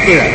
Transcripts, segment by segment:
Okey tak?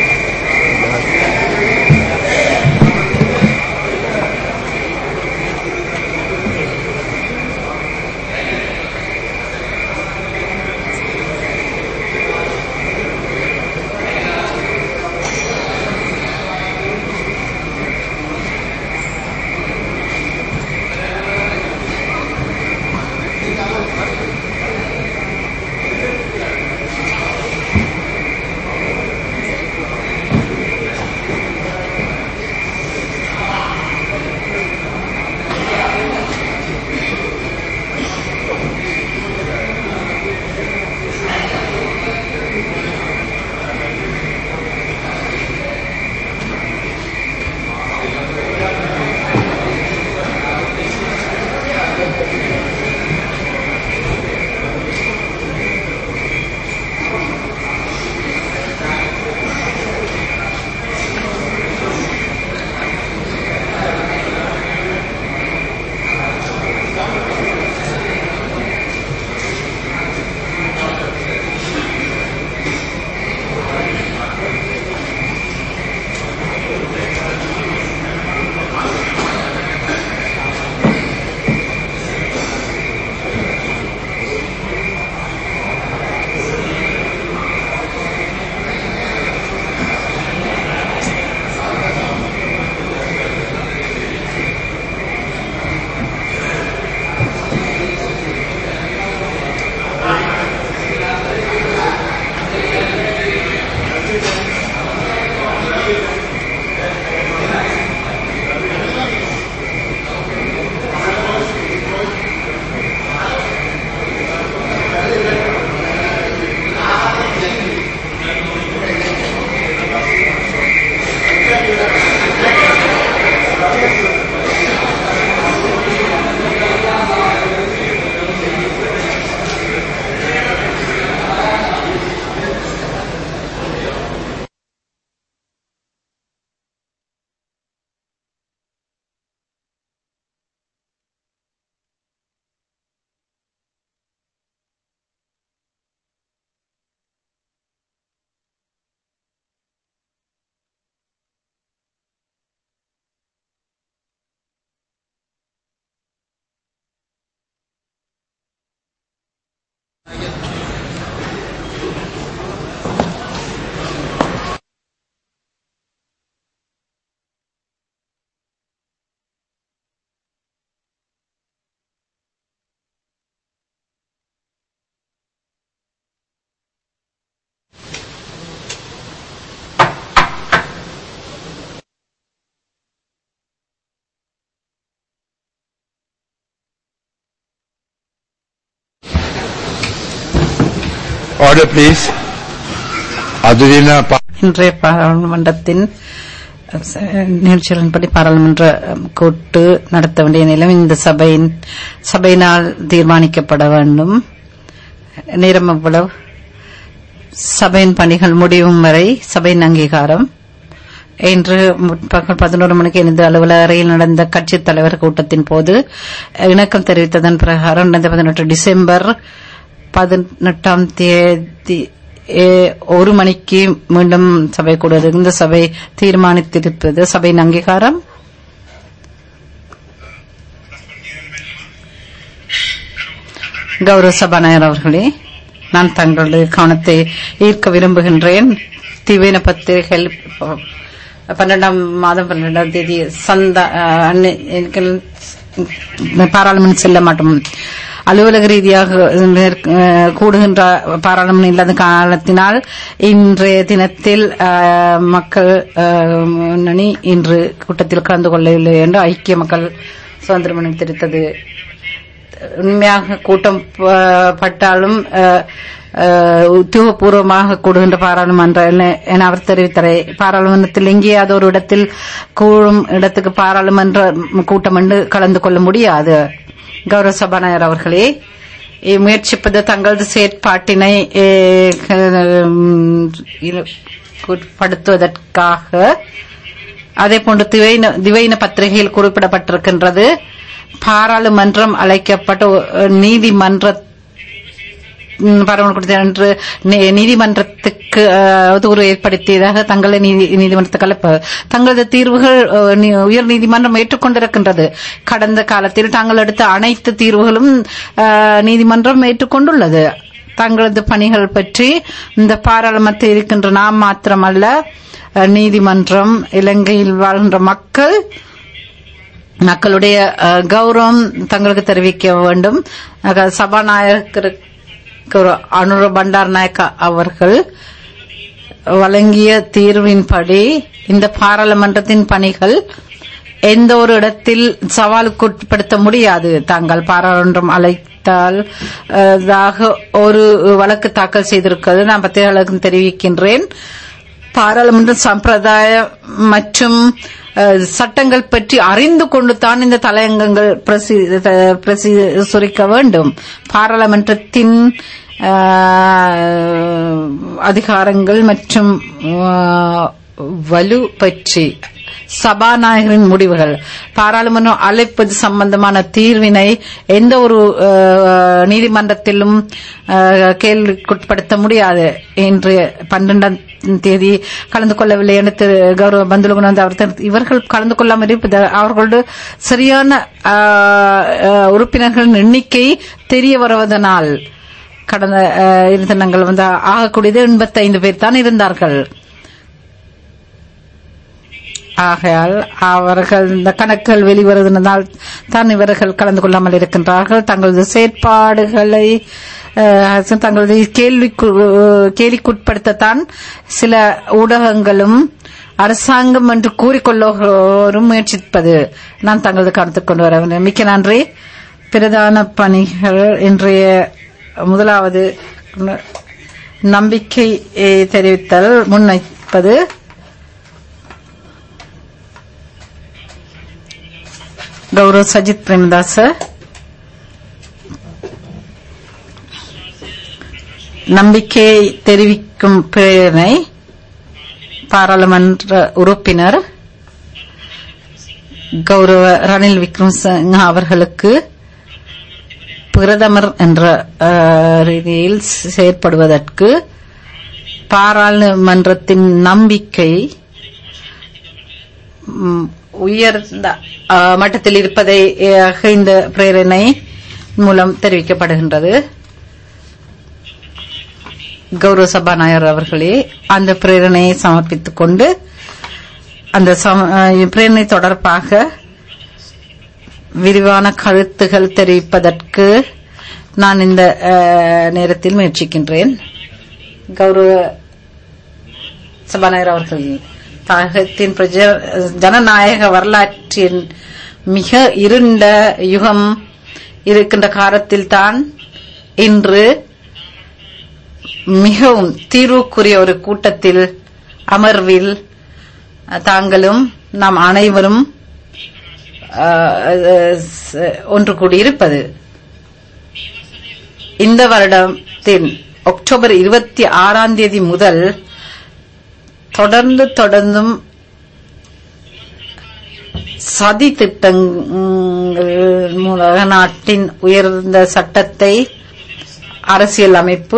Order, please. Adudina Pa- இன்றைய பாராளுமன்றத்தின் அஹ், நிகழ்ச்சிகளின்படி பாராளுமன்ற அஹ், கூட்டு நடத்த வேண்டிய நிலம் இந்த சபையின் சபையினால் தீர்மானிக்கப்பட வேண்டும் நேரம் எவ்வளவு சபையின் பணிகள் முடியும் வரை சபையின் அங்கீகாரம் இன்று முற்பகல் பதினோரு மணிக்கு இணைந்து அலுவலக அறையில் நடந்த கட்சித் தலைவர் கூட்டத்தின் போது இணக்கம் தெரிவித்ததன் பிரகாரம் நடந்த பதினெட்டு டிசம்பர் பதினெட்டாம் தேதி ஏ, ஒரு மணிக்கு மீண்டும் சபை கூடுவது இந்த சபை தீர்மானித்திருப்பது சபையின் அங்கீகாரம் கௌரவ சபாநாயகர் அவர்களே நான் தங்களது கவனத்தை ஈர்க்க விரும்புகின்றேன் திவேன பத்திரிகைகள் பன்னெண்டாம் மாதம் பன்னெண்டாம் தேதி சந்த அஹ், அன்னை- எனக்கு பாராளுமன்றம் செல்ல மாட்டோம் அலுவலக ரீதியாக மேற்- அஹ், கூடுகின்ற பாராளுமன்றம் இல்லாத காலத்தினால் இன்றைய தினத்தில் அஹ், மக்கள் அஹ், முன்னணி இன்று கூட்டத்தில் கலந்து கொள்ளவில்லை என்று ஐக்கிய மக்கள் சுதந்திர முன்னணி தெரிவித்தது உண்மையாக கூட்டம் ப- பட்டாலும் அஹ், அஹ், உத்தியோகபூர்வமாக கூடுகின்ற பாராளுமன்ற என- என அவர் தெரிவித்தார் பாராளுமன்றத்தில் எங்கேயாவது ஒரு இடத்தில் கூடும் இடத்துக்கு பாராளுமன்ற கூட்டம் என்று கலந்து கொள்ள முடியாது கௌரவ சபாநாயகர் அவர்களே இ- முயற்சிப்பது தங்களது செயற்பாட்டினை eh, ஹம், இரு- படுத்துவதற்காக அதே போன்று திவைன திவைன பத்திரிகையில் குறிப்பிடப்பட்டிருக்கின்றது பாராளுமன்றம் அழைக்கப்பட்ட ஒ- நீதிமன்ற ம், பாராளுமன்ற கூட்டத்தில் அன்று நீ- நீதிமன்றத்துக்கு தங்களுக்கு அஹ், அவதூறு ஏற்படுத்தியதாக தங்களை நீதி நீதிமன்றத்துக்கு அழைப்ப தங்களது தீர்வுகள் அஹ், நீ- உயர் நீதிமன்றம் ஏற்றுக்கொண்டிருக்கின்றது கடந்த காலத்தில் தாங்கள் எடுத்த அனைத்து தீர்வுகளும் அஹ், நீதிமன்றம் ஏற்றுக்கொண்டுள்ளது தங்களது பணிகள் பற்றி இந்த பாராளுமன்றத்தில் இருக்கின்ற நாம் மாத்திரமல்ல அஹ், நீதிமன்றம் இலங்கையில் வாழ்கின்ற மக்கள் மக்களுடைய அஹ், கௌரவம் தங்களுக்கு தெரிவிக்க வேண்டும் அக- சபாநாயகருக்கு ஒரு அனுர பண்டார் நாயக்கா அவர்கள் வழங்கிய தீர்வின்படி இந்த பாராளுமன்றத்தின் பணிகள் எந்த ஒரு இடத்தில் சவாலுக்குட்படுத்த முடியாது தாங்கள் பாராளுமன்றம் அழைத்தால் அஹ், தாக ஒரு வழக்கு தாக்கல் செய்திருக்கிறது நான் பத்திரிகையாளருக்கு தெரிவிக்கின்றேன் பாராளுமன்ற சம்பிரதாயம் மற்றும் அஹ், சட்டங்கள் பற்றி அறிந்து கொண்டு தான் இந்த தலையங்கங்கள் பிரசி- த- பிரசுரிக்க வேண்டும் பாராளுமன்றத்தின் அஹ், அதிகாரங்கள் மற்றும் அஹ், வலு பற்றி சபாநாயகரின் முடிவுகள் பாராளுமன்றம் அழைப்பது சம்பந்தமான தீர்வினை எந்த ஒரு அஹ், நீதிமன்றத்திலும் அஹ், கேள்விக்குட்படுத்த முடியாது என்று பன்னிரெண்டாம் தேதி கலந்து கொள்ளவில்லை என திரு கௌரவ பந்துலுகுணந்த் அவர் தெரிவித்தார். இவர்கள் கலந்து கொள்ளாமல் இருப்பது அவர்களோடு சரியான அஹ், அஹ், உறுப்பினர்களின் எண்ணிக்கை தெரிய வருவதனால் கடந்த அஹ், இரு தினங்கள் வந்து ஆகக்கூடியது எண்பத்தைந்து பேர் தான் இருந்தார்கள் ஆகையால் அவர்கள் இந்த கணக்குகள் வெளிவருவதனால் தான் இவர்கள் கலந்து கொள்ளாமல் இருக்கின்றார்கள் தங்களது செயற்பாடுகளை அஹ், தங்களது கேள்விக்கு கேலிக்குட்படுத்தத்தான் சில ஊடகங்களும் அரசாங்கம் என்று கூறிக்கொள்ளும் முயற்சிப்பது நான் தங்களது கருத்துக் கொண்டு வர வேண்டும். மிக்க நன்றி பிரதான பணிகள் இன்றைய முதலாவது நம்பிக்கை அஹ், தெரிவித்தல் முன்வைப்பது கௌரவ் சஜித் பிரேமதாச நம்பிக்கை தெரிவிக்கும் பிரேரணை பாராளுமன்ற உறுப்பினர் கௌரவ ரணில் விக்ரமசிங்க அவர்களுக்கு பிரதமர் என்ற அஹ், ரீதியில் செயற்படுவதற்கு பாராளுமன்றத்தின் நம்பிக்கை ம், உயர்ந்த அ, மட்டத்தில் இருப்பதை அஹ், இந்த பிரேரணை மூலம் தெரிவிக்கப்படுகின்றது கௌரவ சபாநாயகர் அவர்களே அந்த பிரேரணையை சமர்ப்பித்துக் கொண்டு அந்த சம- அஹ், பிரேரணை தொடர்பாக விரிவான கருத்துகள் தெரிவிப்பதற்கு நான் இந்த அஹ், நேரத்தில் முயற்சிக்கின்றேன் கௌரவ சபாநாயகர் அவர்கள் தாயகத்தின் பிரஜ- ஜனநாயக வரலாற்றின் மிக இருண்ட யுகம் இருக்கின்ற காலத்தில்தான் இன்று மிகவும் தீர்வுக்குரிய ஒரு கூட்டத்தில் அமர்வில் தாங்களும் நாம் அனைவரும் அஹ், அஹ், ச- ஒன்று கூடியிருப்பது இந்த வருடத்தின் அக்டோபர் இருபத்தி ஆறாம் தேதி முதல் தொடர்ந்து தொடர்ந்தும் சதி திட்டங்கள் மூலம் நாட்டின் உயர்ந்த சட்டத்தை அரசியல் அமைப்பு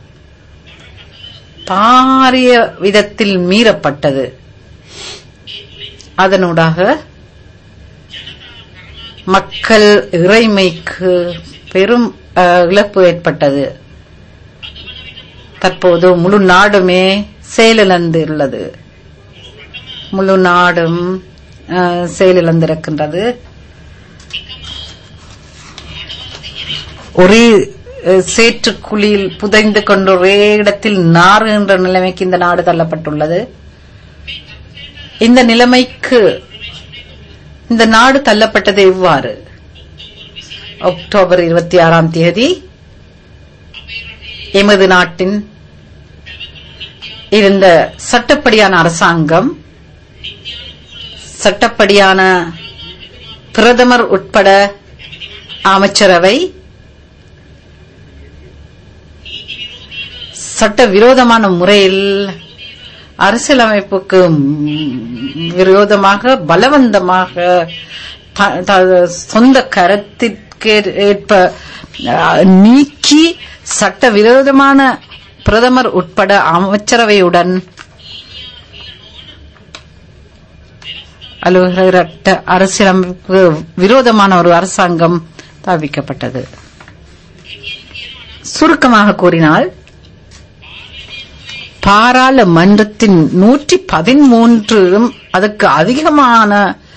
பாரிய விதத்தில் மீறப்பட்டது அதனூடாக மக்கள் இறைமைக்கு பெரும் அஹ், இழப்பு ஏற்பட்டது தற்போது முழு நாடுமே செயலிழந்துள்ளது முழு நாடும் அஹ், செயலிழந்திருக்கின்றது ஒரே அஹ், சேற்றுக்குழியில் புதைந்து கொண்டு ஒரே இடத்தில் நாறுகின்ற நிலைமைக்கு இந்த நாடு தள்ளப்பட்டுள்ளது இந்த நிலைமைக்கு இந்த நாடு தள்ளப்பட்டது எவ்வாறு அக்டோபர் இருபத்தி ஆறாம் தேதி எமது நாட்டின் இருந்த சட்டப்படியான அரசாங்கம் சட்டப்படியான பிரதமர் உட்பட அமைச்சரவை சட்ட விரோதமான முறையில் அரசியலமைப்புக்கு ம், விரோதமாக பலவந்தமாக த- த- சொந்த கருத்திற்கு ஏற்ப அஹ், நீக்கி சட்ட விரோதமான பிரதமர் உட்பட அமைச்சரவையுடன் அலுவலகரற்ற அரசியலமைப்பு விரோதமான ஒரு அரசாங்கம் தாவிக்கப்பட்டது சுருக்கமாக கூறினால் பாராளுமன்றத்தின் நூற்றி பதிமூன்று அதுக்கு அதிகமான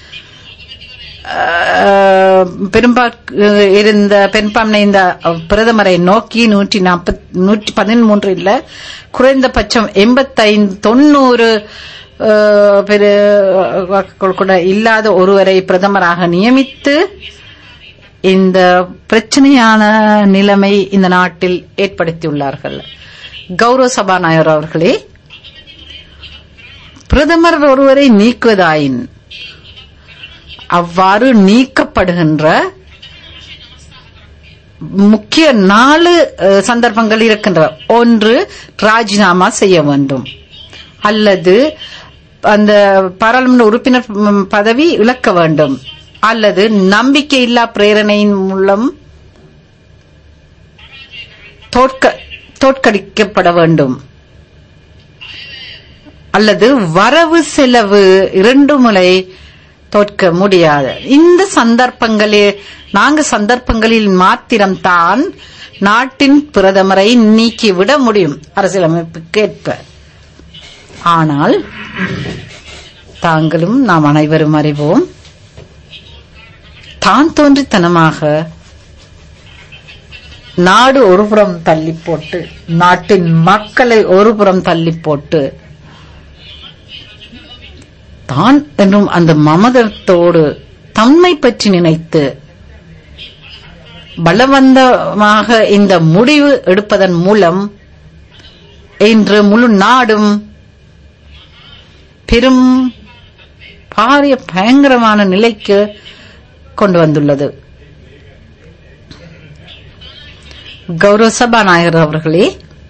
அஹ், பெரும்பாற்கு இருந்த பெரும்பான்மை இந்த பிரதமரை நோக்கி நூற்றி நாற்பத் நூற்றி பதிமூன்று இல்ல குறைந்தபட்சம் எண்பத்தைந்து தொண்ணூறு அஹ், பெரு வாக்குகள் கூட இல்லாத ஒருவரை பிரதமராக நியமித்து இந்த பிரச்சனையான நிலைமை இந்த நாட்டில் ஏற்படுத்தியுள்ளார்கள் கௌரவ சபாநாயகர் அவர்களே பிரதமர் ஒருவரை நீக்குவதாயின் அவ்வாறு நீக்கப்படுகின்ற முக்கிய நாலு அஹ், சந்தர்ப்பங்கள் இருக்கின்றன ஒன்று ராஜினாமா செய்ய வேண்டும் அல்லது அந்த பாராளுமன்ற உறுப்பினர் ம், பதவி இழக்க வேண்டும் அல்லது நம்பிக்கையில்லா பிரேரணையின் மூலம் தோற்க தோற்கடிக்கப்பட வேண்டும் அல்லது வரவு செலவு இரண்டு முறை தோற்க முடியாது இந்த சந்தர்ப்பங்களில் நான்கு சந்தர்ப்பங்களில் மாத்திரம்தான் நாட்டின் பிரதமரை நீக்கிவிட முடியும் அரசியலமைப்புக்கு ஏற்ப ஆனால் தாங்களும் நாம் அனைவரும் அறிவோம் தான் தோன்றித்தனமாக நாடு ஒருபுறம் தள்ளி போட்டு நாட்டின் மக்களை ஒருபுறம் தள்ளி போட்டு தான் என்றும் அந்த மமதத்தோடு தம்மை பற்றி நினைத்து பலவந்தமாக இந்த முடிவு எடுப்பதன் மூலம் இன்று முழு நாடும் பெரும் பாரிய பயங்கரமான நிலைக்கு கொண்டு வந்துள்ளது கௌரவ சபாநாயகர் அவர்களே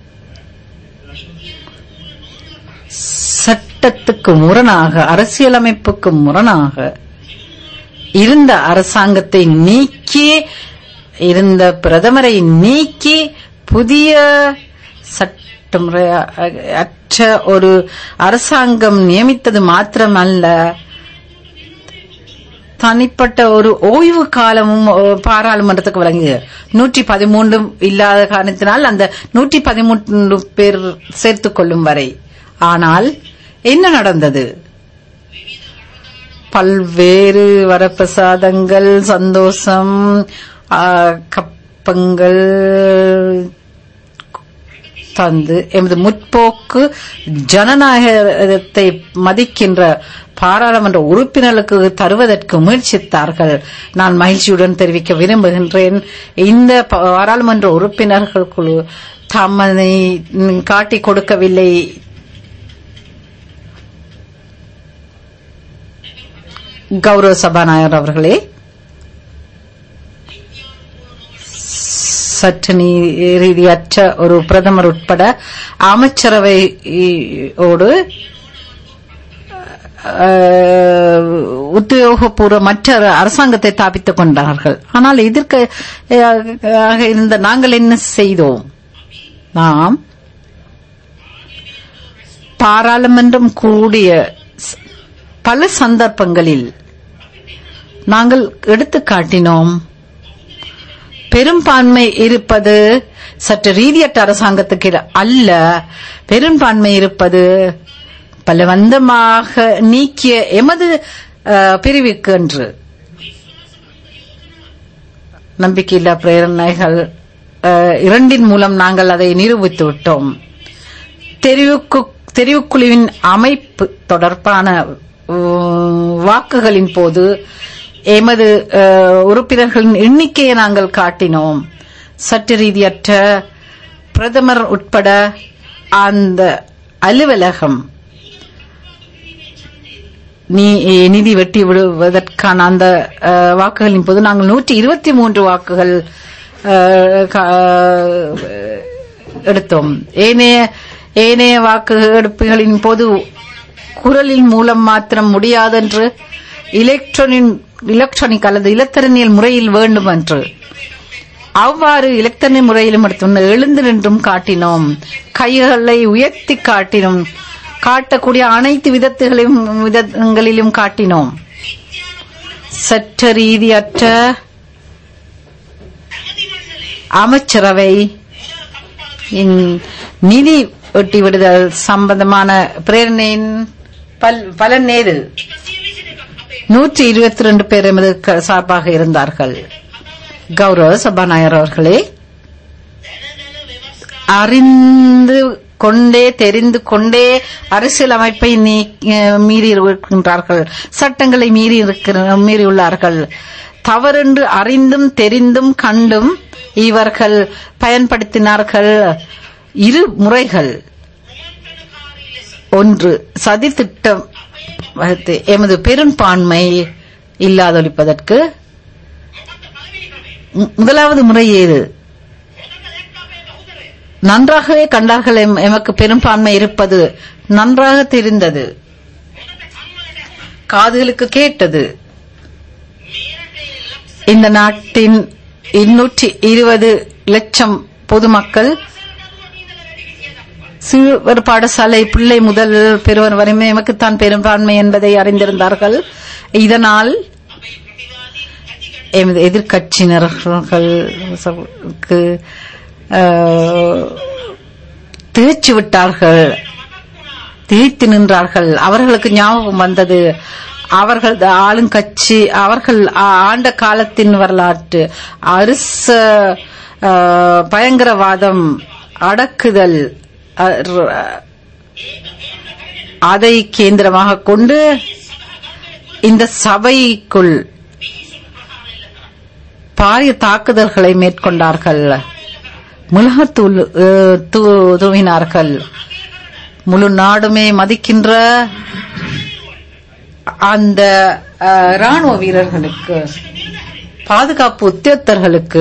சட்டத்துக்கு முரணாக அரசியலமைப்புக்கு முரணாக இருந்த அரசாங்கத்தை நீக்கி இருந்த பிரதமரை நீக்கி புதிய சட்டமுறை அற்ற ஒரு அரசாங்கம் நியமித்தது மாத்திரமல்ல தனிப்பட்ட ஒரு ஓய்வு காலமும் அஹ், பாராளுமன்றத்துக்கு வழங்கியது நூற்றி பதிமூன்று இல்லாத காரணத்தினால் அந்த நூற்றி பதிமூன்று பேர் சேர்த்துக் கொள்ளும் வரை ஆனால் என்ன நடந்தது பல்வேறு வரப்பிரசாதங்கள் சந்தோஷம் ஆ, கப்பங்கள் தந்து எமது முற்போக்கு ஜனநாயகத்தை மதிக்கின்ற பாராளுமன்ற உறுப்பினர்களுக்கு தருவதற்கு முயற்சித்தார்கள் நான் மகிழ்ச்சியுடன் தெரிவிக்க விரும்புகின்றேன் இந்த பாராளுமன்ற உறுப்பினர்கள் குழு தம்மை காட்டிக் கொடுக்கவில்லை கௌரவ சபாநாயகர் அவர்களே சற்று நீ- ரீதியற்ற ஒரு பிரதமர் உட்பட அமைச்சரவையோடு அஹ், உத்தியோகபூர்வ மற்ற அரசாங்கத்தை தாபித்துக் கொண்டார்கள் ஆனால் எதிர்க்க அஹ், இருந்த நாங்கள் என்ன செய்தோம் நாம் பாராளுமன்றம் கூடிய ஸ்- பல சந்தர்ப்பங்களில் நாங்கள் எடுத்து காட்டினோம் பெரும்பான்மை இருப்பது சற்று ரீதியற்ற அரசாங்கத்துக்கு இட- அல்ல பெரும்பான்மை இருப்பது பலவந்தமாக நீக்கிய எமது அஹ், பிரிவுக்கு என்று நம்பிக்கையில்லா பிரேரணைகள் அஹ், இரண்டின் மூலம் நாங்கள் அதை நிரூபித்து விட்டோம் தெரிவுக்கு தெரிவுக்குழுவின் அமைப்பு தொடர்பான உம், வாக்குகளின் போது எமது அஹ், உறுப்பினர்களின் எண்ணிக்கையை நாங்கள் காட்டினோம் சட்ட ரீதியற்ற பிரதமர் உட்பட அந்த அலுவலகம் நீ- நிதி வெட்டி விடுவதற்கான அந்த அஹ், வாக்குகளின் போது நாங்கள் நூற்றி இருபத்தி மூன்று வாக்குகள் அஹ், கா- எடுத்தோம் ஏனைய ஏனைய வாக்கு எடுப்புகளின் போது குரலின் மூலம் மாத்திரம் முடியாதென்று எலக்ட்ரானிக் எலக்ட்ரானிக் அல்லது இலத்திரனியல் முறையில் வேண்டும் என்று அவ்வாறு எலக்ட்ரானிக் எத்தனை முறையிலும் எடுத்தோம் எழுந்து நின்றும் காட்டினோம் கைகளை உயர்த்தி காட்டினோம் காட்டக்கூடிய அனைத்து விதத்துகளையும் விதங்களிலும் காட்டினோம் சட்ட ரீதியற்ற அமைச்சரவை இன்- நிதி ஒட்டி விடுதல் சம்பந்தமான பிரேரணையின் பல்- பலன் ஏது நூற்றி இருபத்தி ரெண்டு பேர் எமது க- சார்பாக இருந்தார்கள் கௌரவ சபாநாயகர் அவர்களே அறிந்து கொண்டே தெரிந்து கொண்டே அரசியல் அமைப்பை நீ- அஹ் மீறி இருக்கின்றார்கள் சட்டங்களை மீறி இருக்கிற மீறியுள்ளார்கள் தவறென்று அறிந்தும் தெரிந்தும் கண்டும் இவர்கள் பயன்படுத்தினார்கள் இரு முறைகள் ஒன்று சதி திட்டம் வகுத்து எமது பெரும்பான்மை இல்லாதொழிப்பதற்கு மு- முதலாவது முறை ஏது நன்றாகவே கண்டார்கள் எம்- எமக்கு பெரும்பான்மை இருப்பது நன்றாக தெரிந்தது காதுகளுக்கு கேட்டது இந்த நாட்டின் இருநூற்றி இருபது லட்சம் பொதுமக்கள் சிறுவர் பாடசாலை பிள்ளை முதல் பெறுவர் வரைமே எமக்குத்தான் பெரும்பான்மை என்பதை அறிந்திருந்தார்கள் இதனால் எமது எதிர்கட்சியினர்களுக்கு திகைச்சு விட்டார்கள் திகைத்து நின்றார்கள் அவர்களுக்கு ஞாபகம் வந்தது அவர்கள் ஆளுங்கட்சி அவர்கள் ஆ- ஆண்ட காலத்தின் வரலாற்று அரச ஆ, பயங்கரவாதம் அடக்குதல் அ, ர- அதை கேந்திரமாக கொண்டு இந்த சபைக்குள் பாரிய தாக்குதல்களை மேற்கொண்டார்கள் மிளகாத்தூள் அஹ், தூ- தூவினார்கள் முழு நாடுமே மதிக்கின்ற அந்த அஹ், ராணுவ வீரர்களுக்கு பாதுகாப்பு உத்தியோகத்தர்களுக்கு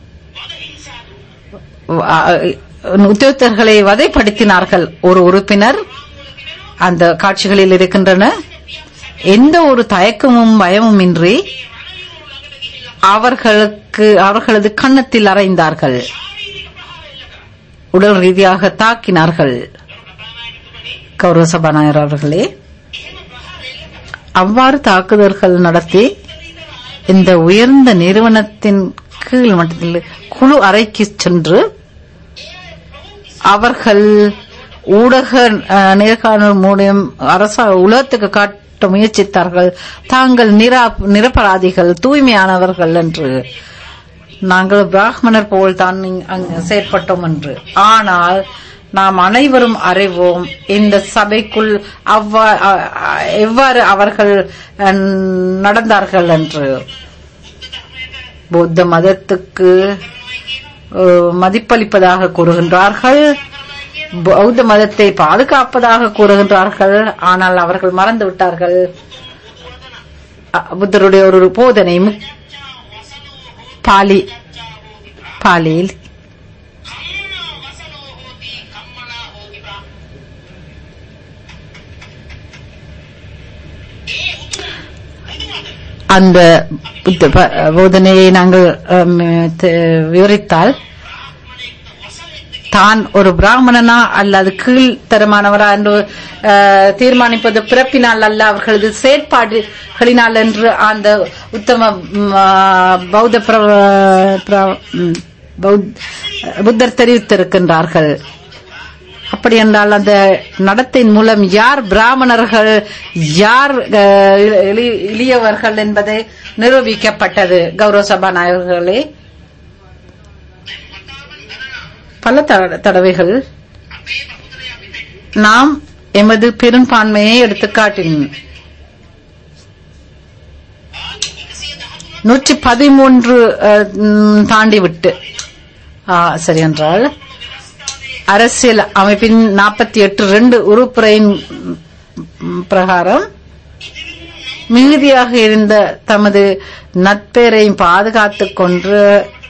அஹ், உத்தியோகத்தர்களை வதைப்படுத்தினார்கள் ஒரு உறுப்பினர் அந்த காட்சிகளில் இருக்கின்றன எந்த ஒரு தயக்கமும் பயமும் இன்றி அவர்களுக்கு அவர்களது கன்னத்தில் அறைந்தார்கள் உடல் ரீதியாக தாக்கினார்கள் கௌரவ சபாநாயகர் அவர்களே அவ்வாறு தாக்குதல்கள் நடத்தி இந்த உயர்ந்த நிறுவனத்தின் கீழ் மட்டத்தில் குழு அறைக்கு சென்று அவர்கள் ஊடக அஹ், நேர்காணல் மூலம் அரச உலகத்துக்கு காட்ட முயற்சித்தார்கள் தாங்கள் நிரா- நிரபராதிகள் தூய்மையானவர்கள் என்று நாங்கள் பிராமணர் போல் தான் இங்- அங்கு செயற்பட்டோம் என்று ஆனால் நாம் அனைவரும் அறிவோம் இந்த சபைக்குள் அவ்வா- அ- அ- எவ்வாறு அவர்கள் அஹ், நடந்தார்கள் என்று பௌத்த மதத்துக்கு அஹ், மதிப்பளிப்பதாக கூறுகின்றார்கள் பௌத்த மதத்தை பாதுகாப்பதாக கூறுகின்றார்கள் ஆனால் அவர்கள் மறந்து விட்டார்கள் அ- புத்தருடைய ஒரு போதனை முக்- பாலி பாலியில் அந்த புத்த ப- போதனையை நாங்கள் அம், த- விவரித்தால் தான் ஒரு பிராமணனா அல்லது கீழ்த்தரமானவரா என்று அஹ், தீர்மானிப்பது பிறப்பினால் அல்ல அவர்களது செயற்பாடுகளினால் என்று அந்த உத்தம ம், ஆ, பௌத்த பிர- பிர- ம், பௌத்- புத்தர் தெரிவித்திருக்கின்றார்கள் அப்படி என்றால் அந்த நடத்தையின் மூலம் யார் பிராமணர்கள் யார் அஹ், எளி- எளியவர்கள் என்பதை நிரூபிக்கப்பட்டது கௌரவ சபாநாயகர்களே பல தட- தடவைகள் நாம் எமது பெரும்பான்மையை எடுத்துக்காட்டினோம் நூற்றி பதிமூன்று அஹ், ம், தாண்டிவிட்டு ஆ, சரி என்றால் அரசியல் அமைப்பின் நாற்பத்தி எட்டு ரெண்டு உறுப்புறையின் ம், பிரகாரம் மிகுதியாக இருந்த தமது நட்பெயரையும் பாதுகாத்துக் கொண்டு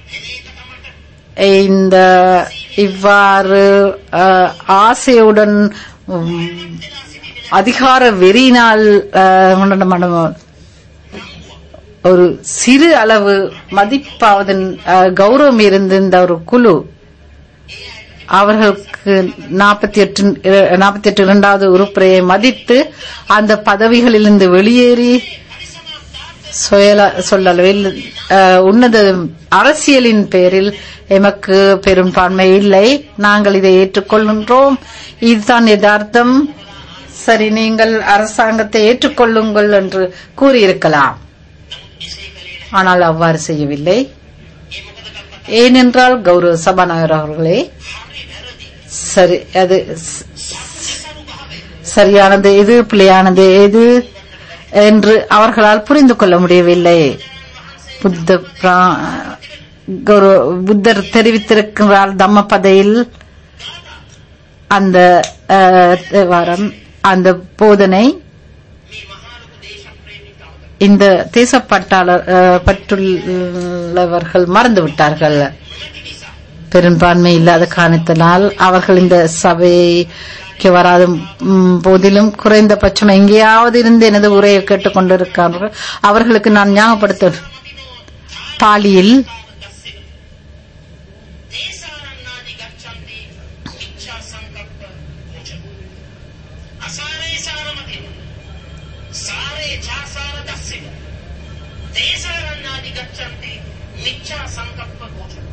இந்த இவ்வாறு அஹ், ஆசையுடன் உம், அதிகார வெறியினால் அஹ், உணரப்படும் ஒரு சிறு அளவு மதிப்பாவது அஹ், கௌரவம் இருந்த இந்த ஒரு குழு அவர்களுக்கு நாற்பத்தி எட்டு நாற்பத்தி எட்டு இரண்டாவது உறுப்பினரை மதித்து அந்த பதவிகளிலிருந்து வெளியேறி சுயல சொல்லளவில் அஹ், உன்னத அரசியலின் பேரில் எமக்கு பெரும்பான்மை இல்லை நாங்கள் இதை ஏற்றுக்கொள்கின்றோம் இதுதான் யதார்த்தம் சரி நீங்கள் அரசாங்கத்தை ஏற்றுக்கொள்ளுங்கள் என்று கூறியிருக்கலாம் ஆனால் அவ்வாறு செய்யவில்லை ஏனென்றால் கௌரவ சபாநாயகர் அவர்களே சரி அது ஸ்- சரியானது எது பிழையானது எது என்று அவர்களால் புரிந்து கொள்ள முடியவில்லை புத்த பிரா- கௌரவ புத்தர் தெரிவித்திருக்கிறார் தம்மபதையில் அந்த அஹ், வாரம் அந்த போதனை இந்த தேசப்பட்டாளர் அஹ், பற்றுள்ளவர்கள் மறந்து விட்டார்கள் பெரும்பான்மை இல்லாத காரணத்தினால் அவர்கள் இந்த சபைக்கு வராத ம், போதிலும் குறைந்தபட்சம் எங்கேயாவது இருந்து எனது உரையை கேட்டுக்கொண்டிருக்கிறார்கள் அவர்களுக்கு நான் ஞாபகப்படுத்த பாலியில் දේශාරණාදි ගච්ඡन्ति ඉච්ඡා සංකප්ප ගෝචර අසාරේ සාරමතින සාරේ ඡාසාර දස්සින දේශාරණාදි ගච්ඡन्ति මිච්ඡා සංකප්ප ගෝචර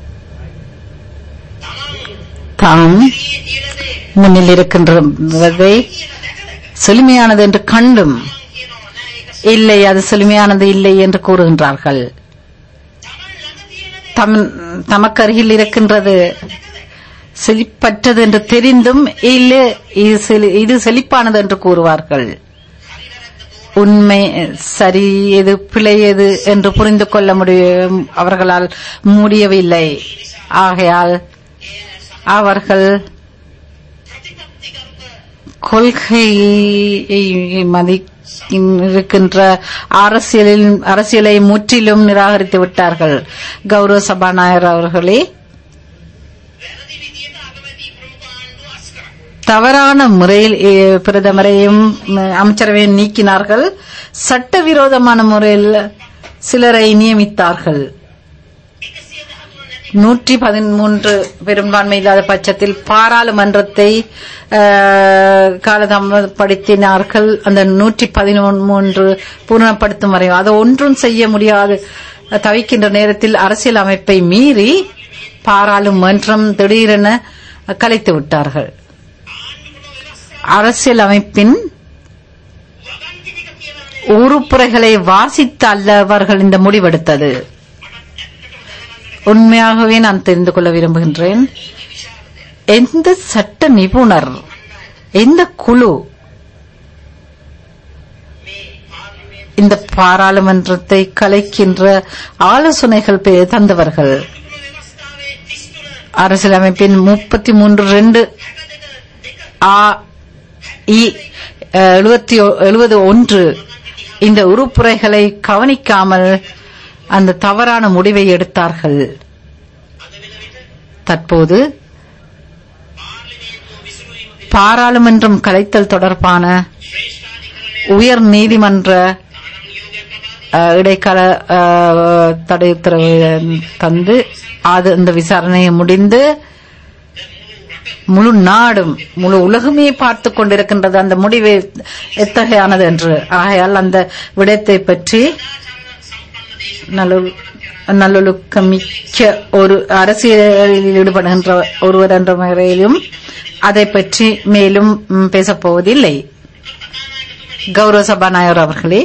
තමන් தாம் ඊ ඊළදේ முன்னில் இருக்கின்றதை செழுமையானது என்று கண்டும் කියනවා නෑ ඒක இல்லை அது செழுமையானது இல்லை என்று கூறுகின்றார்கள் තමන් ළඟ තියෙන දේ தம் தமக்கருகில் இருக்கின்றது செழிப்பற்றது என்று தெரிந்தும் இல்லை இது செழி- இது செழிப்பானது என்று கூறுவார்கள் உண்மை சரி எது பிழை எது என்று புரிந்து கொள்ள முடியும் அவர்களால் முடியவில்லை ஆகையால் அவர்கள் கொள்கையை மதி இருக்கின்ற அரசியலில் அரசியலை முற்றிலும் நிராகரித்து விட்டார்கள் கௌரவ சபாநாயகர் அவர்களே වැරදි විදියට අගමැති ප්‍රමුඛ ආණ්ඩුව අස් කරා தவறான முறையில் எ, பிரதமரையும் ம், அமைச்சரவையும் நீக்கினார்கள் சட்டவிரோதமான முறையில் சிலரை நியமித்தார்கள் நூற்றி பதிமூன்று பெரும்பான்மை இல்லாத பட்சத்தில் பாராளுமன்றத்தை அஹ், காலதாமதப்படுத்தினார்கள் அந்த நூற்றி பதிமூன்று பூரணப்படுத்தும் வரை அதை ஒன்றும் செய்ய முடியாது தவிக்கின்ற நேரத்தில் அரசியல் அமைப்பை மீறி பாராளுமன்றம் திடீரென கலைத்து விட்டார்கள் அரசியல் அமைப்பின் உறுப்புரைகளை வாசித்த அல்லவர்கள் இந்த முடிவெடுத்தது உண்மையாகவே நான் தெரிந்து கொள்ள விரும்புகின்றேன் எந்த சட்ட நிபுணர் எந்த குழு இந்த பாராளுமன்றத்தை கலைக்கின்ற ஆலோசனைகள் பெ- தந்தவர்கள் அரசியலமைப்பின் முப்பத்தி மூன்று ரெண்டு ஆ இ எழுபத்தி எழுபது ஒன்று இந்த உறுப்புரைகளை கவனிக்காமல் அந்த தவறான முடிவை எடுத்தார்கள் தற்போது பாராளுமன்றம் கலைத்தல் தொடர்பான உயர் நீதிமன்ற அஹ், இடைக்கால அஹ், தடை உத்தரவு தந்து அது அந்த விசாரணை முடிந்து முழு நாடும் முழு உலகமே பார்த்து கொண்டிருக்கின்றது அந்த முடிவு எத்தகையானது என்று ஆகையால் அந்த விடயத்தை பற்றி நல்லொழு- நல்லொழுக்கமிக்க ஒரு அரசியலில் ஈடுபடுகின்ற ஒருவர் என்ற முறையிலும் அதை பற்றி மேலும் ம், பேசப் போவதில்லை கௌரவ சபாநாயகர் அவர்களே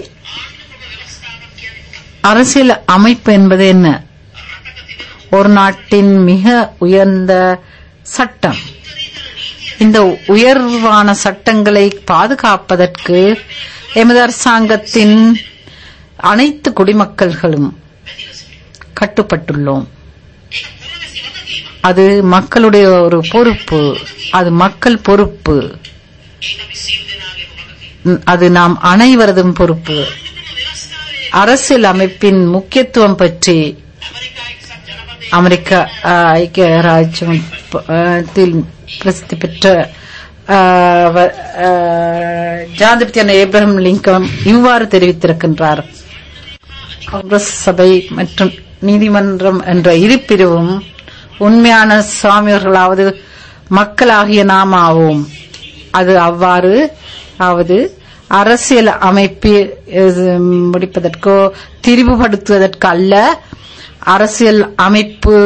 அரசியல் அமைப்பு என்பது என்ன ஒரு நாட்டின் மிக உயர்ந்த சட்டம் இந்த உயர்வான சட்டங்களை பாதுகாப்பதற்கு எமது அரசாங்கத்தின் அனைத்து குடிமக்கள்களும் கட்டுப்பட்டுள்ளோம் அது மக்களுடைய ஒரு பொறுப்பு அது மக்கள் பொறுப்பு ம், அது நாம் அனைவரதும் பொறுப்பு அரசியல் அமைப்பின் முக்கியத்துவம் பற்றி அமெரிக்கா அஹ், ஐக்கிய ராஜ்யத்தில் பிரசித்தி பெற்ற அஹ், வ- அஹ், ஜனாதிபதி அண்ணா ஏப்ரஹாம் லிங்கன் இவ்வாறு தெரிவித்திருக்கின்றார் காங்கிரஸ் சபை மற்றும் நீதிமன்றம் என்ற இரு பிரிவும் உண்மையான சுவாமியர்களாவது மக்களாகிய நாம் ஆவோம் அது அவ்வாறு ஆவது அரசியல் அமைப்பு அஹ், முடிப்பதற்கோ திரிவுபடுத்துவதற்கு அல்ல அரசியல் அமைப்பு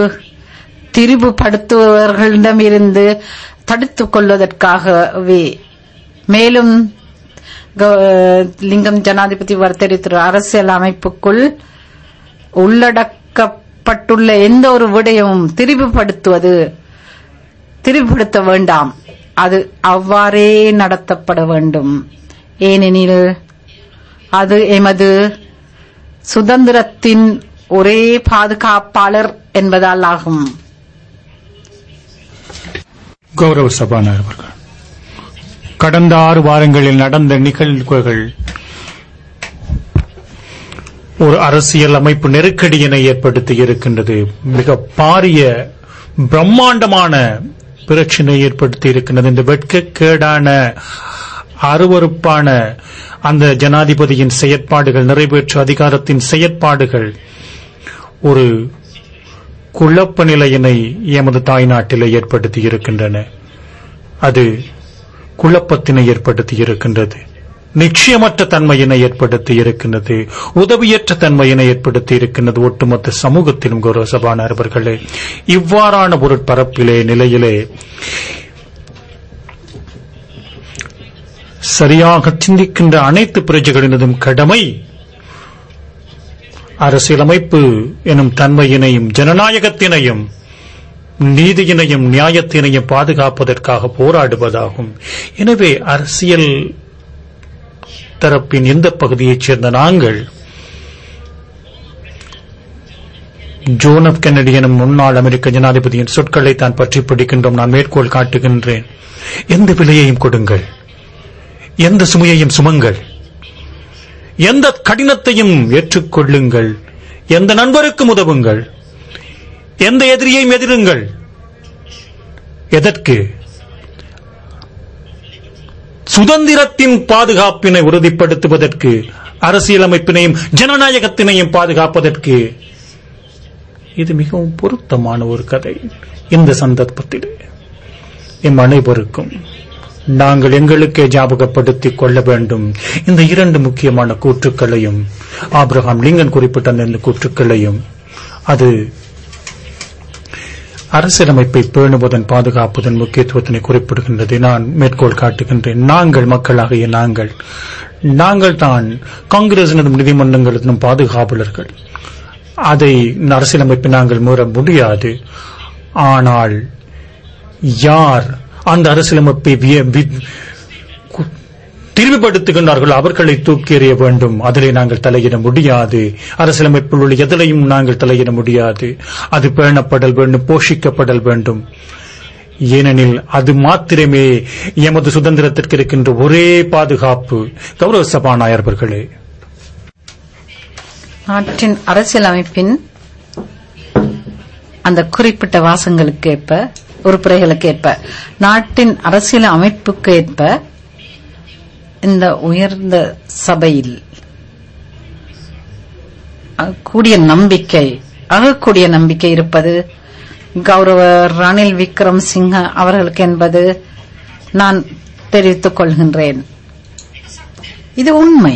திரிவுபடுத்துபவர்களிடமிருந்து தடுத்துக் கொள்வதற்காகவே மேலும் க- லிங்கம் ஜனாதிபதி வர்த்தரித்திரு அரசியல் அமைப்புக்குள் உள்ளடக்கப்பட்டுள்ள எந்த ஒரு விடயமும் திரிவுபடுத்துவது திரிவுபடுத்த வேண்டாம் அது அவ்வாறே நடத்தப்பட வேண்டும் ஏனெனில் அது எமது சுதந்திரத்தின் ஒரே பாதுகாப்பாளர் என்பதால் ஆகும் கௌரவ சபாநாயகர் அவர்கள் கடந்த ஆறு வாரங்களில் நடந்த நிகழ்வுகள் ஒரு அரசியல் அமைப்பு நெருக்கடியினை ஏற்படுத்தி இருக்கின்றது மிக பாரிய பிரம்மாண்டமான பிரச்சனை ஏற்படுத்தி இருக்கின்றது இந்த வெட்கக்கேடான அருவருப்பான அந்த ஜனாதிபதியின் செயற்பாடுகள் நிறைவேற்று அதிகாரத்தின் செயற்பாடுகள் ஒரு குழப்ப நிலையினை எமது தாய்நாட்டிலே ஏற்படுத்தி இருக்கின்றன அது குழப்பத்தினை ஏற்படுத்தி இருக்கின்றது நிச்சயமற்ற தன்மையினை ஏற்படுத்தி இருக்கின்றது உதவியற்ற தன்மையினை ஏற்படுத்தி இருக்கின்றது ஒட்டுமொத்த சமூகத்திலும் கௌரவ சபாநாயகர் அவர்களே இவ்வாறான ஒரு பரப்பிலே நிலையிலே சரியாக சிந்திக்கின்ற அனைத்து பிரஜைகளினதும் கடமை அரசியலமைப்பு எனும் தன்மையினையும் ஜனநாயகத்தினையும் நீதியினையும் நியாயத்தினையும் பாதுகாப்பதற்காக போராடுவதாகும் எனவே அரசியல் தரப்பின் இந்த பகுதியைச் சேர்ந்த நாங்கள் ஜோன் எஃப் கென்னடி எனும் முன்னாள் அமெரிக்க ஜனாதிபதியின் சொற்களை தான் பற்றி பிடிக்கின்றோம் நான் மேற்கோள் காட்டுகின்றேன் எந்த விலையையும் கொடுங்கள் எந்த சுமையையும் சுமங்கள் எந்த கடினத்தையும் ஏற்றுக்கொள்ளுங்கள் எந்த நண்பருக்கும் உதவுங்கள் எந்த எதிரியையும் எதிருங்கள் எதற்கு சுதந்திரத்தின் பாதுகாப்பினை உறுதிப்படுத்துவதற்கு அரசியலமைப்பினையும் ஜனநாயகத்தினையும் பாதுகாப்பதற்கு இது மிகவும் பொருத்தமான ஒரு கதை இந்த சந்தர்ப்பத்தில் எம் அனைவருக்கும் நாங்கள் எங்களுக்கே ஞாபகப்படுத்திக் கொள்ள வேண்டும் இந்த இரண்டு முக்கியமான கூற்றுக்களையும் ஆபிரகாம் லிங்கன் குறிப்பிட்ட அந்த இந்த கூற்றுக்களையும் அது அரசியலமைப்பை பேணுவதன் பாதுகாப்பதன் முக்கியத்துவத்தினை குறிப்பிடுகின்றது நான் மேற்கோள் காட்டுகின்றேன் நாங்கள் மக்களாகிய நாங்கள் நாங்கள் தான் காங்கிரசினதும் நீதிமன்றங்களதும் பாதுகாவலர்கள் அதை இந்த அரசியலமைப்பை நாங்கள் மீற முடியாது ஆனால் யார் அந்த அரசியலமைப்பை விய- வி- கு- திரிவுபடுத்துகின்றார்கள் அவர்களை தூக்கி எறிய வேண்டும் அதிலே நாங்கள் தலையிட முடியாது அரசியலமைப்பில் உள்ள எதிலையும் நாங்கள் தலையிட முடியாது அது பேணப்படல் வேண்டும் போஷிக்கப்படல் வேண்டும் ஏனெனில் அது மாத்திரமே எமது சுதந்திரத்திற்கு இருக்கின்ற ஒரே பாதுகாப்பு கௌரவ சபாநாயகர் அவர்களே நாட்டின் அரசியலமைப்பின் அந்த குறிப்பிட்ட வாசங்களுக்கு ஏற்ப உறுப்புரைகளுக்கு ஏற்ப நாட்டின் அரசியல் அமைப்புக்கு ஏற்ப இந்த உயர்ந்த சபையில் அஹ், கூடிய நம்பிக்கை அகக்கூடிய நம்பிக்கை இருப்பது கௌரவ ரணில் விக்ரம் சிங்க அவர்களுக்கு என்பது நான் தெரிவித்துக் கொள்கின்றேன் இது உண்மை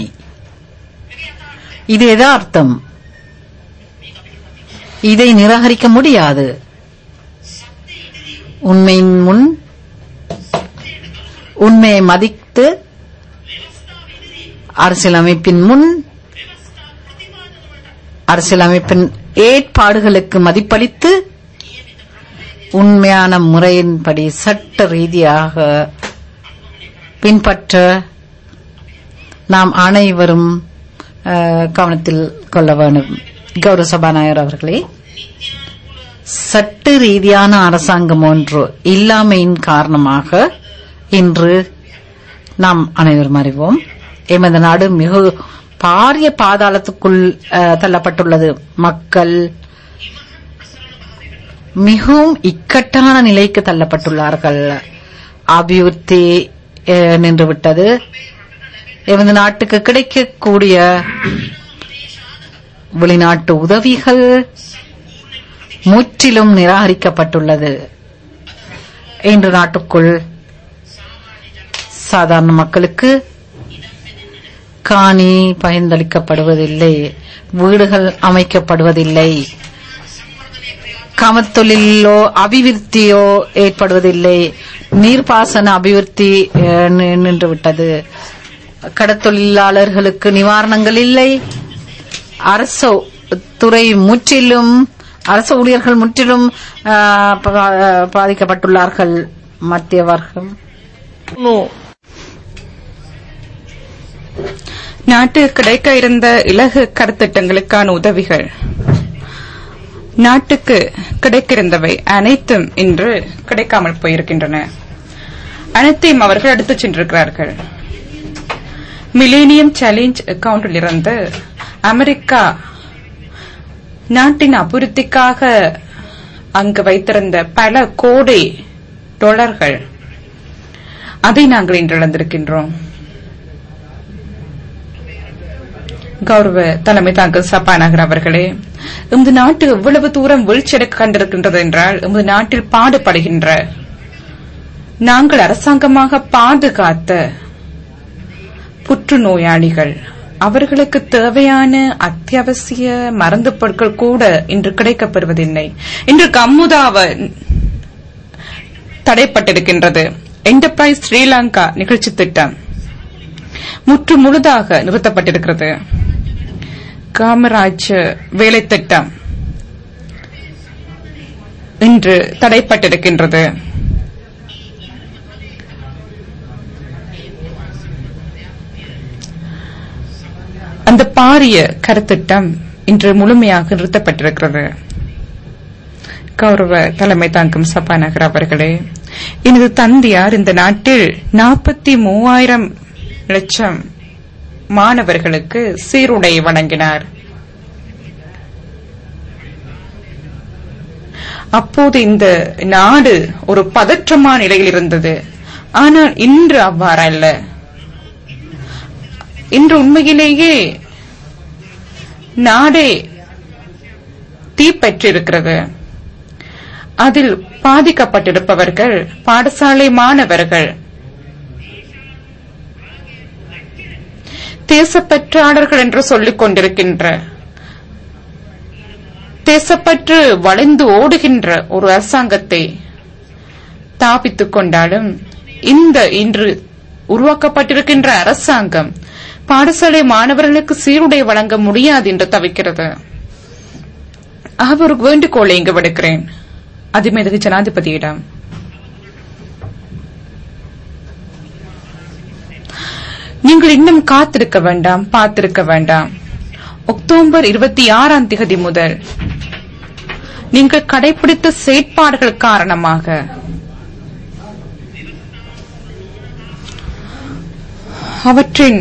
இது யதார்த்தம் இதை நிராகரிக்க முடியாது உண்மையின் முன் உண்மையை மதித்து அரசியலமைப்பின் முன் அரசியலமைப்பின் ஏற்பாடுகளுக்கு மதிப்பளித்து உண்மையான முறையின்படி சட்ட ரீதியாக பின்பற்ற நாம் அனைவரும் அஹ், கவனத்தில் கொள்ள வேண்டும் கௌரவ சபாநாயகர் அவர்களே சட்ட ரீதியான அரசாங்கம் ஒன்று இல்லாமையின் காரணமாக இன்று நாம் அனைவரும் அறிவோம் எமது நாடு மிக பாரிய பாதாளத்துக்குள் அஹ், தள்ளப்பட்டுள்ளது மக்கள் மிகவும் இக்கட்டான நிலைக்கு தள்ளப்பட்டுள்ளார்கள் அபிவிருத்தி அஹ், நின்றுவிட்டது எமது நாட்டுக்கு கிடைக்கக்கூடிய வெளிநாட்டு உதவிகள் முற்றிலும் நிராகரிக்கப்பட்டுள்ளது இன்று நாட்டுக்குள் சாதாரண மக்களுக்கு காணி பகிர்ந்தளிக்கப்படுவதில்லை வீடுகள் அமைக்கப்படுவதில்லை காமத்தொழிலோ அபிவிருத்தியோ ஏற்படுவதில்லை நீர்ப்பாசன அபிவிருத்தி அஹ், நி- நின்றுவிட்டது கடத்தொழிலாளர்களுக்கு நிவாரணங்கள் இல்லை அரசு துறை முற்றிலும் அரசு ஊழியர்கள் முற்றிலும் அஹ், பா- பாதிக்கப்பட்டுள்ளார்கள் மத்திய வர்க்கம் நாட்டில் கிடைக்க இருந்த இலகு கருத்திட்டங்களுக்கான உதவிகள் நாட்டுக்கு கிடைக்கிருந்தவை அனைத்தும் இன்று கிடைக்காமல் போயிருக்கின்றன அனைத்தையும் அவர்கள் எடுத்துச் சென்றிருக்கிறார்கள் மிலேனியம் சேலஞ்ச் அக்கவுண்டில் இருந்து அமெரிக்கா நாட்டின் அபிவிருத்திக்காக அங்கு வைத்திருந்த பல கோடி டாலர்கள் அதை நாங்கள் இன்று இழந்திருக்கின்றோம் கௌரவ தலைமை தாங்கல் சபாநகர் அவர்களே எமது நாட்டு எவ்வளவு தூரம் வீழ்ச்சியடைக்க கண்டிருக்கின்றது என்றால் எமது நாட்டில் பாடுபடுகின்ற நாங்கள் அரசாங்கமாக பாதுகாத்த புற்றுநோயாளிகள் அவர்களுக்கு தேவையான அத்தியாவசிய மருந்து பொருட்கள் கூட இன்று கிடைக்கப்பெறுவதில்லை இன்று கம்முதாவ தடைப்பட்டிருக்கின்றது என்டர்பிரைஸ் ஸ்ரீலங்கா நிகழ்ச்சி திட்டம் முற்று முழுதாக நிறுத்தப்பட்டிருக்கிறது காமராஜ் வேலை திட்டம் இன்று தடைப்பட்டிருக்கின்றது அந்த பாரிய கருத்திட்டம் இன்று முழுமையாக நிறுத்தப்பட்டிருக்கிறது கௌரவ தலைமை தாங்கும் சபாநகர் அவர்களே எனது தந்தையார் இந்த நாட்டில் நாற்பத்தி மூவாயிரம் லட்சம் மாணவர்களுக்கு சீருடை வழங்கினார் அப்போது இந்த நாடு ஒரு பதற்றமான நிலையில் இருந்தது ஆனால் இன்று அவ்வாறல்ல இன்று உண்மையிலேயே நாடே தீப்பற்றிருக்கிறது அதில் பாதிக்கப்பட்டிருப்பவர்கள் பாடசாலை மாணவர்கள் தேசப்பற்றாளர்கள் என்று சொல்லிக் கொண்டிருக்கின்ற தேசப்பற்று வளைந்து ஓடுகின்ற ஒரு அரசாங்கத்தை தாபித்துக் கொண்டாலும் இந்த இன்று உருவாக்கப்பட்டிருக்கின்ற அரசாங்கம் பாடசாலை மாணவர்களுக்கு சீருடை வழங்க முடியாது என்று தவிக்கிறது ஆக ஒரு வேண்டுகோளை இங்கு விடுக்கிறேன் அதிமேதகு ஜனாதிபதியிடம் நீங்கள் இன்னும் காத்திருக்க வேண்டாம் பார்த்திருக்க வேண்டாம் அக்டோபர் இருபத்தி ஆறாம் திகதி முதல் நீங்கள் கடைபிடித்த செயற்பாடுகள் காரணமாக அவற்றின்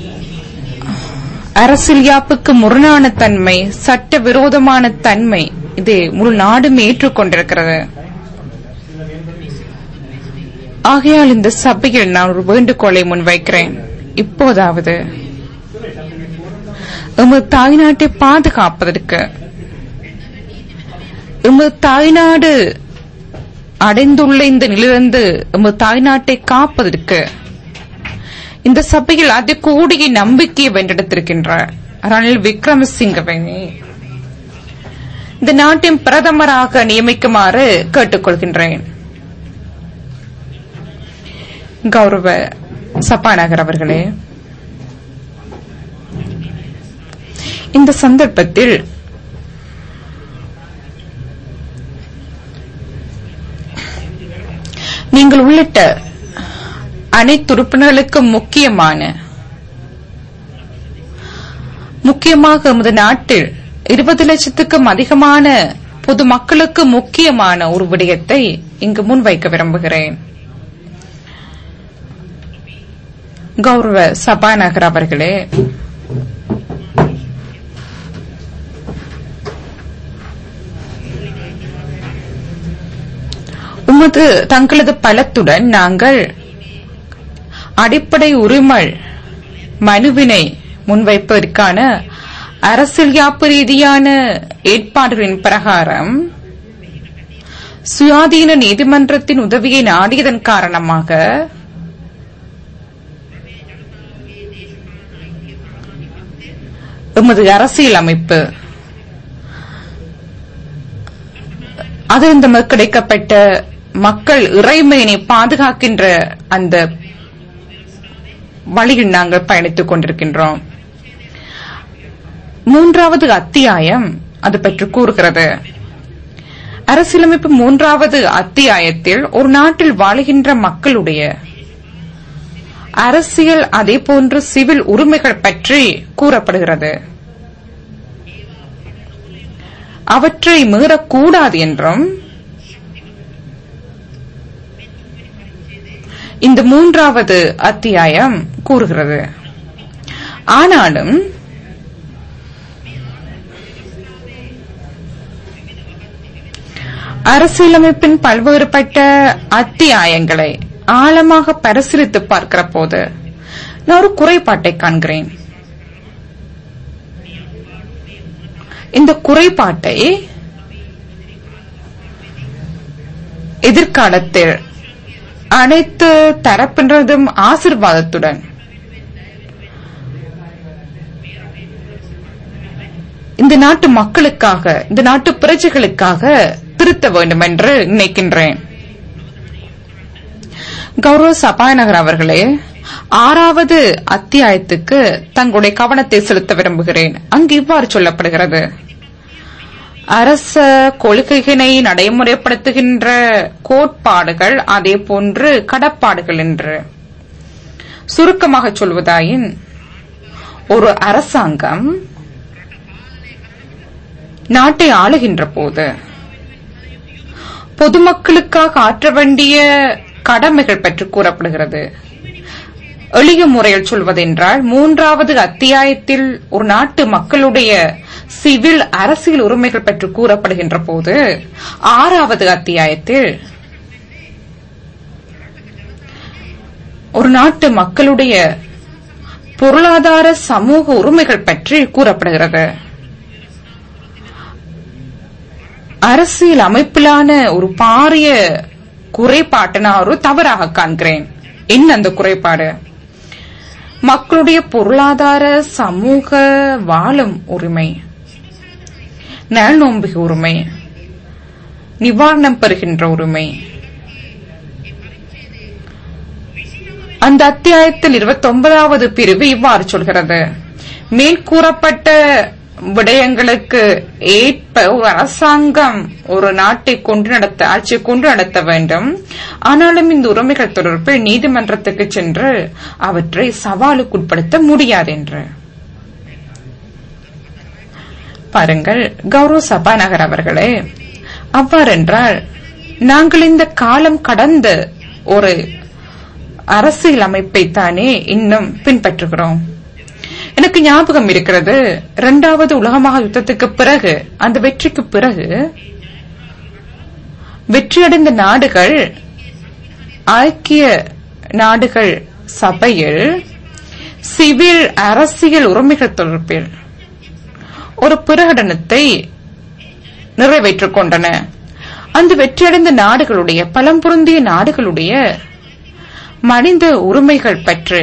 அரசியல் யாப்புக்கு முரணான தன்மை சட்ட விரோதமான தன்மை இதை முழு நாடும் ஏற்றுக்கொண்டிருக்கிறது ஆகையால் இந்த சபையில் நான் ஒரு வேண்டுகோளை முன்வைக்கிறேன் இப்போதாவது எமது தாய்நாட்டை பாதுகாப்பதற்கு எமது தாய்நாடு அடைந்துள்ள இந்த நிலையிலிருந்து எமது தாய்நாட்டை காப்பதற்கு இந்த சபையில் அதி கூடிய நம்பிக்கையை வென்றெடுத்திருக்கின்றார் ரணில் விக்ரமசிங்கவை இந்த நாட்டின் பிரதமராக நியமிக்குமாறு கேட்டுக்கொள்கின்றேன் கௌரவ சபாநகர் அவர்களே இந்த சந்தர்ப்பத்தில் நீங்கள் உள்ளிட்ட அனைத்து உறுப்பினர்களுக்கும் முக்கியமான முக்கியமாக எமது நாட்டில் இருபது லட்சத்துக்கும் அதிகமான பொது மக்களுக்கு முக்கியமான ஒரு விடயத்தை இங்கு முன்வைக்க விரும்புகிறேன் கௌரவ சபாநகர் அவர்களே உமது தங்களது பலத்துடன் நாங்கள் அடிப்படை உரிமை மனுவினை முன்வைப்பதற்கான அரசியல் யாப்பு ரீதியான ஏற்பாடுகளின் பிரகாரம் சுயாதீன நீதிமன்றத்தின் உதவியை நாடியதன் காரணமாக எமது அரசியல் அமைப்பு அதிலிருந்து நமக்கு கிடைக்கப்பட்ட மக்கள் இறைமையினை பாதுகாக்கின்ற அந்த வழியில் நாங்கள் பயணித்துக் கொண்டிருக்கின்றோம் மூன்றாவது அத்தியாயம் அது பற்றி கூறுகிறது அரசியலமைப்பு மூன்றாவது அத்தியாயத்தில் ஒரு நாட்டில் வாழுகின்ற மக்களுடைய அரசியல் அதே போன்று சிவில் உரிமைகள் பற்றி கூறப்படுகிறது அவற்றை மீறக்கூடாது என்றும் இந்த மூன்றாவது அத்தியாயம் கூறுகிறது ஆனாலும் அரசியலமைப்பின் பல்வேறுபட்ட அத்தியாயங்களை ஆழமாக பரிசீலித்து பார்க்கிற போது நான் ஒரு குறைபாட்டை காண்கிறேன் இந்த குறைபாட்டை எதிர்காலத்தில் அனைத்து தரப்பினரதும் ஆசிர்வாதத்துடன் இந்த நாட்டு மக்களுக்காக இந்த நாட்டு பிரஜைகளுக்காக திருத்த வேண்டும் என்று நினைக்கின்றேன் கௌரவ சபாநாயகர் அவர்களே ஆறாவது அத்தியாயத்துக்கு தங்களுடைய கவனத்தை செலுத்த விரும்புகிறேன் அங்கு இவ்வாறு சொல்லப்படுகிறது அரச கொள்கையினை நடைமுறைப்படுத்துகின்ற கோட்பாடுகள் அதே போன்று கடப்பாடுகள் என்று சுருக்கமாக சொல்வதாயின் ஒரு அரசாங்கம் நாட்டை ஆளுகின்ற போது பொதுமக்களுக்காக ஆற்ற வேண்டிய கடமைகள் பற்றி கூறப்படுகிறது எளிய முறையில் சொல்வதென்றால் மூன்றாவது அத்தியாயத்தில் ஒரு நாட்டு மக்களுடைய சிவில் அரசியல் உரிமைகள் பற்றி கூறப்படுகின்ற போது ஆறாவது அத்தியாயத்தில் ஒரு நாட்டு மக்களுடைய பொருளாதார சமூக உரிமைகள் பற்றி கூறப்படுகிறது அரசியல் அமைப்பிலான ஒரு பாரிய குறைபாட்டை நான் ஒரு தவறாக காண்கிறேன் என்ன அந்த குறைபாடு மக்களுடைய பொருளாதார சமூக வாழும் உரிமை நல் நோம்பிகை உரிமை நிவாரணம் பெறுகின்ற உரிமை அந்த அத்தியாயத்தில் இருபத்தி ஒன்பதாவது பிரிவு இவ்வாறு சொல்கிறது மேல் கூறப்பட்ட விடயங்களுக்கு ஏற்ப ஒரு அரசாங்கம் ஒரு நாட்டை கொண்டு நடத்த ஆட்சியை கொண்டு நடத்த வேண்டும் ஆனாலும் இந்த உரிமைகள் தொடர்பில் நீதிமன்றத்துக்கு சென்று அவற்றை சவாலுக்குட்படுத்த முடியாது என்று பாருங்கள் கௌரவ சபாநகர் அவர்களே அவ்வாறென்றால் நாங்கள் இந்த காலம் கடந்த ஒரு அரசியல் அமைப்பை தானே இன்னும் பின்பற்றுகிறோம் எனக்கு ஞாபகம் இருக்கிறது இரண்டாவது உலகமாக யுத்தத்துக்கு பிறகு அந்த வெற்றிக்கு பிறகு வெற்றியடைந்த நாடுகள் ஐக்கிய நாடுகள் சபையில் சிவில் அரசியல் உரிமைகள் தொடர்பில் ஒரு பிரகடனத்தை நிறைவேற்றிக் கொண்டன அந்த வெற்றியடைந்த நாடுகளுடைய பலம் பொருந்திய நாடுகளுடைய மனித உரிமைகள் பற்றி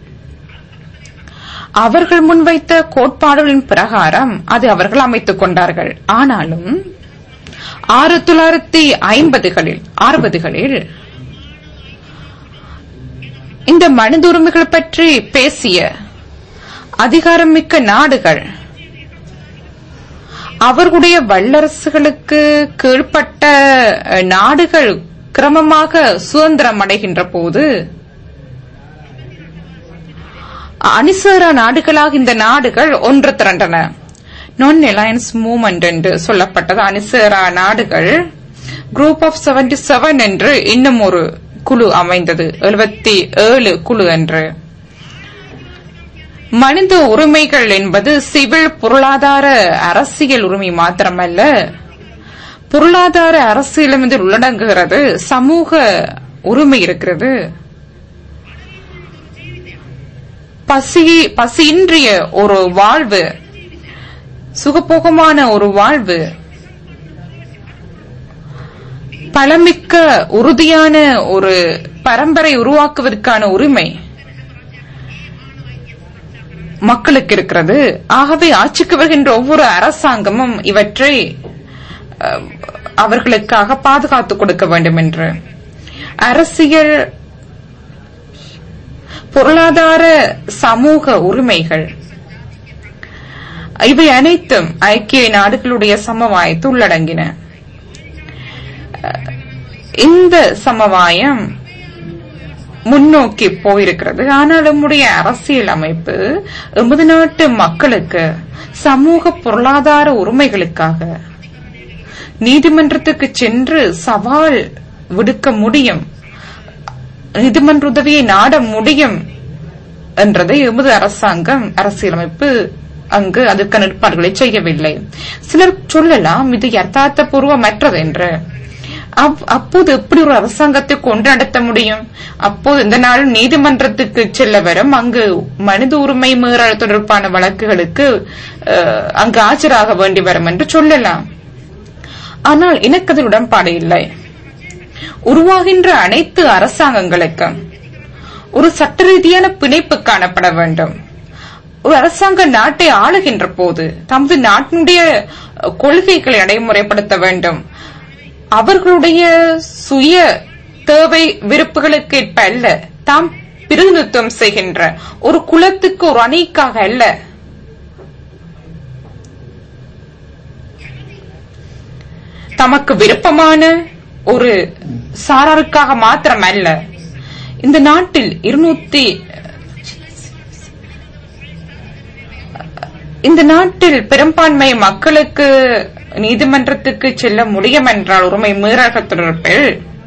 அவர்கள் முன்வைத்த கோட்பாடுகளின் பிரகாரம் அது அவர்கள் அமைத்துக் கொண்டார்கள் ஆனாலும் ஆயிரத்தி தொள்ளாயிரத்தி ஐம்பதுகளில் அறுபதுகளில் இந்த மனித உரிமைகள் பற்றி பேசிய அதிகாரமிக்க நாடுகள் அவர்களுடைய வல்லரசுகளுக்கு கீழ்ப்பட்ட நாடுகள் கிரமமாக சுதந்திரம் அடைகின்ற போது அணிசேரா நாடுகளாக இந்த நாடுகள் ஒன்று திரண்டன நான் அலையன்ஸ் மூவ்மெண்ட் என்று சொல்லப்பட்டது அணிசேரா நாடுகள் குரூப் ஆஃப் செவன்டி செவன் என்று இன்னும் ஒரு குழு அமைந்தது எழுபத்தி ஏழு குழு என்று மனித உரிமைகள் என்பது சிவில் பொருளாதார அரசியல் உரிமை மாத்திரமல்ல பொருளாதார அரசியலும் இதில் உள்ளடங்குகிறது சமூக உரிமை இருக்கிறது பசி பசியின்றிய ஒரு வாழ்வு சுகபோகமான ஒரு வாழ்வு பலமிக்க உறுதியான ஒரு பரம்பரை உருவாக்குவதற்கான உரிமை மக்களுக்கு இருக்கிறது ஆகவே ஆட்சிக்கு வருகின்ற ஒவ்வொரு அரசாங்கமும் இவற்றை அஹ், அவர்களுக்காக பாதுகாத்துக் கொடுக்க வேண்டும் என்று அரசியல் பொருளாதார சமூக உரிமைகள் இவை அனைத்தும் ஐக்கிய நாடுகளுடைய சமவாயத்து உள்ளடங்கின அஹ், இந்த சமவாயம் முன்னோக்கி போயிருக்கிறது ஆனால் நம்முடைய அரசியல் அமைப்பு எமது நாட்டு மக்களுக்கு சமூக பொருளாதார உரிமைகளுக்காக நீதிமன்றத்துக்கு சென்று சவால் விடுக்க முடியும் நீதிமன்ற உதவியை நாட முடியும் என்றதை எமது அரசாங்கம் அரசியலமைப்பு அங்கு அதற்கான ஏற்பாடுகளை செய்யவில்லை சிலர் சொல்லலாம் இது யதார்த்தபூர்வமற்றது என்று அப்- அப்போது எப்படி ஒரு அரசாங்கத்தை கொண்டு நடத்த முடியும் அப்போது இந்த நாள் நீதிமன்றத்துக்கு செல்ல வரும் அங்கு மனித உரிமை மீறல் தொடர்பான வழக்குகளுக்கு அஹ், அங்கு ஆஜராக வேண்டி வரும் என்று சொல்லலாம் ஆனால் எனக்கு அதில் உடன்பாடு இல்லை உருவாகின்ற அனைத்து அரசாங்கங்களுக்கும் ஒரு சட்ட ரீதியான பிணைப்பு காணப்பட வேண்டும் ஒரு அரசாங்க நாட்டை ஆளுகின்ற போது தமது நாட்டினுடைய அஹ், கொள்கைகளை நடைமுறைப்படுத்த வேண்டும் அவர்களுடைய சுய தேவை விருப்புகளுக்கு ஏற்ப அல்ல தாம் பிரதிநிதித்துவம் செய்கின்ற ஒரு குலத்துக்கு ஒரு அணிக்காக அல்ல தமக்கு விருப்பமான ஒரு சாராருக்காக மாத்திரம் அல்ல இந்த நாட்டில் இருநூத்தி இந்த நாட்டில் பெரும்பான்மை மக்களுக்கு நீதிமன்றத்துக்கு செல்ல முடியும் என்றால் உரிமை மீறல்கள் தொடர்பில்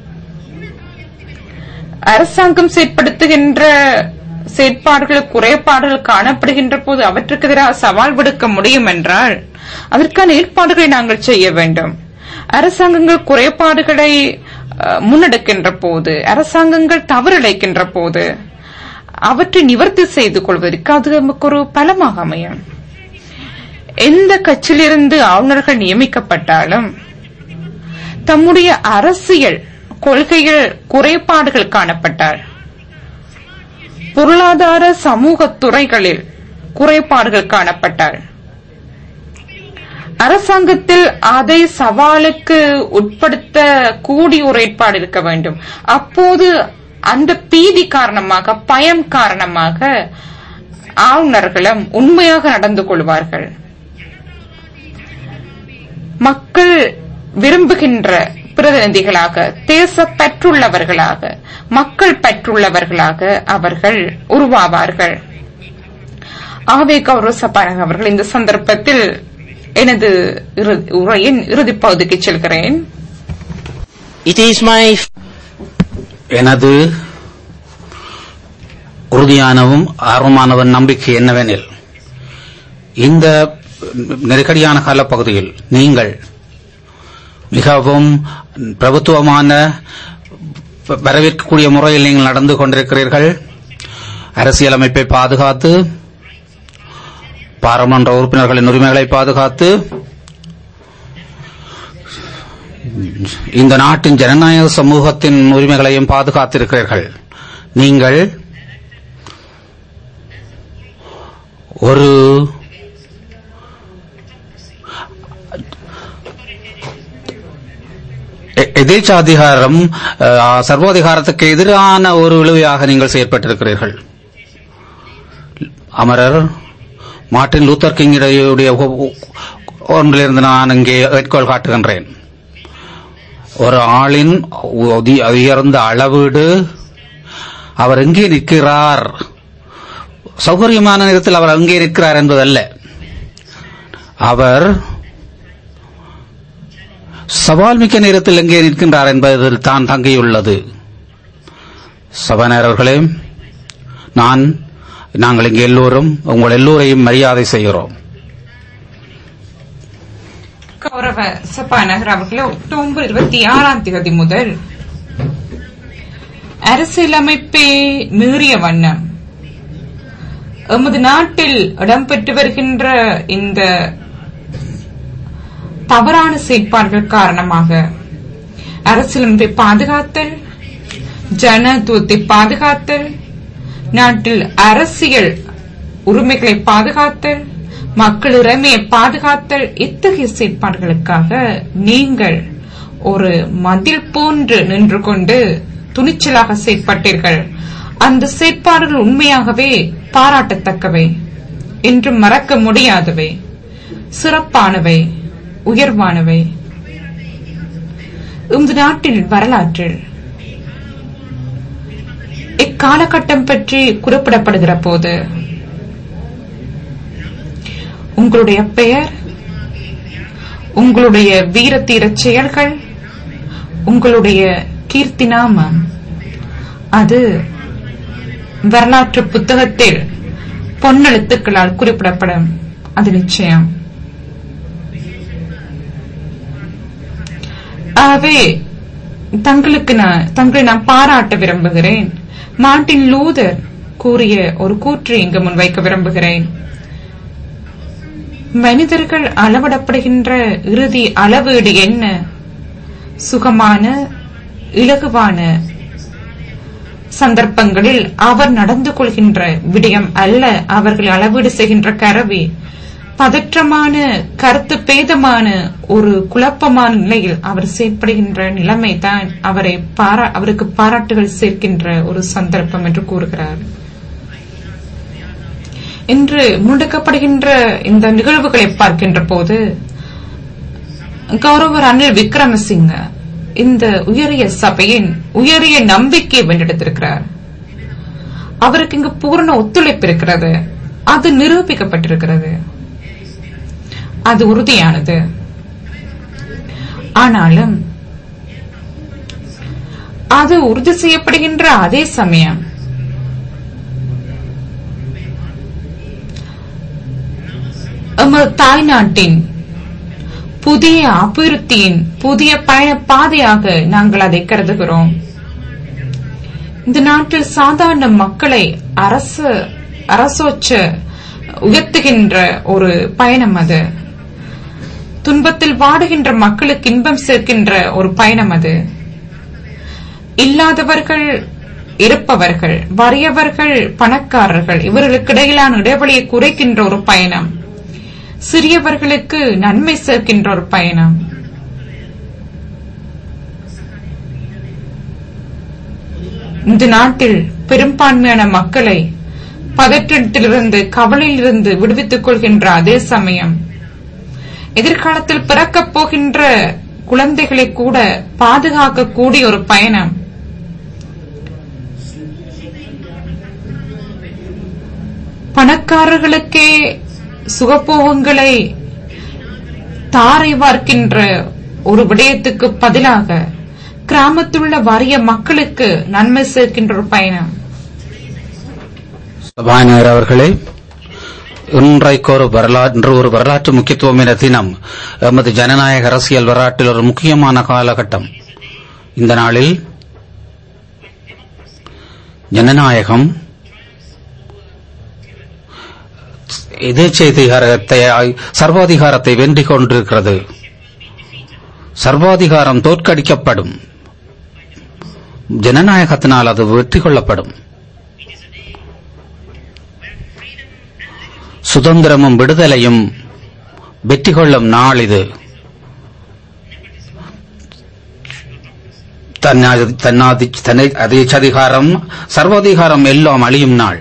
அரசாங்கம் செயற்படுத்துகின்ற செயற்பாடுகள் குறைபாடுகள் காணப்படுகின்ற போது அவற்றுக்கு எதிராக சவால் விடுக்க முடியும் என்றால் அதற்கான ஏற்பாடுகளை நாங்கள் செய்ய வேண்டும் அரசாங்கங்கள் குறைபாடுகளை அஹ், முன்னெடுக்கின்ற போது அரசாங்கங்கள் தவறிழைக்கின்ற போது அவற்றை நிவர்த்தி செய்து கொள்வதற்கு அது நமக்கு ஒரு பலமாக அமையும் எந்த கட்சியிலிருந்து ஆளுநர்கள் நியமிக்கப்பட்டாலும் தம்முடைய அரசியல் கொள்கைகள் குறைபாடுகள் காணப்பட்டால் பொருளாதார சமூக துறைகளில் குறைபாடுகள் காணப்பட்டால் அரசாங்கத்தில் அதை சவாலுக்கு உட்படுத்த கூடிய ஒரு ஏற்பாடு இருக்க வேண்டும் அப்போது அந்த பீதி காரணமாக பயம் காரணமாக ஆளுநர்களும் உண்மையாக நடந்து கொள்வார்கள் மக்கள் விரும்புகின்ற பிரதிநிதிகளாக தேசப்பற்றுள்ளவர்களாக மக்கள் பற்றுள்ளவர்களாக அவர்கள் உருவாவார்கள் ஆகவே கௌரவ சபாநாயகர் அவர்கள் இந்த சந்தர்ப்பத்தில் எனது இறு- உரையின் இறுதிப் பகுதிக்கு செல்கிறேன் It is my எனது உறுதியானவும் ஆர்வமானவன் நம்பிக்கை என்னவெனில் இந்த நெருக்கடியான காலப்பகுதியில் நீங்கள் மிகவும் பிரபுத்துவமான வ- வரவேற்கக்கூடிய முறையில் நீங்கள் நடந்து கொண்டிருக்கிறீர்கள் அரசியலமைப்பை பாதுகாத்து பாராளுமன்ற உறுப்பினர்களின் உரிமைகளை பாதுகாத்து இந்த நாட்டின் ஜனநாயக சமூகத்தின் உரிமைகளையும் பாதுகாத்திருக்கிறீர்கள் நீங்கள் ஒரு எ- எதேச்சாதிகாரம் அஹ், சர்வாதிகாரத்துக்கு எதிரான ஒரு இழுவையாக நீங்கள் செயற்பட்டிருக்கிறீர்கள் அமரர் மார்ட்டின் லூத்தர் கிங்குடைய ஒன்றிலிருந்து நான் இங்கே வேட்கோள் காட்டுகின்றேன் ஒரு ஆளின் உதி- உயர்ந்த அளவீடு அவர் எங்கே நிற்கிறார் சௌகரியமான நேரத்தில் அவர் அங்கே நிற்கிறார் என்பதல்ல அவர் சவால் மிக்க நேரத்தில் எங்கே நிற்கின்றார் என்பதில் தான் தங்கியுள்ளது சபாநாயகர் அவர்களே நான் நாங்கள் இங்கே எல்லோரும் உங்கள் எல்லோரையும் மரியாதை செய்கிறோம் கௌரவ சபாநாயகர் அவர்களே அக்டோபர் இருபத்தி ஆறாம் தேதி முதல் அரசியலமைப்பை மீறிய வண்ணம் எமது நாட்டில் இடம்பெற்று வருகின்ற இந்த தவறான செயற்பாடுகள் காரணமாக அரசியலமைப்பை பாதுகாத்தல் ஜனத்துவத்தை பாதுகாத்தல் நாட்டில் அரசியல் உரிமைகளை பாதுகாத்தல் மக்கள் உரிமையை பாதுகாத்தல் இத்தகைய செயற்பாடுகளுக்காக நீங்கள் ஒரு மதில் போன்று நின்று கொண்டு துணிச்சலாக செயற்பட்டீர்கள் அந்த செயற்பாடுகள் உண்மையாகவே பாராட்டத்தக்கவை என்று மறக்க முடியாதவை சிறப்பானவை உயர்வானவை இந்த நாட்டின் வரலாற்றில் இக்காலகட்டம் பற்றி குறிப்பிடப்படுகிற போது உங்களுடைய பெயர் உங்களுடைய வீரத்தீர செயல்கள் உங்களுடைய கீர்த்தி நாமம் அது வரலாற்று புத்தகத்தில் பொன்னெழுத்துக்களால் குறிப்பிடப்படும் அது நிச்சயம் ஆகவே தங்களுக்கு நான் தங்களை நான் பாராட்ட விரும்புகிறேன் மார்ட்டின் லூதர் கூறிய ஒரு கூற்று இங்கு முன்வைக்க விரும்புகிறேன் மனிதர்கள் அளவிடப்படுகின்ற இறுதி அளவீடு என்ன சுகமான இலகுவான சந்தர்ப்பங்களில் அவர் நடந்து கொள்கின்ற விடயம் அல்ல அவர்கள் அளவீடு செய்கின்ற கரவி பதற்றமான கருத்து பேதமான ஒரு குழப்பமான நிலையில் அவர் செயற்படுகின்ற நிலைமைதான் அவரை பாரா அவருக்கு பாராட்டுகள் சேர்க்கின்ற ஒரு சந்தர்ப்பம் என்று கூறுகிறார் இன்று முன்னெடுக்கப்படுகின்ற இந்த நிகழ்வுகளை பார்க்கின்ற போது கௌரவ ரணில் விக்ரமசிங்க இந்த உயரிய சபையின் உயரிய நம்பிக்கையை வென்றெடுத்திருக்கிறார் அவருக்கு இங்கு பூர்ண ஒத்துழைப்பு இருக்கிறது அது நிரூபிக்கப்பட்டிருக்கிறது அது உறுதியானது ஆனாலும் அது உறுதி செய்யப்படுகின்ற அதே சமயம் எமது தாய்நாட்டின் புதிய அபிவிருத்தியின் புதிய பயண பாதையாக நாங்கள் அதை கருதுகிறோம் இந்த நாட்டில் சாதாரண மக்களை அரசு அரசோச்ச உயர்த்துகின்ற ஒரு பயணம் அது துன்பத்தில் வாடுகின்ற மக்களுக்கு இன்பம் சேர்க்கின்ற ஒரு பயணம் அது இல்லாதவர்கள் இருப்பவர்கள் வறியவர்கள் பணக்காரர்கள் இவர்களுக்கு இடையிலான இடைவெளியை குறைக்கின்ற ஒரு பயணம் சிறியவர்களுக்கு நன்மை சேர்க்கின்ற ஒரு பயணம் இந்த நாட்டில் பெரும்பான்மையான மக்களை பதற்றத்திலிருந்து கவலையிலிருந்து விடுவித்துக் கொள்கின்ற அதே சமயம் எதிர்காலத்தில் பிறக்கப் போகின்ற குழந்தைகளை கூட பாதுகாக்கக்கூடிய ஒரு பயணம் பணக்காரர்களுக்கே சுகபோகங்களை தாரை வார்க்கின்ற ஒரு விடயத்துக்கு பதிலாக கிராமத்துள்ள வறிய மக்களுக்கு நன்மை சேர்க்கின்ற ஒரு பயணம் சபாநாயகர் அவர்களே இன்றைக்கு ஒரு வரலாற்று ஒரு வரலாற்று முக்கியத்துவம் என தினம் எமது ஜனநாயக அரசியல் வரலாற்றில் ஒரு முக்கியமான காலகட்டம் இந்த நாளில் ஜனநாயகம் எதேச்சதிகாரத்தை சர்வாதிகாரத்தை வென்றிக் கொண்டிருக்கிறது சர்வாதிகாரம் தோற்கடிக்கப்படும் ஜனநாயகத்தினால் அது வெற்றி கொள்ளப்படும் சுதந்திரமும் விடுதலையும் வெற்றி கொள்ளும் நாள் இது தன்னாதி- தன்னாதி தன்னை- அதேச்சதிகாரம் சர்வாதிகாரம் எல்லாம் அழியும் நாள்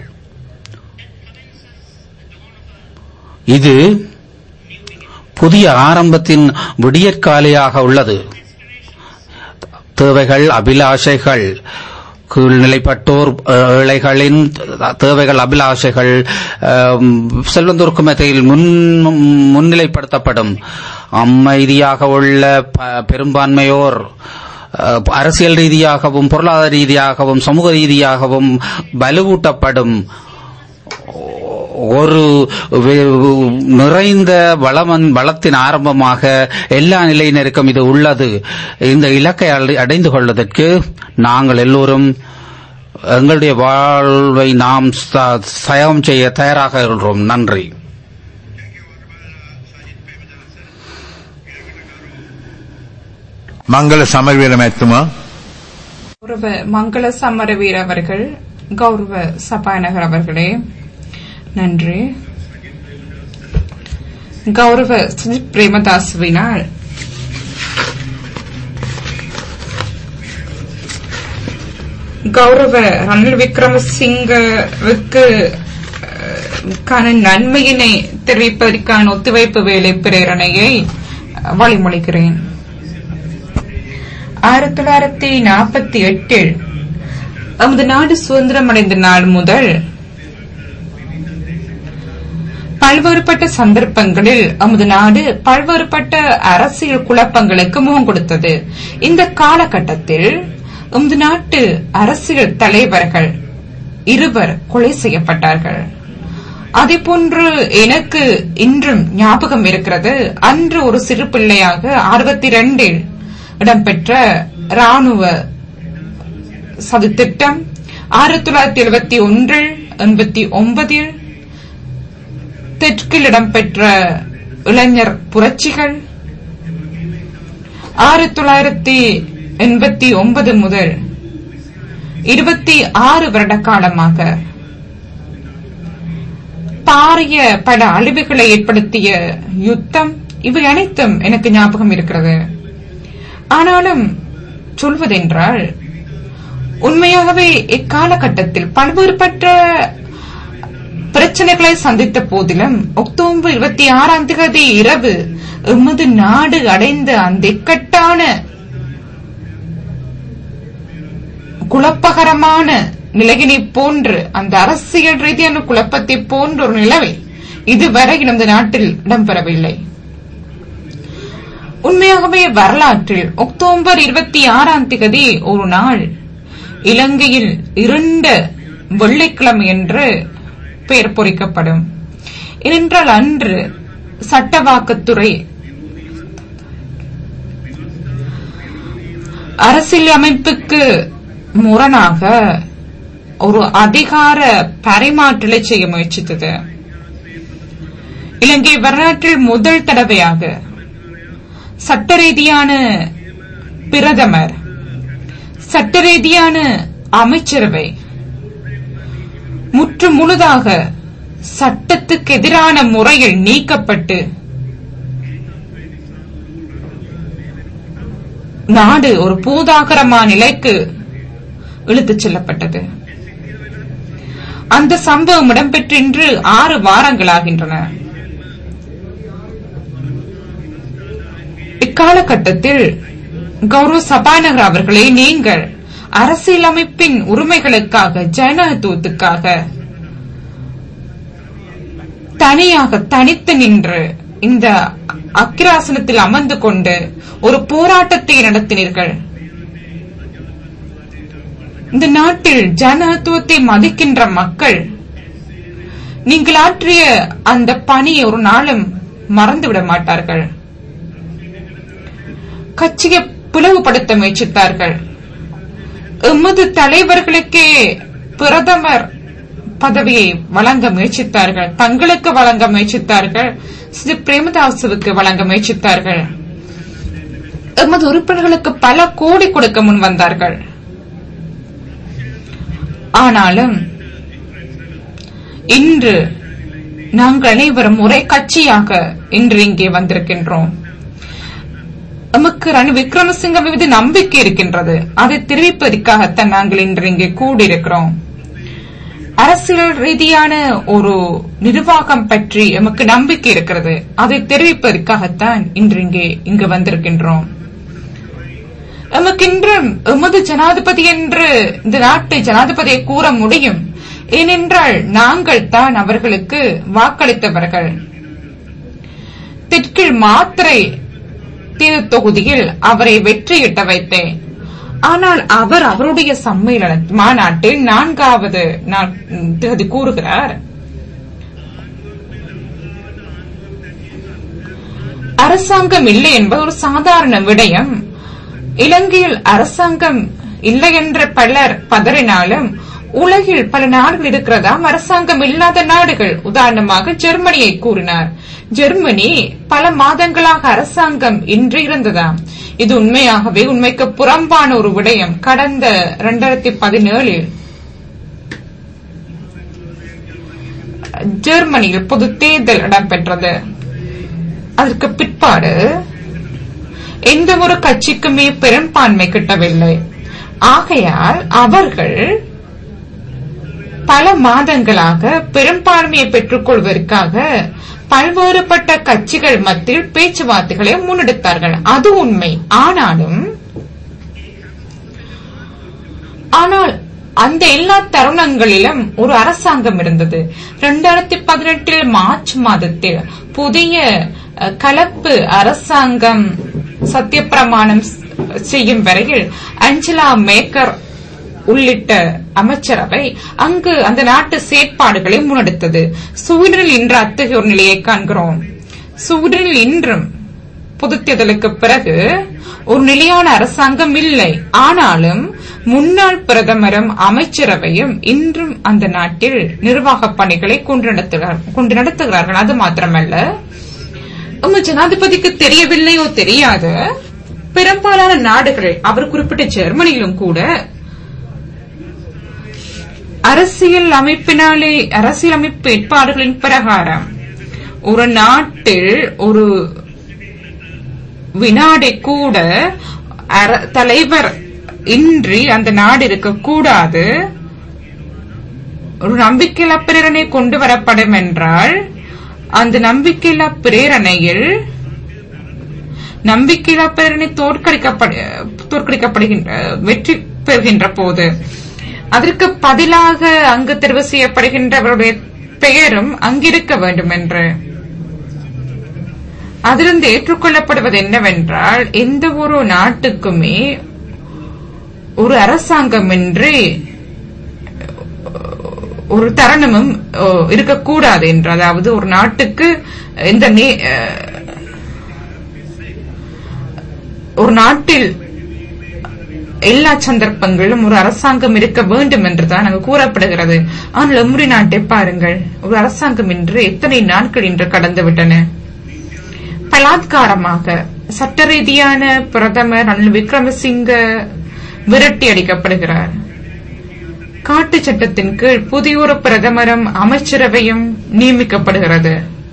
இது புதிய ஆரம்பத்தின் விடியற்காலையாக உள்ளது தேவைகள் அபிலாஷைகள் கீழ்நிலைப்பட்டோர் ஏழைகளின் தேவைகள் அபிலாஷைகள் ஆம், செல்வந்தோர்க்கும் மத்தியில் முன் முன்னிலைப்படுத்தப்படும் அமைதியாக உள்ள ப- பெரும்பான்மையோர் அஹ், அரசியல் ரீதியாகவும் பொருளாதார ரீதியாகவும் சமூக ரீதியாகவும் வலுவூட்டப்படும் ஒரு வே- நிறைந்த வளமன் வளத்தின் ஆரம்பமாக எல்லா நிலையினருக்கும் இது உள்ளது இந்த இலக்கை அடை- அடைந்து கொள்வதற்கு நாங்கள் எல்லோரும் எங்களுடைய வாழ்வை நாம் ச- சயம் செய்ய தயாராக இருக்கிறோம் நன்றி මංගල සමරවීර මැත්තුමා கௌரவ மங்கள சமரவீர் அவர்கள் கௌரவ சபாநாயகர் அவர்களே நன்றி கௌரவ சுஜித் பிரேமதாசுவினால் கௌரவ ரணில் விக்ரமசிங்கவுக்கு அஹ், கான நன்மையினை தெரிவிப்பதற்கான ஒத்துழைப்பு வேலை பிரேரணையை அஹ், வழிமொழிகிறேன் ஆயிரத்தி தொள்ளாயிரத்தி நாற்பத்தி எட்டில் நமது நாடு சுதந்திரம் அடைந்த நாள் முதல் பல்வேறுபட்ட சந்தர்ப்பங்களில் நமது நாடு பல்வேறுபட்ட அரசியல் குழப்பங்களுக்கு முகம் கொடுத்தது இந்த காலகட்டத்தில் நமது நாட்டு அரசியல் தலைவர்கள் இருவர் கொலை செய்யப்பட்டார்கள் அதேபோன்று எனக்கு இன்றும் ஞாபகம் இருக்கிறது அன்று ஒரு சிறு பிள்ளையாக அறுபத்தி ரெண்டில் இடம்பெற்ற ராணுவ சதித்திட்டம் ஆயிரத்தி தொள்ளாயிரத்தி எழுபத்தி ஒன்றில் எண்பத்தி ஒன்பதில் தெற்கில் இடம்பெற்ற இளைஞர் புரட்சிகள் ஆயிரத்தி தொள்ளாயிரத்தி எண்பத்தி ஒன்பது முதல் இருபத்தி ஆறு வருட காலமாக பாரிய பல அழிவுகளை ஏற்படுத்திய யுத்தம் இவை அனைத்தும் எனக்கு ஞாபகம் இருக்கிறது ஆனாலும் சொல்வதென்றால் உண்மையாகவே இக்காலகட்டத்தில் பல்வேறுபட்ட பிரச்சனைகளை சந்தித்த போதிலும் அக்டோபர் இருபத்தி ஆறாம் தேதி இரவு எமது நாடு அடைந்த அந்த இக்கட்டான குழப்பகரமான நிலையினை போன்று அந்த அரசியல் ரீதியான குழப்பத்தை போன்ற ஒரு நிலவை இதுவரை நமது நாட்டில் இடம்பெறவில்லை உண்மையாகவே வரலாற்றில் அக்டோபர் இருபத்தி ஆறாம் தேதி ஒரு நாள் இலங்கையில் இருண்ட வெள்ளிக்கிழமை என்று பெயர் பொறிக்கப்படும் ஏனென்றால் அன்று சட்டவாக்கத்துறை அரசியல் அமைப்புக்கு முரணாக ஒரு அதிகார பரிமாற்றலை செய்ய முயற்சித்தது இலங்கை வரலாற்றில் முதல் தடவையாக சட்ட ரீதியான பிரதமர் சட்ட ரீதியான அமைச்சரவை முற்று முழுதாக சட்டத்துக்கு எதிரான முறையில் நீக்கப்பட்டு நாடு ஒரு பூதாகரமான நிலைக்கு இழுத்துச் செல்லப்பட்டது அந்த சம்பவம் இடம்பெற்று இன்று ஆறு வாரங்களாகின்றன இக்காலகட்டத்தில் கௌரவ சபாநகர் அவர்களே நீங்கள் அரசியலமைப்பின் உரிமைகளுக்காக ஜனநாயகத்துவத்துக்காக தனியாக தனித்து நின்று இந்த அக்கிராசனத்தில் அமர்ந்து கொண்டு ஒரு போராட்டத்தை நடத்தினீர்கள் இந்த நாட்டில் ஜனநாயகத்துவத்தை மதிக்கின்ற மக்கள் நீங்கள் ஆற்றிய அந்த பணியை ஒரு நாளும் மறந்துவிட மாட்டார்கள் கட்சியை பிளவுபடுத்த முயற்சித்தார்கள் எமது தலைவர்களுக்கே பிரதமர் பதவியை வழங்க முயற்சித்தார்கள் தங்களுக்கு வழங்க முயற்சித்தார்கள் ஸ்ரீ பிரேமதாசுவுக்கு வழங்க முயற்சித்தார்கள் எமது உறுப்பினர்களுக்கு பல கோடி கொடுக்க முன் வந்தார்கள் ஆனாலும் இன்று நாங்கள் அனைவரும் ஒரே கட்சியாக இன்று இங்கே வந்திருக்கின்றோம் நமக்கு ரணில் விக்ரமசிங்க மீது நம்பிக்கை இருக்கின்றது அதை தெரிவிப்பதற்காகத்தான் நாங்கள் இன்று இங்கே கூடியிருக்கிறோம் அரசியல் ரீதியான ஒரு நிர்வாகம் பற்றி எமக்கு நம்பிக்கை இருக்கிறது அதை தெரிவிப்பதற்காகத்தான் இன்று இங்கே இங்கு வந்திருக்கின்றோம் எமக்கு இன்றும் எமது ஜனாதிபதி என்று இந்த நாட்டு ஜனாதிபதியை கூற முடியும் ஏனென்றால் நாங்கள் தான் அவர்களுக்கு வாக்களித்தவர்கள் தெற்கில் மாத்திரை தீவு தொகுதியில் அவரை வெற்றியிட்ட வைத்தேன் ஆனால் அவர் அவருடைய சம்மேளன மாநாட்டில் நான்காவது நாள் தேதி கூறுகிறார் அரசாங்கம் இல்லை என்பது ஒரு சாதாரண விடயம் இலங்கையில் அரசாங்கம் இல்லை என்ற பலர் பதறினாலும் உலகில் பல நாடுகள் இருக்கிறதாம் அரசாங்கம் இல்லாத நாடுகள் உதாரணமாக ஜெர்மனியை கூறினார் ஜெர்மனி பல மாதங்களாக அரசாங்கம் இன்று இருந்ததாம் இது உண்மையாகவே உண்மைக்கு புறம்பான ஒரு விடயம் கடந்த இரண்டாயிரத்தி பதினேழில் ஜெர்மனியில் பொது தேர்தல் இடம்பெற்றது அதற்கு பிற்பாடு எந்த ஒரு கட்சிக்குமே பெரும்பான்மை கிட்டவில்லை ஆகையால் அவர்கள் பல மாதங்களாக பெரும்பான்மையை பெற்றுக் கொள்வதற்காக பல்வேறுபட்ட கட்சிகள் மத்தியில் பேச்சுவார்த்தைகளை முன்னெடுத்தார்கள் அது உண்மை ஆனாலும் ஆனால் அந்த எல்லா தருணங்களிலும் ஒரு அரசாங்கம் இருந்தது இரண்டாயிரத்தி பதினெட்டில் மார்ச் மாதத்தில் புதிய அஹ், கலப்பு அரசாங்கம் சத்தியப்பிரமாணம் செய்யும் வரையில் அஞ்சலா மேக்கர் உள்ளிட்ட அமைச்சரவை அங்கு அந்த நாட்டு செயற்பாடுகளை முன்னெடுத்தது சூழலில் இன்று அத்தகைய ஒரு நிலையை காண்கிறோம் சூழலில் இன்றும் பொதுத் தேர்தலுக்கு பிறகு ஒரு நிலையான அரசாங்கம் இல்லை ஆனாலும் முன்னாள் பிரதமரும் அமைச்சரவையும் இன்றும் அந்த நாட்டில் நிர்வாக பணிகளை கொண்டு நடத்துகிறார்- கொண்டு நடத்துகிறார்கள் அது மாத்திரமல்ல உங்க ஜனாதிபதிக்கு தெரியவில்லையோ தெரியாது பெரும்பாலான நாடுகள் அவர் குறிப்பிட்ட ஜெர்மனியிலும் கூட அரசியல் அமைப்பினாலே அரசியல் அமைப்பு ஏற்பாடுகளின் பிரகாரம் ஒரு நாட்டில் ஒரு வினாடி கூட அர- தலைவர் இன்றி அந்த நாடு இருக்கக்கூடாது ஒரு நம்பிக்கையில்லா பிரேரணை கொண்டு வரப்படும் என்றால் அந்த நம்பிக்கையில்லா பிரேரணையில் நம்பிக்கையில்லா பிரேரணை தோற்கடிக்கப்படு தோற்கடிக்கப்படுகின்ற வெற்றி பெறுகின்ற போது அதற்கு பதிலாக அங்கு தெரிவு செய்யப்படுகின்றவருடைய பெயரும் அங்கிருக்க வேண்டும் என்று அதிலிருந்து ஏற்றுக்கொள்ளப்படுவது என்னவென்றால் எந்த ஒரு நாட்டுக்குமே ஒரு அரசாங்கமின்றி ஒரு தருணமும் ஓ, இருக்கக்கூடாது என்று அதாவது ஒரு நாட்டுக்கு இந்த நே- அஹ், ஒரு நாட்டில் எல்லா சந்தர்ப்பங்களிலும் ஒரு அரசாங்கம் இருக்க வேண்டும் என்றுதான் அங்கு கூறப்படுகிறது ஆனால் எம்முடி நாட்டை பாருங்கள் ஒரு அரசாங்கம் இன்று எத்தனை நாட்கள் இன்று கடந்துவிட்டன பலாத்காரமாக சட்ட ரீதியான பிரதமர் ரணில் விக்ரமசிங்க விரட்டி அடிக்கப்படுகிறார் காட்டு சட்டத்தின் கீழ் புதிய ஒரு பிரதமரும் அமைச்சரவையும் நியமிக்கப்படுகிறது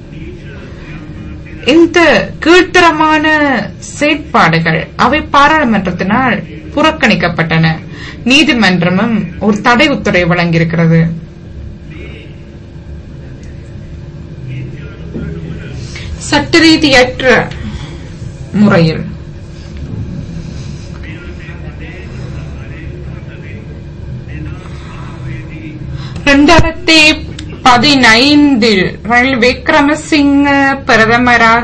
இந்த கீழ்த்தரமான செயற்பாடுகள் அவை பாராளுமன்றத்தினால் புறக்கணிக்கப்பட்டன நீதிமன்றமும் ஒரு தடை உத்தரவை வழங்கியிருக்கிறது சட்ட ரீதியற்ற முறையில் இரண்டாயிரத்தி பதினைந்தில் ரணில் விக்ரமசிங்க பிரதமராக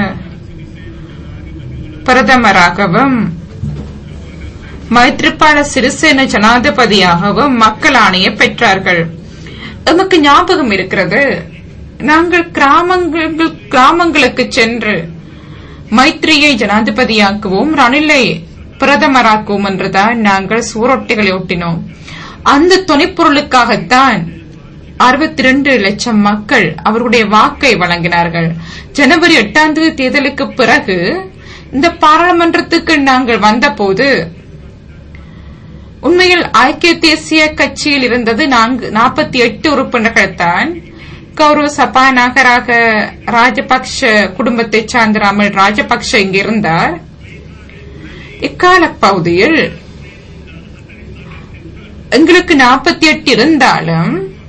பிரதமராகவும் மைத்ரிபால சிறிசேன ஜனாதிபதியாகவும் மக்கள் ஆணைய பெற்றார்கள் நமக்கு ஞாபகம் இருக்கிறது நாங்கள் கிராமங்கள் கிராமங்களுக்கு சென்று மைத்ரியை ஜனாதிபதியாக்குவோம் ரணிலை பிரதமராக்குவோம் என்றுதான் நாங்கள் சூரொட்டிகளை ஒட்டினோம் அந்த துணைப்பொருளுக்காகத்தான் அறுபத்தி ரெண்டு லட்சம் மக்கள் அவர்களுடைய வாக்கை வழங்கினார்கள் ஜனவரி எட்டாம் தேதி தேர்தலுக்கு பிறகு இந்த பாராளுமன்றத்துக்கு நாங்கள் வந்தபோது உண்மையில் ஐக்கிய தேசிய கட்சியில் இருந்தது நாற்பத்தி எட்டு உறுப்பினர்கள் தான் கௌரவ சபாநாயகராக ராஜபக்ஷ குடும்பத்தை சார்ந்த ராமல் ராஜபக்ஷ இங்கு இருந்தார் இக்கால பகுதியில் எங்களுக்கு நாற்பத்தி எட்டு இருந்தாலும்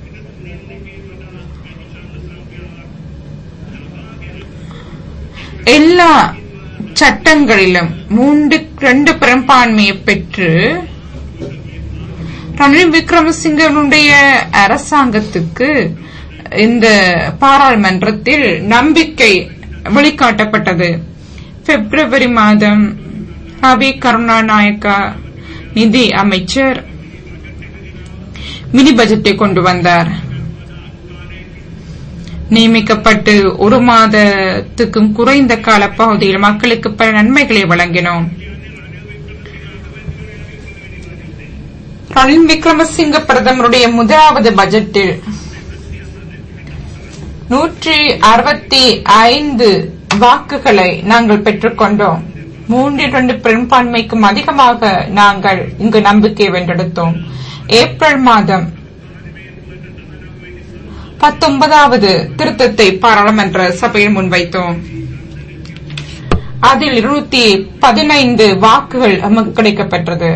எல்லா சட்டங்களிலும் மூன்று ரெண்டு பெரும்பான்மையை பெற்று ரணில் விக்ரமசிங்கனுடைய அரசாங்கத்துக்கு இந்த பாராளுமன்றத்தில் நம்பிக்கை வெளிக்காட்டப்பட்டது பிப்ரவரி மாதம் ரவி கருணாநாயக்கா நிதி அமைச்சர் மினி பட்ஜெட்டை கொண்டு வந்தார் நியமிக்கப்பட்டு ஒரு மாதத்துக்கும் குறைந்த கால பகுதியில் மக்களுக்கு பல நன்மைகளை வழங்கினோம் ரணில் விக்ரமசிங்க பிரதமருடைய முதலாவது பட்ஜெட்டில் நூற்றி அறுபத்தி ஐந்து வாக்குகளை நாங்கள் பெற்றுக்கொண்டோம் மூன்றில் இரண்டு பெரும்பான்மைக்கும் அதிகமாக நாங்கள் இங்கு நம்பிக்கை வென்றெடுத்தோம் ஏப்ரல் மாதம் பத்தொன்பதாவது திருத்தத்தை பாராளுமன்ற சபையில் முன்வைத்தோம் அதில் இருநூத்தி பதினைந்து வாக்குகள் நமக்கு கிடைக்கப்பெற்றது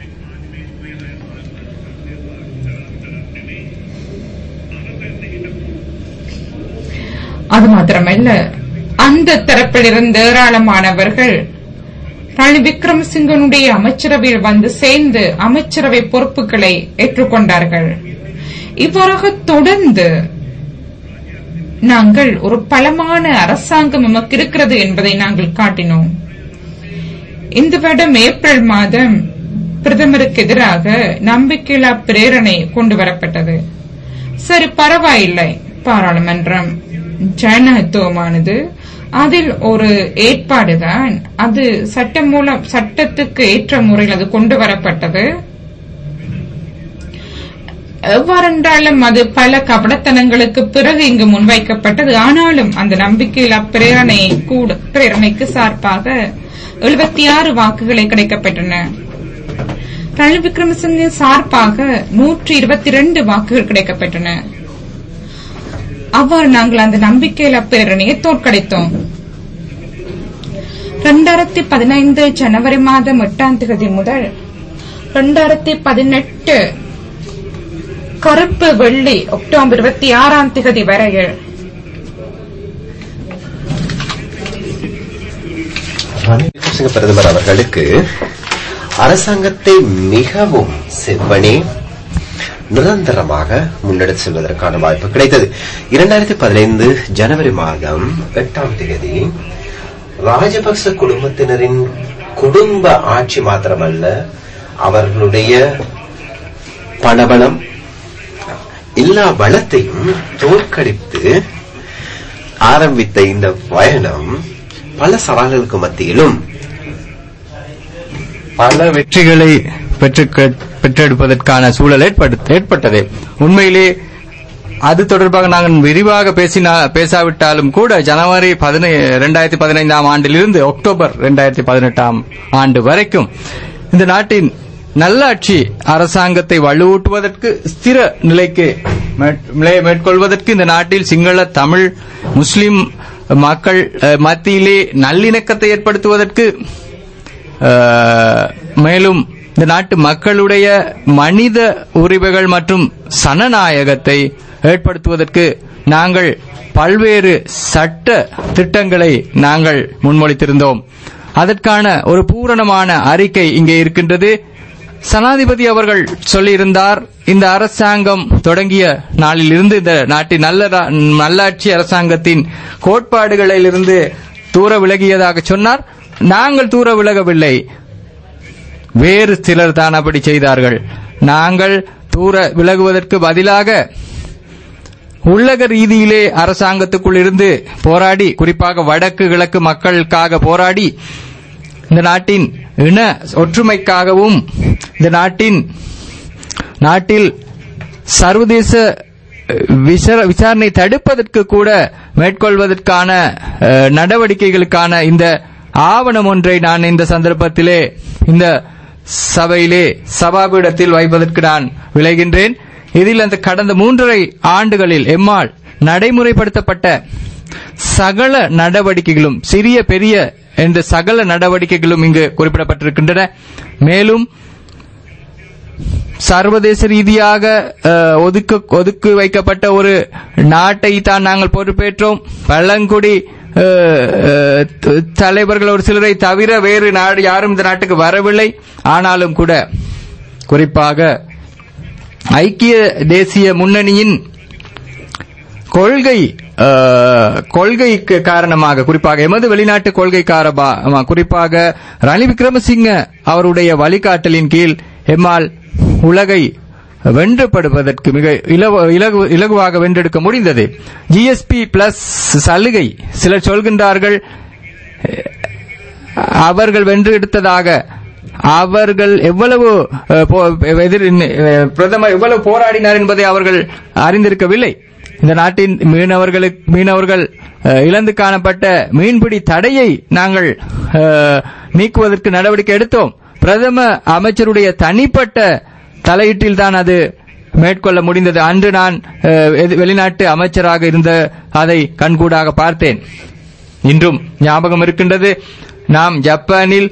அது மாத்திரமல்ல அந்த தரப்பிலிருந்த ஏராளமானவர்கள் ரணில் விக்ரமசிங்கனுடைய அமைச்சரவையில் வந்து சேர்ந்து அமைச்சரவை பொறுப்புகளை ஏற்றுக்கொண்டார்கள் இவ்வாறாக தொடர்ந்து நாங்கள் ஒரு பலமான அரசாங்கம் நமக்கு இருக்கிறது என்பதை நாங்கள் காட்டினோம் இந்த வருடம் ஏப்ரல் மாதம் பிரதமருக்கு எதிராக நம்பிக்கையில்லா பிரேரணை கொண்டு வரப்பட்டது சரி பரவாயில்லை பாராளுமன்றம் ஜனநாயகத்துவமானது அதில் ஒரு ஏற்பாடுதான் அது சட்டம் மூலம் சட்டத்துக்கு ஏற்ற முறையில் அது கொண்டு வரப்பட்டது எவ்வாறென்றாலும் அது பல கபடத்தனங்களுக்கு பிறகு இங்கு முன்வைக்கப்பட்டது ஆனாலும் அந்த நம்பிக்கையில்லா பிரேரணை கூட பிரேரணைக்கு சார்பாக எழுபத்தி ஆறு வாக்குகளை கிடைக்கப்பெற்றன ரணில் விக்ரமசிங்கே சார்பாக நூற்றி இருபத்தி ரெண்டு வாக்குகள் கிடைக்கப்பெற்றன அவ்வாறு நாங்கள் அந்த நம்பிக்கையில்லா பிரேரணையை தோற்கடித்தோம் இரண்டாயிரத்தி பதினைந்து ஜனவரி மாதம் எட்டாம் தேதி முதல் இரண்டாயிரத்தி பதினெட்டு கருப்பு வெள்ளி அக்டோபர் இருபத்தி ஆறாம் தேதி வரையில் ரணில் விக்ரமசிங்க பிரதமர் அவர்களுக்கு அரசாங்கத்தை மிகவும் செவ்வனே நிரந்தரமாக முன்னெடுத்து செல்வதற்கான வாய்ப்பு கிடைத்தது இரண்டாயிரத்தி பதினைந்து ஜனவரி மாதம் எட்டாம் தேதி ராஜபக்ச குடும்பத்தினரின் குடும்ப ஆட்சி மாத்திரமல்ல அவர்களுடைய பணபலம் எல்லா வளத்தையும் தோற்கடித்து ஆரம்பித்த இந்த பயணம் பல சவால்களுக்கு மத்தியிலும் பல வெற்றிகளை பெற்று பெற்றெடுப்பதற்கான சூழல் ஏற்பட்டு- ஏற்பட்டது உண்மையிலே அது தொடர்பாக நாங்கள் விரிவாக பேசினா பேசாவிட்டாலும் கூட ஜனவரி இரண்டாயிரத்தி பதினைந்தாம் ஆண்டிலிருந்து அக்டோபர் இரண்டாயிரத்தி பதினெட்டாம் ஆண்டு வரைக்கும் இந்த நாட்டின் நல்லாட்சி அரசாங்கத்தை வலுவூட்டுவதற்கு ஸ்திர நிலைக்கு மேற்- நிலையை மேற்கொள்வதற்கு இந்த நாட்டில் சிங்கள தமிழ் முஸ்லிம் மக்கள் அஹ், மத்தியிலே நல்லிணக்கத்தை ஏற்படுத்துவதற்கு அஹ், மேலும் இந்த நாட்டு மக்களுடைய மனித உரிமைகள் மற்றும் சனநாயகத்தை ஏற்படுத்துவதற்கு நாங்கள் பல்வேறு சட்ட திட்டங்களை நாங்கள் முன்மொழித்திருந்தோம் அதற்கான ஒரு பூரணமான அறிக்கை இங்கே இருக்கின்றது சனாதிபதி அவர்கள் சொல்லியிருந்தார் இந்த அரசாங்கம் தொடங்கிய நாளிலிருந்து இந்த நாட்டின் நல்ல நல்லாட்சி அரசாங்கத்தின் கோட்பாடுகளிலிருந்து தூர விலகியதாக சொன்னார் நாங்கள் தூர விலகவில்லை வேறு சிலர் தான் அப்படி செய்தார்கள் நாங்கள் தூர விலகுவதற்கு பதிலாக உள்ளக ரீதியிலே அரசாங்கத்துக்குள் இருந்து போராடி குறிப்பாக வடக்கு கிழக்கு மக்களுக்காக போராடி இந்த நாட்டின் இன ஒற்றுமைக்காகவும் இந்த நாட்டின் நாட்டில் சர்வதேச அஹ், விசார- விசாரணை தடுப்பதற்கு கூட மேற்கொள்வதற்கான அஹ், நடவடிக்கைகளுக்கான இந்த ஆவணம் ஒன்றை நான் இந்த சந்தர்ப்பத்திலே இந்த சபையிலே சபாபீடத்தில் வைப்பதற்கு நான் விளைகின்றேன் இதில் அந்த கடந்த மூன்றரை ஆண்டுகளில் எம்மால் நடைமுறைப்படுத்தப்பட்ட சகல நடவடிக்கைகளும் சிறிய பெரிய என்ற சகல நடவடிக்கைகளும் இங்கு குறிப்பிடப்பட்டிருக்கின்றன மேலும் சர்வதேச ரீதியாக அஹ், ஒதுக்கு ஒதுக்கி வைக்கப்பட்ட ஒரு நாட்டை தான் நாங்கள் பொறுப்பேற்றோம் பழங்குடி அஹ், அஹ், த- தலைவர்கள் ஒரு சிலரை தவிர வேறு நாடு யாரும் இந்த நாட்டுக்கு வரவில்லை ஆனாலும் கூட குறிப்பாக ஐக்கிய தேசிய முன்னணியின் கொள்கை அஹ், கொள்கைக்கு காரணமாக குறிப்பாக எமது வெளிநாட்டு கொள்கை காரணமாக குறிப்பாக ரணில் விக்ரமசிங்க அவருடைய வழிகாட்டலின் கீழ் எம்மால் உலகை வென்றப்படுவதற்கு மிக இலவ- இலகு- இலகுவாக வென்றெடுக்க முடிந்தது ஜிஎஸ்பி பிளஸ் சலுகை சிலர் சொல்கின்றார்கள் அவர்கள் வென்று எடுத்ததாக அவர்கள் எவ்வளவு அஹ், போ- எதிர் அஹ், பிரதமர் எவ்வளவு போராடினார் என்பதை அவர்கள் அறிந்திருக்கவில்லை இந்த நாட்டின் மீனவர்களுக்கு மீனவர்கள் அஹ், இழந்து காணப்பட்ட மீன்பிடி தடையை நாங்கள் அஹ், நீக்குவதற்கு நடவடிக்கை எடுத்தோம் பிரதம அமைச்சருடைய தனிப்பட்ட தலையீட்டில் தான் அது மேற்கொள்ள முடிந்தது அன்று நான் அஹ், எது- வெளிநாட்டு அமைச்சராக இருந்த அதை கண்கூடாக பார்த்தேன் இன்றும் ஞாபகம் இருக்கின்றது நாம் ஜப்பானில்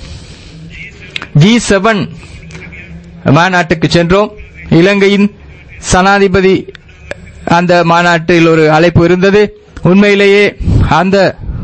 ஜி செவன் மாநாட்டுக்கு சென்றோம் இலங்கையின் சனாதிபதி அந்த மாநாட்டில் ஒரு அழைப்பு இருந்தது உண்மையிலேயே அந்த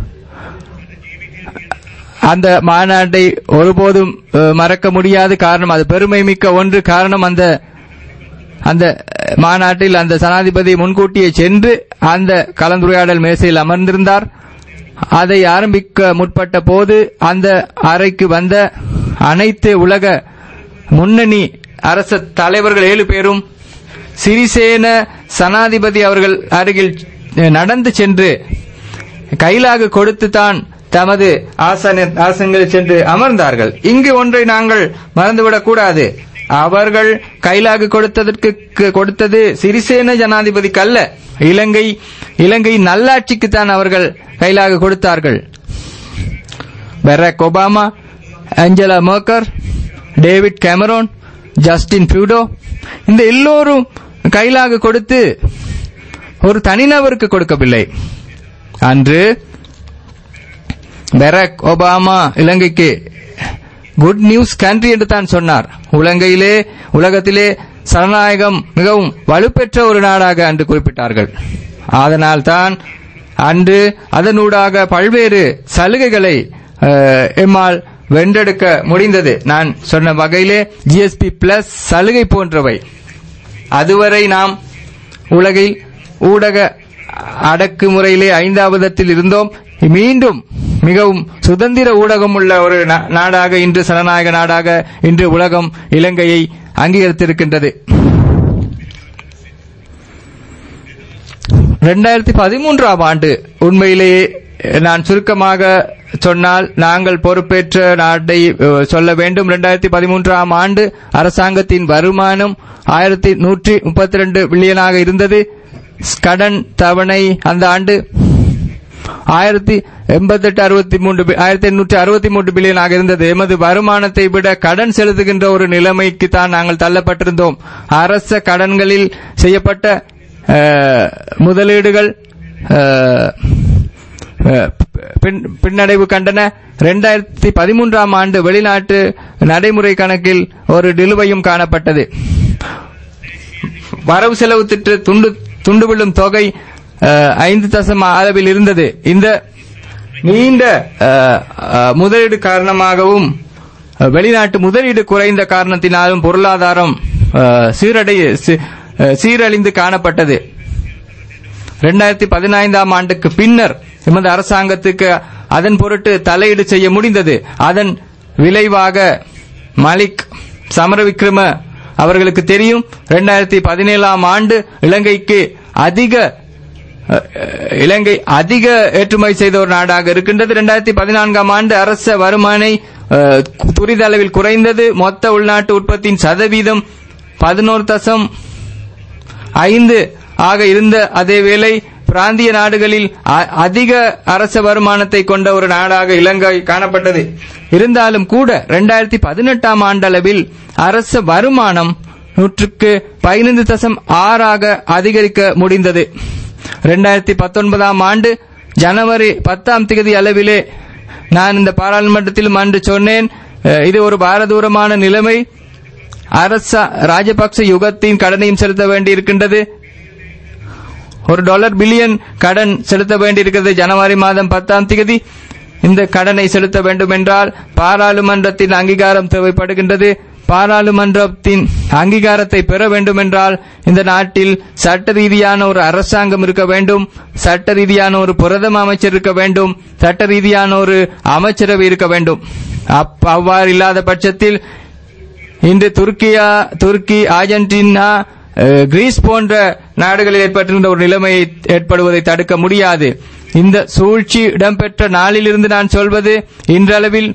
அந்த மாநாட்டை ஒருபோதும் அஹ், மறக்க முடியாது காரணம் அது பெருமை மிக்க ஒன்று காரணம் அந்த அந்த மாநாட்டில் அந்த சனாதிபதி முன்கூட்டியே சென்று அந்த கலந்துரையாடல் மேசையில் அமர்ந்திருந்தார் அதை ஆரம்பிக்க முற்பட்ட போது அந்த அறைக்கு வந்த அனைத்து உலக முன்னணி அரச தலைவர்கள் ஏழு பேரும் சிறிசேன சனாதிபதி அவர்கள் அருகில் நடந்து சென்று கைலாக கொடுத்து தான் தமது ஆசன ஆசனங்களில் சென்று அமர்ந்தார்கள் இங்கு ஒன்றை நாங்கள் மறந்துவிடக் கூடாது அவர்கள் கைலாக கொடுத்ததற்கு கு- கொடுத்தது சிறிசேன ஜனாதிபதிக்கு அல்ல இலங்கை இலங்கை நல்லாட்சிக்கு தான் அவர்கள் கைலாக கொடுத்தார்கள் Barack Obama Angela Merkel David Cameron Justin Trudeau இந்த எல்லோரும் கைலாக கொடுத்து ஒரு தனிநபருக்கு கொடுக்கவில்லை அன்று பராக் ஒபாமா இலங்கைக்கு குட் நியூஸ் கண்ட்ரி என்று தான் சொன்னார் உலகையிலே உலகத்திலே சனநாயகம் மிகவும் வலுப்பெற்ற ஒரு நாடாக அன்று குறிப்பிட்டார்கள் அதனால் தான் அன்று அதனூடாக பல்வேறு சலுகைகளை அஹ், எம்மால் வென்றெடுக்க முடிந்தது நான் சொன்ன வகையிலே ஜிஎஸ்பி பிளஸ் சலுகை போன்றவை அதுவரை நாம் உலகில் ஊடக அடக்குமுறையிலே ஐந்தாவதத்தில் இருந்தோம் மீண்டும் மிகவும் சுதந்திர ஊடகம் உள்ள ஒரு நா- நாடாக இன்று சனநாயக நாடாக இன்று உலகம் இலங்கையை அங்கீகரித்திருக்கின்றது ரெண்டாயிரத்தி பதிமூன்றாம் ஆண்டு உண்மையிலேயே நான் சுருக்கமாக சொன்னால் நாங்கள் பொறுப்பேற்ற நாட்டை அஹ், சொல்ல வேண்டும் ரெண்டாயிரத்தி பதிமூன்றாம் ஆண்டு அரசாங்கத்தின் வருமானம் ஆயிரத்தி நூற்றி முப்பத்தி ரெண்டு பில்லியனாக இருந்தது கடன் தவணை அந்த ஆண்டு ஆயிரத்தி எண்பத்தெட்டு அறுபத்தி மூன்று ஆயிரத்தி எண்ணூற்றி அறுபத்தி மூன்று பில்லியனாக இருந்தது எமது வருமானத்தை விட கடன் செலுத்துகின்ற ஒரு நிலைமைக்கு தான் நாங்கள் தள்ளப்பட்டிருந்தோம் அரச கடன்களில் செய்யப்பட்ட அஹ், முதலீடுகள் அஹ், அஹ், பின்- பின்னடைவு கண்டன இரண்டாயிரத்தி பதிமூன்றாம் ஆண்டு வெளிநாட்டு நடைமுறை கணக்கில் ஒரு நிலுவையும் காணப்பட்டது வரவு செலவு திட்டு துண்டு துண்டு விழும் தொகை அஹ், ஐந்து தசம் அளவில் இருந்தது இந்த நீண்ட அஹ், அஹ், முதலீடு காரணமாகவும் அஹ், வெளிநாட்டு முதலீடு குறைந்த காரணத்தினாலும் பொருளாதாரம் அஹ், சீரடைய சி- அஹ், சீரழிந்து காணப்பட்டது இரண்டாயிரத்தி பதினைந்தாம் ஆண்டுக்கு பின்னர் எமது அரசாங்கத்துக்கு அதன் பொருட்டு தலையீடு செய்ய முடிந்தது அதன் விளைவாக மலிக் சமரவிக்ரம அவர்களுக்கு தெரியும் இரண்டாயிரத்தி பதினேழாம் ஆண்டு இலங்கைக்கு அதிக அஹ், இலங்கை அதிக ஏற்றுமதி செய்த ஒரு நாடாக இருக்கின்றது இரண்டாயிரத்தி பதினான்காம் ஆண்டு அரச வருமானை அஹ், துரித அளவில் குறைந்தது மொத்த உள்நாட்டு உற்பத்தியின் சதவீதம் பதினோரு தசம் ஐந்து ஆக இருந்த அதேவேளை பிராந்திய நாடுகளில் அ- அதிக அரச வருமானத்தை கொண்ட ஒரு நாடாக இலங்கை காணப்பட்டது இருந்தாலும் கூட இரண்டாயிரத்தி பதினெட்டாம் ஆண்டளவில் அரச வருமானம் நூற்றுக்கு பதினைந்து தசம் ஆறாக அதிகரிக்க முடிந்தது இரண்டாயிரத்தி பத்தொன்பதாம் ஆண்டு ஜனவரி பத்தாம் தேதி அளவிலே நான் இந்த பாராளுமன்றத்திலும் அன்று சொன்னேன் அஹ், இது ஒரு பாரதூரமான நிலைமை அரச ராஜபக்ச யுகத்தின் கடனையும் செலுத்த வேண்டியிருக்கின்றது ஒரு டாலர் பில்லியன் கடன் செலுத்த வேண்டியிருக்கிறது ஜனவரி மாதம் பத்தாம் தேதி இந்த கடனை செலுத்த வேண்டும் என்றால் பாராளுமன்றத்தின் அங்கீகாரம் தேவைப்படுகின்றது பாராளுமன்றத்தின் அங்கீகாரத்தை பெற வேண்டும் என்றால் இந்த நாட்டில் சட்ட ரீதியான ஒரு அரசாங்கம் இருக்க வேண்டும் சட்ட ரீதியான ஒரு பிரதம அமைச்சர் இருக்க வேண்டும் சட்ட ரீதியான ஒரு அமைச்சரவை இருக்க வேண்டும் அப் அவ்வாறு இல்லாத பட்சத்தில் இன்று துருக்கியா துருக்கி அர்ஜென்டினா அஹ், கிரீஸ் போன்ற நாடுகளில் ஏற்பட்டிருந்த ஒரு நிலைமை ஏற்படுவதை தடுக்க முடியாது இந்த சூழ்ச்சி இடம்பெற்ற நாளிலிருந்து நான் சொல்வது இன்றளவில்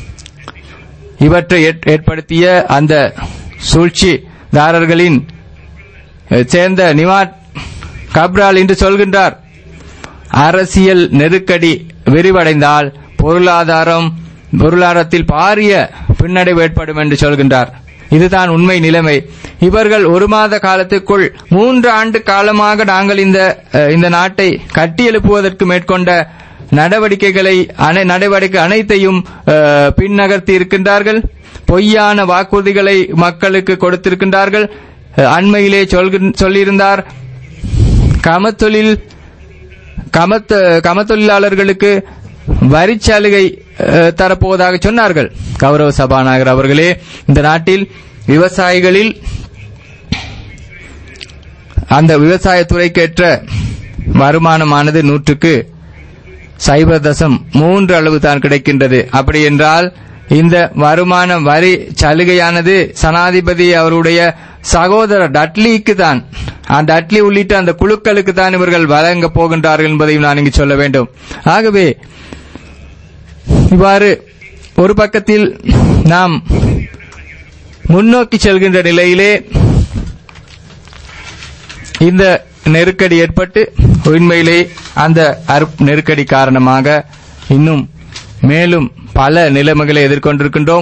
இவற்றை ஏற்- ஏற்படுத்திய அந்த சூழ்ச்சிதாரர்களின் அஹ், சேர்ந்த நிவாட் கப்ரால் என்று சொல்கின்றார் அரசியல் நெருக்கடி விரிவடைந்தால் பொருளாதாரம் பொருளாதாரத்தில் பாரிய பின்னடைவு ஏற்படும் என்று சொல்கின்றார் இதுதான் உண்மை நிலைமை இவர்கள் ஒரு மாத காலத்துக்குள் மூன்று ஆண்டு காலமாக நாங்கள் இந்த அஹ், இந்த நாட்டை கட்டியெழுப்புவதற்கு மேற்கொண்ட நடவடிக்கைகளை அனை நடவடிக்கை அனைத்தையும் அஹ், பின்னகர்த்தி இருக்கின்றார்கள் பொய்யான வாக்குறுதிகளை மக்களுக்கு கொடுத்திருக்கின்றார்கள் அஹ், அண்மையிலே சொல்கின்- சொல்லியிருந்தார் கமத்தொழில் கமத்த கமத்தொழிலாளர்களுக்கு வரிச்சலுகை அஹ், தரப்போவதாக சொன்னார்கள் கௌரவ சபாநாயகர் அவர்களே இந்த நாட்டில் விவசாயிகளில் அந்த விவசாயத்துறைக்கேற்ற வருமானமானது நூற்றுக்கு சைபர் தசம் மூன்று அளவு தான் கிடைக்கின்றது அப்படி என்றால் இந்த வருமான வரி சலுகையானது சனாதிபதி அவருடைய சகோதரர் டட்லிக்கு தான் அந்த டட்லி உள்ளிட்ட அந்த குழுக்களுக்கு தான் இவர்கள் வழங்க போகின்றார்கள் என்பதையும் நான் இங்கு சொல்ல வேண்டும் ஆகவே இவ்வாறு ஒரு பக்கத்தில் நாம் முன்னோக்கி செல்கின்ற நிலையிலே இந்த நெருக்கடி ஏற்பட்டு உண்மையிலே அந்த அற்ப நெருக்கடி காரணமாக இன்னும் மேலும் பல நிலைமைகளை எதிர்கொண்டிருக்கின்றோம்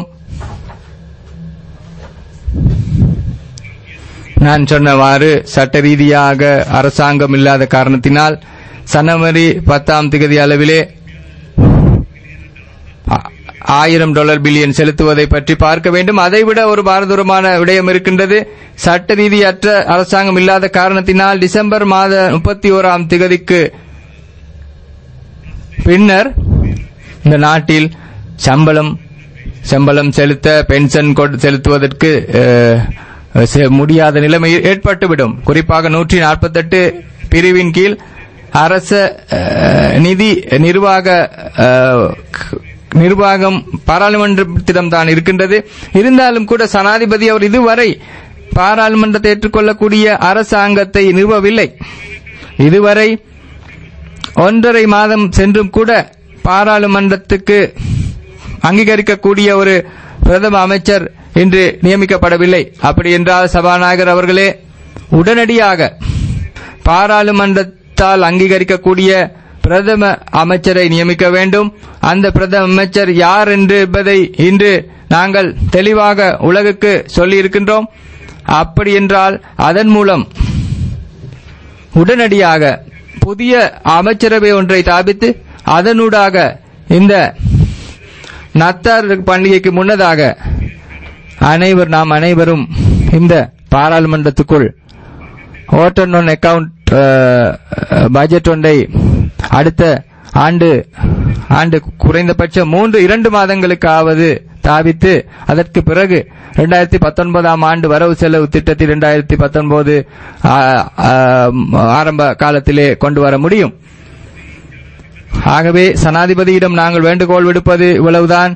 நான் சொன்னவாறு சட்ட ரீதியாக அரசாங்கம் இல்லாத காரணத்தினால் சனவரி பத்தாம் திகதி அளவிலே ஆ- ஆயிரம் டாலர் பில்லியன் செலுத்துவதை பற்றி பார்க்க வேண்டும் அதைவிட ஒரு பாரதூரமான விடயம் இருக்கின்றது சட்ட ரீதியற்ற அரசாங்கம் இல்லாத காரணத்தினால் டிசம்பர் மாத முப்பத்தி ஓராம் திகதிக்கு பின்னர் இந்த நாட்டில் சம்பளம் சம்பளம் செலுத்த பென்ஷன் கொடு- செலுத்துவதற்கு அஹ், செ- முடியாத நிலைமை ஏற்பட்டுவிடும் குறிப்பாக நூற்றி நாற்பத்தெட்டு பிரிவின் கீழ் அரச அஹ், நிதி நிர்வாக அஹ், க- நிர்வாகம் பாராளுமன்றத்திடம் தான் இருக்கின்றது இருந்தாலும் கூட சனாதிபதி அவர் இதுவரை பாராளுமன்றத்தை ஏற்றுக்கொள்ளக்கூடிய அரசாங்கத்தை நிறுவவில்லை இதுவரை ஒன்றரை மாதம் சென்றும் கூட பாராளுமன்றத்துக்கு அங்கீகரிக்கக்கூடிய ஒரு பிரதம அமைச்சர் இன்று நியமிக்கப்படவில்லை அப்படி என்றால் சபாநாயகர் அவர்களே உடனடியாக பாராளுமன்றத்தால் அங்கீகரிக்கக்கூடிய பிரதம அமைச்சரை நியமிக்க வேண்டும் அந்த பிரதம அமைச்சர் யார் என்று என்பதை இன்று நாங்கள் தெளிவாக உலகுக்கு சொல்லியிருக்கின்றோம் அப்படி என்றால் அதன் மூலம் உடனடியாக புதிய அமைச்சரவை ஒன்றை ஸ்தாபித்து அதனூடாக இந்த நத்தார் பண்டிகைக்கு முன்னதாக அனைவர் நாம் அனைவரும் இந்த பாராளுமன்றத்துக்குள் ஓட்டர் ஒன் அக்கவுண்ட் பட்ஜெட் ஒன்றை அடுத்த ஆண்டு ஆண்டு குறைந்தபட்சம் மூன்று இரண்டு மாதங்களுக்காவது தாவித்து அதற்கு பிறகு இரண்டாயிரத்தி பத்தொன்பதாம் ஆண்டு வரவு செலவு திட்டத்தில் இரண்டாயிரத்தி பத்தொன்பது ஆரம்ப காலத்திலே கொண்டு வர முடியும் ஆகவே சனாதிபதியிடம் நாங்கள் வேண்டுகோள் விடுப்பது இவ்வளவுதான்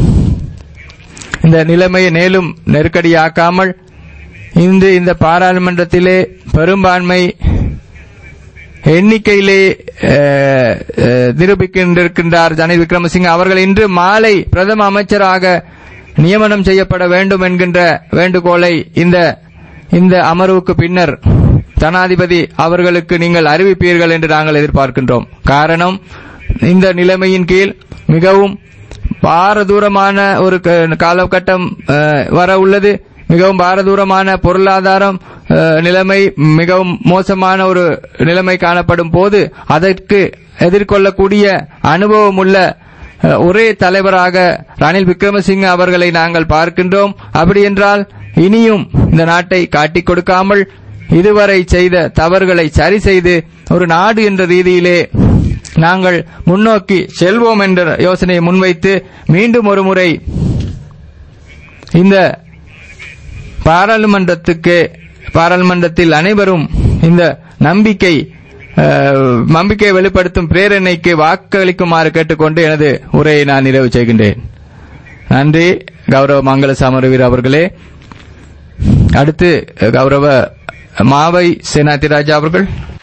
இந்த நிலைமையை மேலும் நெருக்கடியாக்காமல் இன்று இந்த பாராளுமன்றத்திலே பெரும்பான்மை எண்ணிக்கையிலே அஹ், அஹ், நிரூபிக்கின்றிருக்கின்றார் ஜனில் விக்ரமசிங்க அவர்கள் இன்று மாலை பிரதம அமைச்சராக நியமனம் செய்யப்பட வேண்டும் என்கின்ற வேண்டுகோளை இந்த இந்த அமர்வுக்கு பின்னர் ஜனாதிபதி அவர்களுக்கு நீங்கள் அறிவிப்பீர்கள் என்று நாங்கள் எதிர்பார்க்கின்றோம் காரணம் இந்த நிலைமையின் கீழ் மிகவும் பாரதூரமான ஒரு க- காலகட்டம் அஹ், வர உள்ளது மிகவும் பாரதூரமான பொருளாதாரம் அஹ், நிலைமை மிகவும் மோசமான ஒரு நிலைமை காணப்படும் போது அதற்கு எதிர்கொள்ளக்கூடிய அனுபவம் உள்ள அஹ், ஒரே தலைவராக ரணில் விக்ரமசிங்க அவர்களை நாங்கள் பார்க்கின்றோம் அப்படி என்றால் இனியும் இந்த நாட்டை காட்டிக் கொடுக்காமல் இதுவரை செய்த தவறுகளை சரி செய்து ஒரு நாடு என்ற ரீதியிலே நாங்கள் முன்னோக்கி செல்வோம் என்ற யோசனையை முன்வைத்து மீண்டும் ஒரு முறை இந்த பாராளுமன்றத்துக்கு பாராளுமன்றத்தில் அனைவரும் இந்த நம்பிக்கை அஹ், நம்பிக்கை வெளிப்படுத்தும் பிரேரணைக்கு வாக்களிக்குமாறு கேட்டுக்கொண்டு எனது உரையை நான் நிறைவு செய்கின்றேன் நன்றி கௌரவ மங்கள சாமரவீர் அவர்களே அடுத்து கௌரவ மாவை சேனாதிராஜா அவர்கள்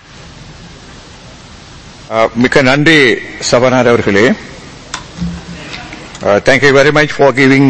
Uh, மிக்க நன்றி சபனார் அவர்களே thank you very much for giving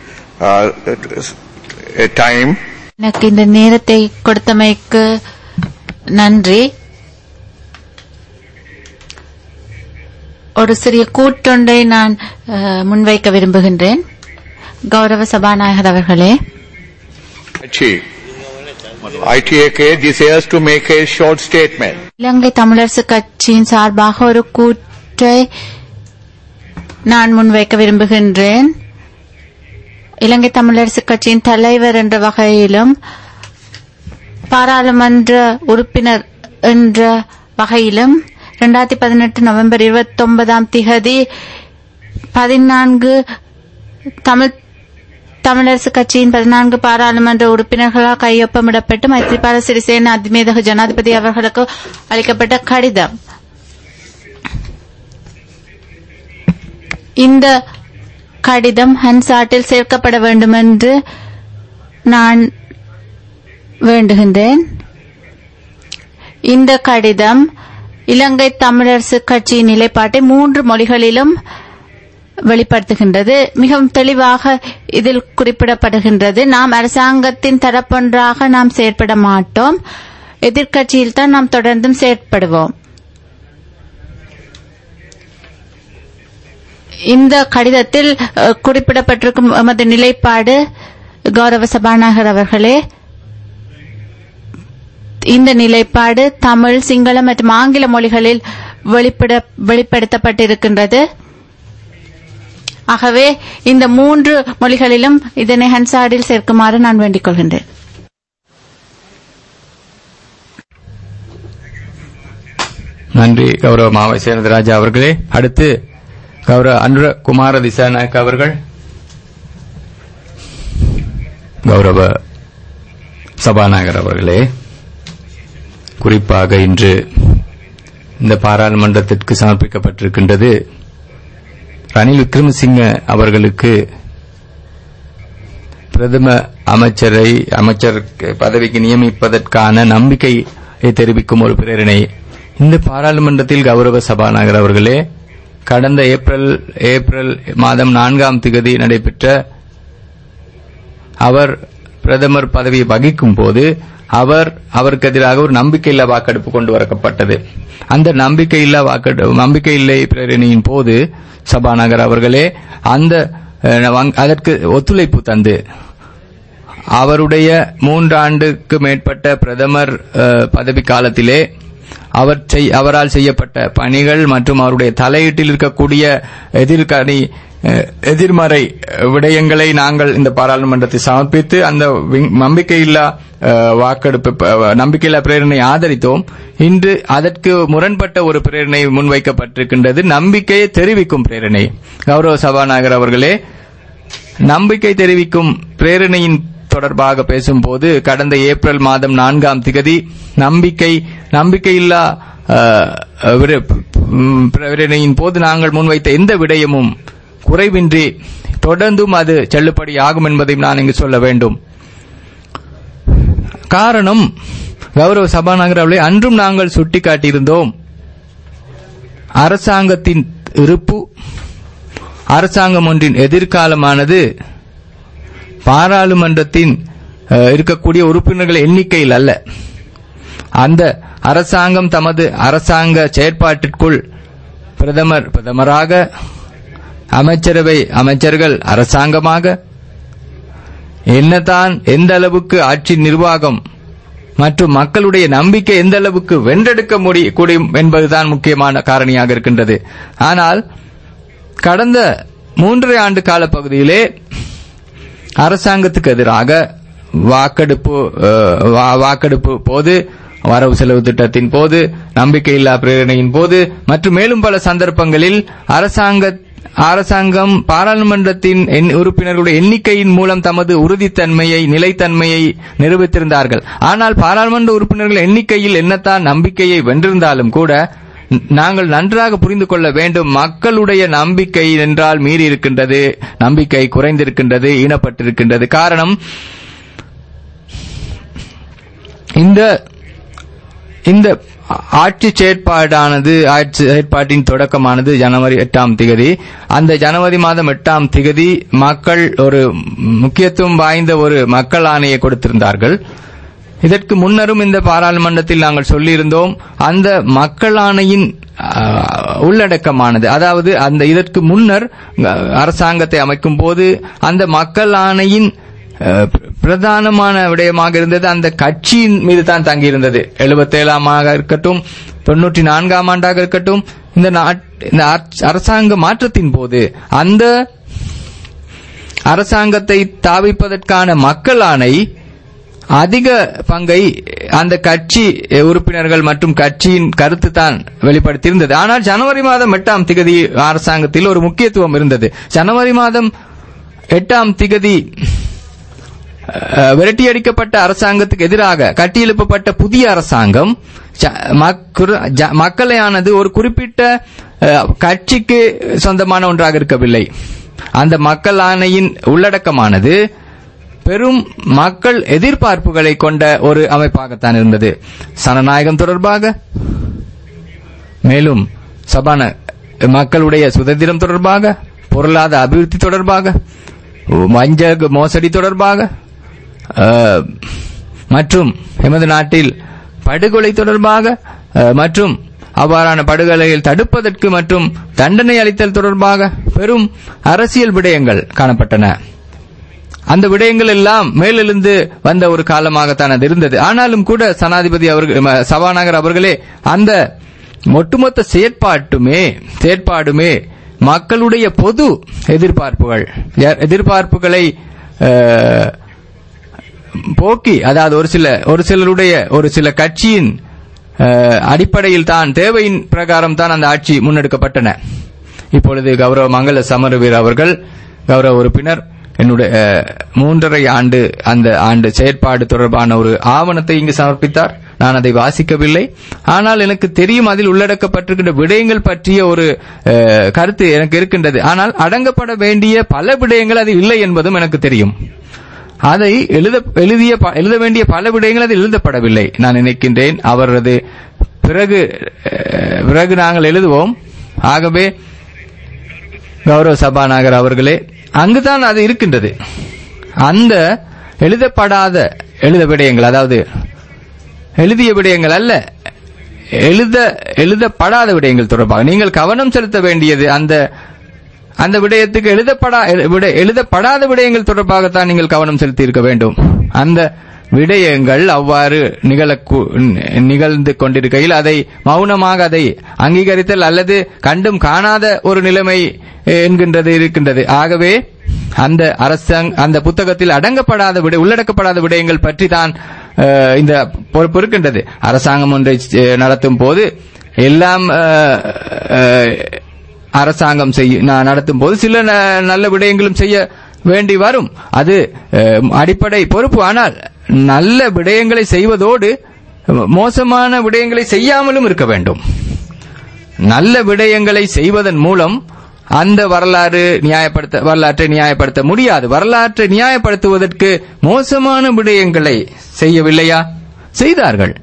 time எனக்கு இந்த நேரத்தை கொடுத்தமைக்கு நன்றி ஒரு சிறிய கூட்டொன்றை நான் அஹ், முன்வைக்க விரும்புகின்றேன் கௌரவ சபாநாயகர் அவர்களே Achi. ITAK desires to make a short statement. இலங்கை தமிழரசு கட்சியின் சார்பாக ஒரு கூற்றை நான் முன்வைக்க விரும்புகின்றேன் இலங்கை தமிழரசு கட்சியின் தலைவர் என்ற வகையிலும் பாராளுமன்ற உறுப்பினர் என்ற வகையிலும் 2018 பதினெட்டு நவம்பர் இருபத்தி ஒன்பதாம் திகதி பதினான்கு தமிழ் தமிழரசு கட்சியின் பதினான்கு பாராளுமன்ற உறுப்பினர்களால் கையொப்பமிடப்பட்டு மைத்ரிபால சிறிசேன அதிமேதக ஜனாதிபதி அவர்களுக்கு அளிக்கப்பட்ட கடிதம் இந்த கடிதம் ஹன்சாட்டில் சேர்க்கப்பட வேண்டும் என்று நான் வேண்டுகின்றேன் இந்த கடிதம் இலங்கை தமிழரசு கட்சியின் நிலைப்பாட்டை மூன்று மொழிகளிலும் வெளிப்படுத்துகின்றது மிகவும் தெளிவாக இதில் குறிப்பிடப்படுகின்றது நாம் அரசாங்கத்தின் தரப்பொன்றாக நாம் செயற்பட மாட்டோம் எதிர்க்கட்சியில் தான் நாம் தொடர்ந்தும் செயற்படுவோம் இந்த கடிதத்தில் அஹ், குறிப்பிடப்பட்டிருக்கும் எமது நிலைப்பாடு கௌரவ சபாநாயகர் அவர்களே இந்த நிலைப்பாடு தமிழ் சிங்களம் மற்றும் ஆங்கில மொழிகளில் வெளிப்பட வெளிப்படுத்தப்பட்டிருக்கின்றது ஆகவே இந்த மூன்று மொழிகளிலும் இதனை ஹன்சாடில் சேர்க்குமாறு நான் வேண்டிக் கொள்கின்றேன் நன்றி கௌரவ மாவை சேனதராஜா அவர்களே அடுத்து கௌரவ அனுர குமார திசாநாயக் அவர்கள் கௌரவ சபாநாயகர் அவர்களே குறிப்பாக இன்று இந்த பாராளுமன்றத்திற்கு சமர்ப்பிக்கப்பட்டிருக்கின்றது ரணில் விக்ரமசிங்க அவர்களுக்கு பிரதம அமைச்சரை அமைச்சர் பதவிக்கு நியமிப்பதற்கான நம்பிக்கையை தெரிவிக்கும் ஒரு பிரேரணை இந்த பாராளுமன்றத்தில் கௌரவ சபாநாயகர் அவர்களே கடந்த ஏப்ரல் ஏப்ரல் மாதம் நான்காம் திகதி நடைபெற்ற அவர் பிரதமர் பதவியை வகிக்கும் போது அவர் அவருக்கு எதிராக ஒரு நம்பிக்கையில்லா வாக்கெடுப்பு கொண்டு வரப்பட்டது அந்த நம்பிக்கையில்லா வாக்கெடு நம்பிக்கையில்லை பிரேரணியின் போது சபாநாயகர் அவர்களே அந்த அஹ், வங்- அதற்கு ஒத்துழைப்பு தந்து அவருடைய மூன்றாண்டுக்கு மேற்பட்ட பிரதமர் அஹ், பதவி காலத்திலே அவர் செய்- அவரால் செய்யப்பட்ட பணிகள் மற்றும் அவருடைய தலையீட்டில் இருக்கக்கூடிய எதிர்கணி அஹ், எதிர்மறை விடயங்களை நாங்கள் இந்த பாராளுமன்றத்தை சமர்ப்பித்து அந்த விங்- நம்பிக்கையில்லா அஹ், வாக்கெடுப்பு ப- நம்பிக்கையில்லா பிரேரணை ஆதரித்தோம் இன்று அதற்கு முரண்பட்ட ஒரு பிரேரணை முன்வைக்கப்பட்டிருக்கின்றது நம்பிக்கையை தெரிவிக்கும் பிரேரணை கௌரவ சபாநாயகர் அவர்களே நம்பிக்கை தெரிவிக்கும் பிரேரணையின் தொடர்பாக பேசும்போது கடந்த ஏப்ரல் மாதம் நான்காம் திகதி நம்பிக்கை நம்பிக்கையில்லா அஹ், விர- ம், பிரேரணையின் போது நாங்கள் முன்வைத்த எந்த விடயமும் குறைவின்றி தொடர்ந்தும் அது செல்லுபடி ஆகும் என்பதையும் நான் இங்கு சொல்ல வேண்டும் காரணம் கௌரவ சபாநாயகர் அவர்களே அன்றும் நாங்கள் சுட்டிக்காட்டியிருந்தோம் அரசாங்கத்தின் இருப்பு அரசாங்கம் ஒன்றின் எதிர்காலமானது பாராளுமன்றத்தின் அஹ், இருக்கக்கூடிய உறுப்பினர்கள் எண்ணிக்கையில் அல்ல அந்த அரசாங்கம் தமது அரசாங்க செயற்பாட்டிற்குள் பிரதமர் பிரதமராக அமைச்சரவை அமைச்சர்கள் அரசாங்கமாக என்னதான் எந்த அளவுக்கு ஆட்சி நிர்வாகம் மற்றும் மக்களுடைய நம்பிக்கை எந்த அளவுக்கு வென்றெடுக்க முடி- முடியும் என்பதுதான் முக்கியமான காரணியாக இருக்கின்றது ஆனால் கடந்த மூன்றரை ஆண்டு கால பகுதியிலே அரசாங்கத்துக்கு எதிராக வாக்கெடுப்பு அஹ், வா- வாக்கெடுப்பு போது வரவு செலவு திட்டத்தின் போது நம்பிக்கையில்லா பிரேரணையின் போது மற்றும் மேலும் பல சந்தர்ப்பங்களில் அரசாங்க அரசாங்கம் பாராளுமன்றத்தின் எண்- உறுப்பினர்களுடைய எண்ணிக்கையின் மூலம் தமது உறுதித்தன்மையை நிலைத்தன்மையை நிரூபித்திருந்தார்கள் ஆனால் பாராளுமன்ற உறுப்பினர்கள் எண்ணிக்கையில் என்னத்தான் நம்பிக்கையை வென்றிருந்தாலும் கூட ந- நாங்கள் நன்றாக புரிந்து கொள்ள வேண்டும் மக்களுடைய நம்பிக்கை என்றால் மீறி இருக்கின்றது நம்பிக்கை குறைந்திருக்கின்றது ஈனப்பட்டிருக்கின்றது காரணம் இந்த இந்த ஆட்சி செயற்பாடானது ஆட்சி செயற்பாட்டின் தொடக்கமானது ஜனவரி எட்டாம் திகதி அந்த ஜனவரி மாதம் எட்டாம் திகதி மக்கள் ஒரு முக்கியத்துவம் வாய்ந்த ஒரு மக்கள் ஆணையை கொடுத்திருந்தார்கள் இதற்கு முன்னரும் இந்த பாராளுமன்றத்தில் நாங்கள் சொல்லியிருந்தோம் அந்த மக்கள் ஆணையின் அஹ், உள்ளடக்கமானது அதாவது அந்த இதற்கு முன்னர் அஹ், அரசாங்கத்தை அமைக்கும் போது அந்த மக்கள் ஆணையின் அஹ், பிர- பிரதானமான விடயமாக இருந்தது அந்த கட்சியின் மீது தான் தங்கியிருந்தது எழுபத்தேழாம் ஆக இருக்கட்டும் தொன்னூற்றி நான்காம் ஆண்டாக இருக்கட்டும் இந்த நாட்- இந்த அரச- அரசாங்க மாற்றத்தின் போது அந்த அரசாங்கத்தை தாவிப்பதற்கான மக்கள் ஆணை அதிக பங்கை அந்த கட்சி உறுப்பினர்கள் மற்றும் கட்சியின் கருத்து தான் வெளிப்படுத்தியிருந்தது ஆனால் ஜனவரி மாதம் எட்டாம் திகதி அரசாங்கத்தில் ஒரு முக்கியத்துவம் இருந்தது ஜனவரி மாதம் எட்டாம் திகதி அஹ், விரட்டியடிக்கப்பட்ட அரசாங்கத்துக்கு எதிராக கட்டியெழுப்பப்பட்ட புதிய அரசாங்கம் ஜ- மக்குரு- ஜ- மக்களையானது ஒரு குறிப்பிட்ட அஹ், கட்சிக்கு சொந்தமான ஒன்றாக இருக்கவில்லை அந்த மக்கள் ஆணையின் உள்ளடக்கமானது பெரும் மக்கள் எதிர்பார்ப்புகளை கொண்ட ஒரு அமைப்பாகத்தான் இருந்தது சனநாயகம் தொடர்பாக மேலும் சபான மக்களுடைய சுதந்திரம் தொடர்பாக பொருளாதார அபிவிருத்தி தொடர்பாக வஞ்சக மோசடி தொடர்பாக அஹ், மற்றும் எமது நாட்டில் படுகொலை தொடர்பாக அஹ், மற்றும் அவ்வாறான படுகொலைகள் தடுப்பதற்கு மற்றும் தண்டனை அளித்தல் தொடர்பாக பெரும் அரசியல் விடயங்கள் காணப்பட்டன அந்த விடயங்கள் எல்லாம் மேலெழுந்து வந்த ஒரு காலமாகத்தான் அது இருந்தது ஆனாலும் கூட சனாதிபதி அவர்கள் ம, சபாநாயகர் அவர்களே அந்த ஒட்டுமொத்த செயற்பாட்டுமே செயற்பாடுமே மக்களுடைய பொது எதிர்பார்ப்புகள் எ- எதிர்பார்ப்புகளை அஹ், போக்கி அதாவது ஒரு சில ஒரு சிலருடைய ஒரு சில கட்சியின் அஹ், அடிப்படையில் தான் தேவையின் பிரகாரம் தான் அந்த ஆட்சி முன்னெடுக்கப்பட்டன இப்பொழுது கௌரவ மங்கள சமரவீர் அவர்கள் கௌரவ உறுப்பினர் என்னுடைய அஹ், மூன்றரை ஆண்டு அந்த ஆண்டு செயற்பாடு தொடர்பான ஒரு ஆவணத்தை இங்கு சமர்ப்பித்தார் நான் அதை வாசிக்கவில்லை ஆனால் எனக்கு தெரியும் அதில் உள்ளடக்கப்பட்டிருக்கின்ற விடயங்கள் பற்றிய ஒரு அஹ், கருத்து எனக்கு இருக்கின்றது ஆனால் அடங்கப்பட வேண்டிய பல விடயங்கள் அதில் இல்லை என்பதும் எனக்கு தெரியும் அதை எழுத எழுதிய ப- எழுத வேண்டிய பல விடயங்கள் அதில் எழுதப்படவில்லை நான் நினைக்கின்றேன் அவரது பிறகு அஹ், பிறகு நாங்கள் எழுதுவோம் ஆகவே கௌரவ சபாநாயகர் அவர்களே அங்குதான் அது இருக்கின்றது அந்த எழுதப்படாத எழுத விடயங்கள் அதாவது எழுதிய விடயங்கள் அல்ல எழுத எழுதப்படாத விடயங்கள் தொடர்பாக நீங்கள் கவனம் செலுத்த வேண்டியது அந்த அந்த விடயத்துக்கு எழுதப்படா விட- எழுதப்படாத விடயங்கள் தொடர்பாகத்தான் நீங்கள் கவனம் செலுத்தி இருக்க வேண்டும் அந்த விடயங்கள் அவ்வாறு நிகழ நிகழ்ந்து கொண்டிருக்கையில் அதை மௌனமாக அதை அங்கீகரித்தல் அல்லது கண்டும் காணாத ஒரு நிலைமை அஹ், என்கின்றது இருக்கின்றது ஆகவே அந்த அரசாங்க அந்த புத்தகத்தில் அடங்கப்படாத விட உள்ளடக்கப்படாத விடயங்கள் பற்றி தான் அஹ், இந்த பொறுப்பு இருக்கின்றது அரசாங்கம் ஒன்றை அஹ், நடத்தும் போது எல்லாம் அஹ், அஹ், அரசாங்கம் செய்ய ந- நடத்தும் போது சில ந- நல்ல விடயங்களும் செய்ய வேண்டி வரும் அது அஹ், அடிப்படை பொறுப்பு ஆனால் நல்ல விடயங்களை செய்வதோடு மோசமான விடயங்களை செய்யாமலும் இருக்க வேண்டும் நல்ல விடயங்களை செய்வதன் மூலம் அந்த வரலாறு நியாயப்படுத்த வரலாற்றை நியாயப்படுத்த முடியாது வரலாற்றை நியாயப்படுத்துவதற்கு மோசமான விடயங்களை செய்யவில்லையா செய்தார்கள்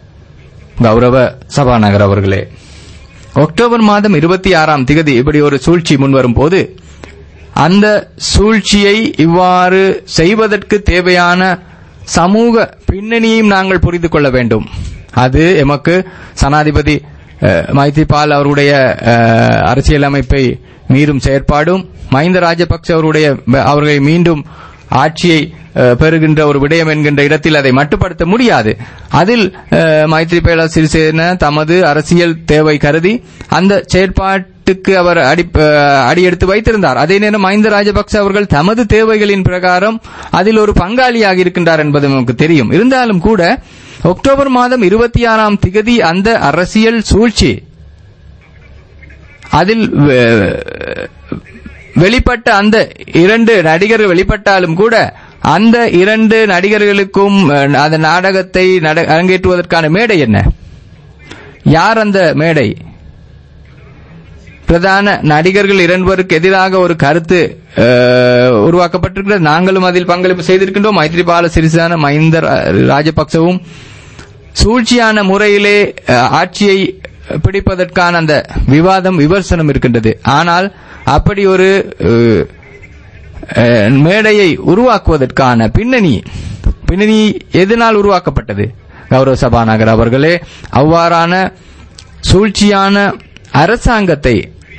கௌரவ சபாநகர் அவர்களே அக்டோபர் மாதம் இருபத்தி ஆறாம் திகதி இப்படி ஒரு சூழ்ச்சி முன்வரும் போது அந்த சூழ்ச்சியை இவ்வாறு செய்வதற்கு தேவையான சமூக பின்னணியையும் நாங்கள் புரிந்து கொள்ள வேண்டும் அது எமக்கு சனாதிபதி அஹ், மைத்திரிபால் அவருடைய அஹ், அரசியலமைப்பை மீறும் செயற்பாடும் மஹிந்த ராஜபக்ச அவருடைய அவர்களை மீண்டும் ஆட்சியை அஹ், பெறுகின்ற ஒரு விடயம் என்கின்ற இடத்தில் அதை மட்டுப்படுத்த முடியாது அதில் அஹ், மைத்ரிபால சிறிசேன தமது அரசியல் தேவை கருதி அந்த செயற்பாட்டுக்கு அவர் அடி அஹ், அடியெடுத்து வைத்திருந்தார் அதே நேரம் மஹிந்த ராஜபக்ச அவர்கள் தமது தேவைகளின் பிரகாரம் அதில் ஒரு பங்காளியாக இருக்கின்றார் என்பது நமக்கு தெரியும் இருந்தாலும் கூட அக்டோபர் மாதம் இருபத்தி ஆறாம் திகதி அந்த அரசியல் சூழ்ச்சி அதில் வெ- வெளிப்பட்ட அந்த இரண்டு நடிகர்கள் வெளிப்பட்டாலும் கூட அந்த இரண்டு நடிகர்களுக்கும் அஹ், அந்த நாடகத்தை நட- அரங்கேற்றுவதற்கான மேடை என்ன யார் அந்த மேடை பிரதான நடிகர்கள் இரண்டுவருக்கு எதிராக ஒரு கருத்து அஹ், உருவாக்கப்பட்டிருக்கிறது நாங்களும் அதில் பங்களிப்பு செய்திருக்கின்றோம் மைத்ரிபால சிறிசேன மஹிந்த ரா- ராஜபக்சவும் சூழ்ச்சியான முறையிலே அஹ், ஆட்சியை பிடிப்பதற்கான அந்த விவாதம் விமர்சனம் இருக்கின்றது ஆனால் அப்படி ஒரு அஹ், அஹ், மேடையை உருவாக்குவதற்கான பின்னணி பின்னணி எதனால் உருவாக்கப்பட்டது கௌரவ சபாநாயகர் அவர்களே அவ்வாறான சூழ்ச்சியான அரசாங்கத்தை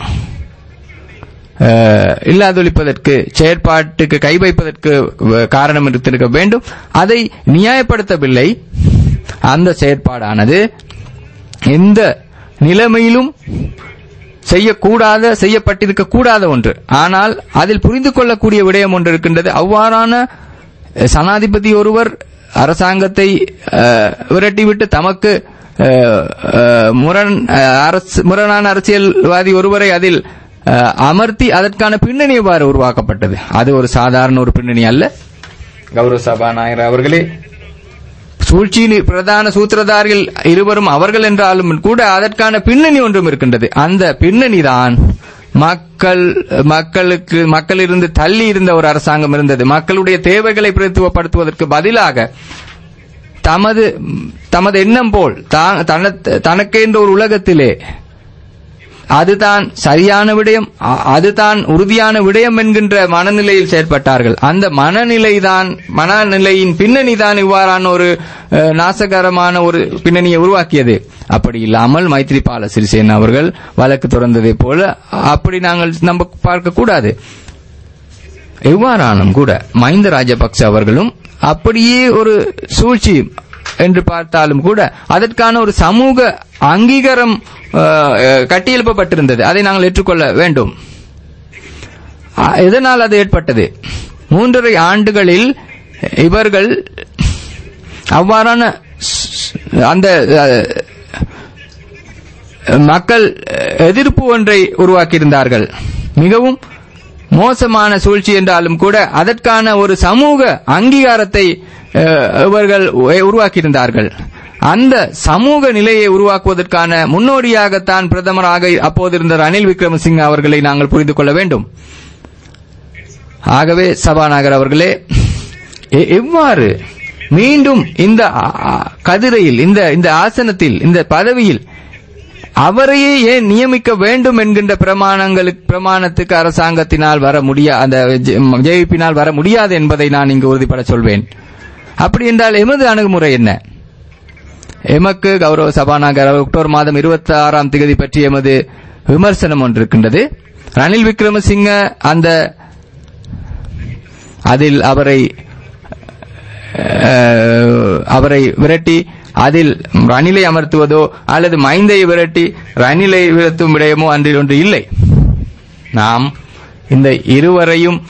அஹ், இல்லாதொழிப்பதற்கு செயற்பாட்டுக்கு கை வைப்பதற்கு வ- காரணம் இருந்திருக்க வேண்டும் அதை நியாயப்படுத்தவில்லை அந்த செயற்பாடானது எந்த நிலைமையிலும் செய்யக்கூடாத செய்யப்பட்டிருக்க கூடாத ஒன்று ஆனால் அதில் புரிந்து கொள்ளக்கூடிய விடயம் ஒன்று இருக்கின்றது அவ்வாறான அஹ், சனாதிபதி ஒருவர் அரசாங்கத்தை அஹ், விரட்டிவிட்டு தமக்கு அஹ், அஹ், முரண் அஹ், அரசு முரணான அரசியல்வாதி ஒருவரை அதில் அஹ், அமர்த்தி அதற்கான பின்னணி எவ்வாறு உருவாக்கப்பட்டது அது ஒரு சாதாரண ஒரு பின்னணி அல்ல கௌரவ சபாநாயகர் அவர்களே சூழ்ச்சியின் பிரதான சூத்திரதாரிகள் இருவரும் அவர்கள் என்றாலும் கூட அதற்கான பின்னணி ஒன்றும் இருக்கின்றது அந்த பின்னணி தான் மக்கள் மக்களுக்கு மக்களிருந்து தள்ளி இருந்த ஒரு அரசாங்கம் இருந்தது மக்களுடைய தேவைகளை பிரதித்துவப்படுத்துவதற்கு பதிலாக தமது தமது எண்ணம் போல் தான் தன- தனக்கென்ற ஒரு உலகத்திலே அதுதான் சரியான விடயம் அ- அதுதான் உறுதியான விடயம் என்கின்ற மனநிலையில் செயற்பட்டார்கள் அந்த மனநிலைதான் மனநிலையின் பின்னணி தான் இவ்வாறான ஒரு அஹ், நாசகரமான ஒரு பின்னணியை உருவாக்கியது அப்படி இல்லாமல் மைத்ரிபால சிறிசேன அவர்கள் வழக்கு தொடர்ந்ததை போல அப்படி நாங்கள் நம்ப பார்க்க கூடாது எவ்வாறானும் கூட மஹிந்த ராஜபக்ச அவர்களும் அப்படியே ஒரு சூழ்ச்சி என்று பார்த்தாலும் கூட அதற்கான ஒரு சமூக அங்கீகாரம் அஹ், அஹ், கட்டியெழுப்பப்பட்டிருந்தது அதை நாங்கள் ஏற்றுக்கொள்ள வேண்டும் அ- எதனால் அது ஏற்பட்டது மூன்றரை ஆண்டுகளில் இவர்கள் அவ்வாறான ஸ்- அந்த அஹ், மக்கள் எதிர்ப்பு ஒன்றை உருவாக்கியிருந்தார்கள் மிகவும் மோசமான சூழ்ச்சி என்றாலும் கூட அதற்கான ஒரு சமூக அங்கீகாரத்தை அஹ், இவர்கள் உ- உருவாக்கியிருந்தார்கள் அந்த சமூக நிலையை உருவாக்குவதற்கான முன்னோடியாகத்தான் பிரதமராக அப்போது இருந்த ரணில் விக்ரமசிங்க அவர்களை நாங்கள் புரிந்து கொள்ள வேண்டும் ஆகவே சபாநாயகர் அவர்களே எ- எவ்வாறு மீண்டும் இந்த அ- அ- கதிரையில் இந்த இந்த ஆசனத்தில் இந்த பதவியில் அவரையே ஏன் நியமிக்க வேண்டும் என்கின்ற பிரமாணங்களுக்கு பிரமாணத்துக்கு அரசாங்கத்தினால் வர முடியா அந்த ஜேவிப்பினால் வர முடியாது என்பதை நான் இங்கு உறுதிப்பட சொல்வேன் அப்படி என்றால் எமது அணுகுமுறை என்ன எமக்கு கௌரவ சபாநாயகர் அக்டோபர் மாதம் இருபத்தி ஆறாம் தேதி பற்றி எமது விமர்சனம் ஒன்று இருக்கின்றது ரணில் விக்ரமசிங்க அந்த அதில் அவரை அஹ், அவரை விரட்டி அதில் ரணிலை அமர்த்துவதோ அல்லது மைந்தை விரட்டி ரணிலை விரட்டும் விடயமோ அன்றில் ஒன்று இல்லை நாம் இந்த இருவரையும்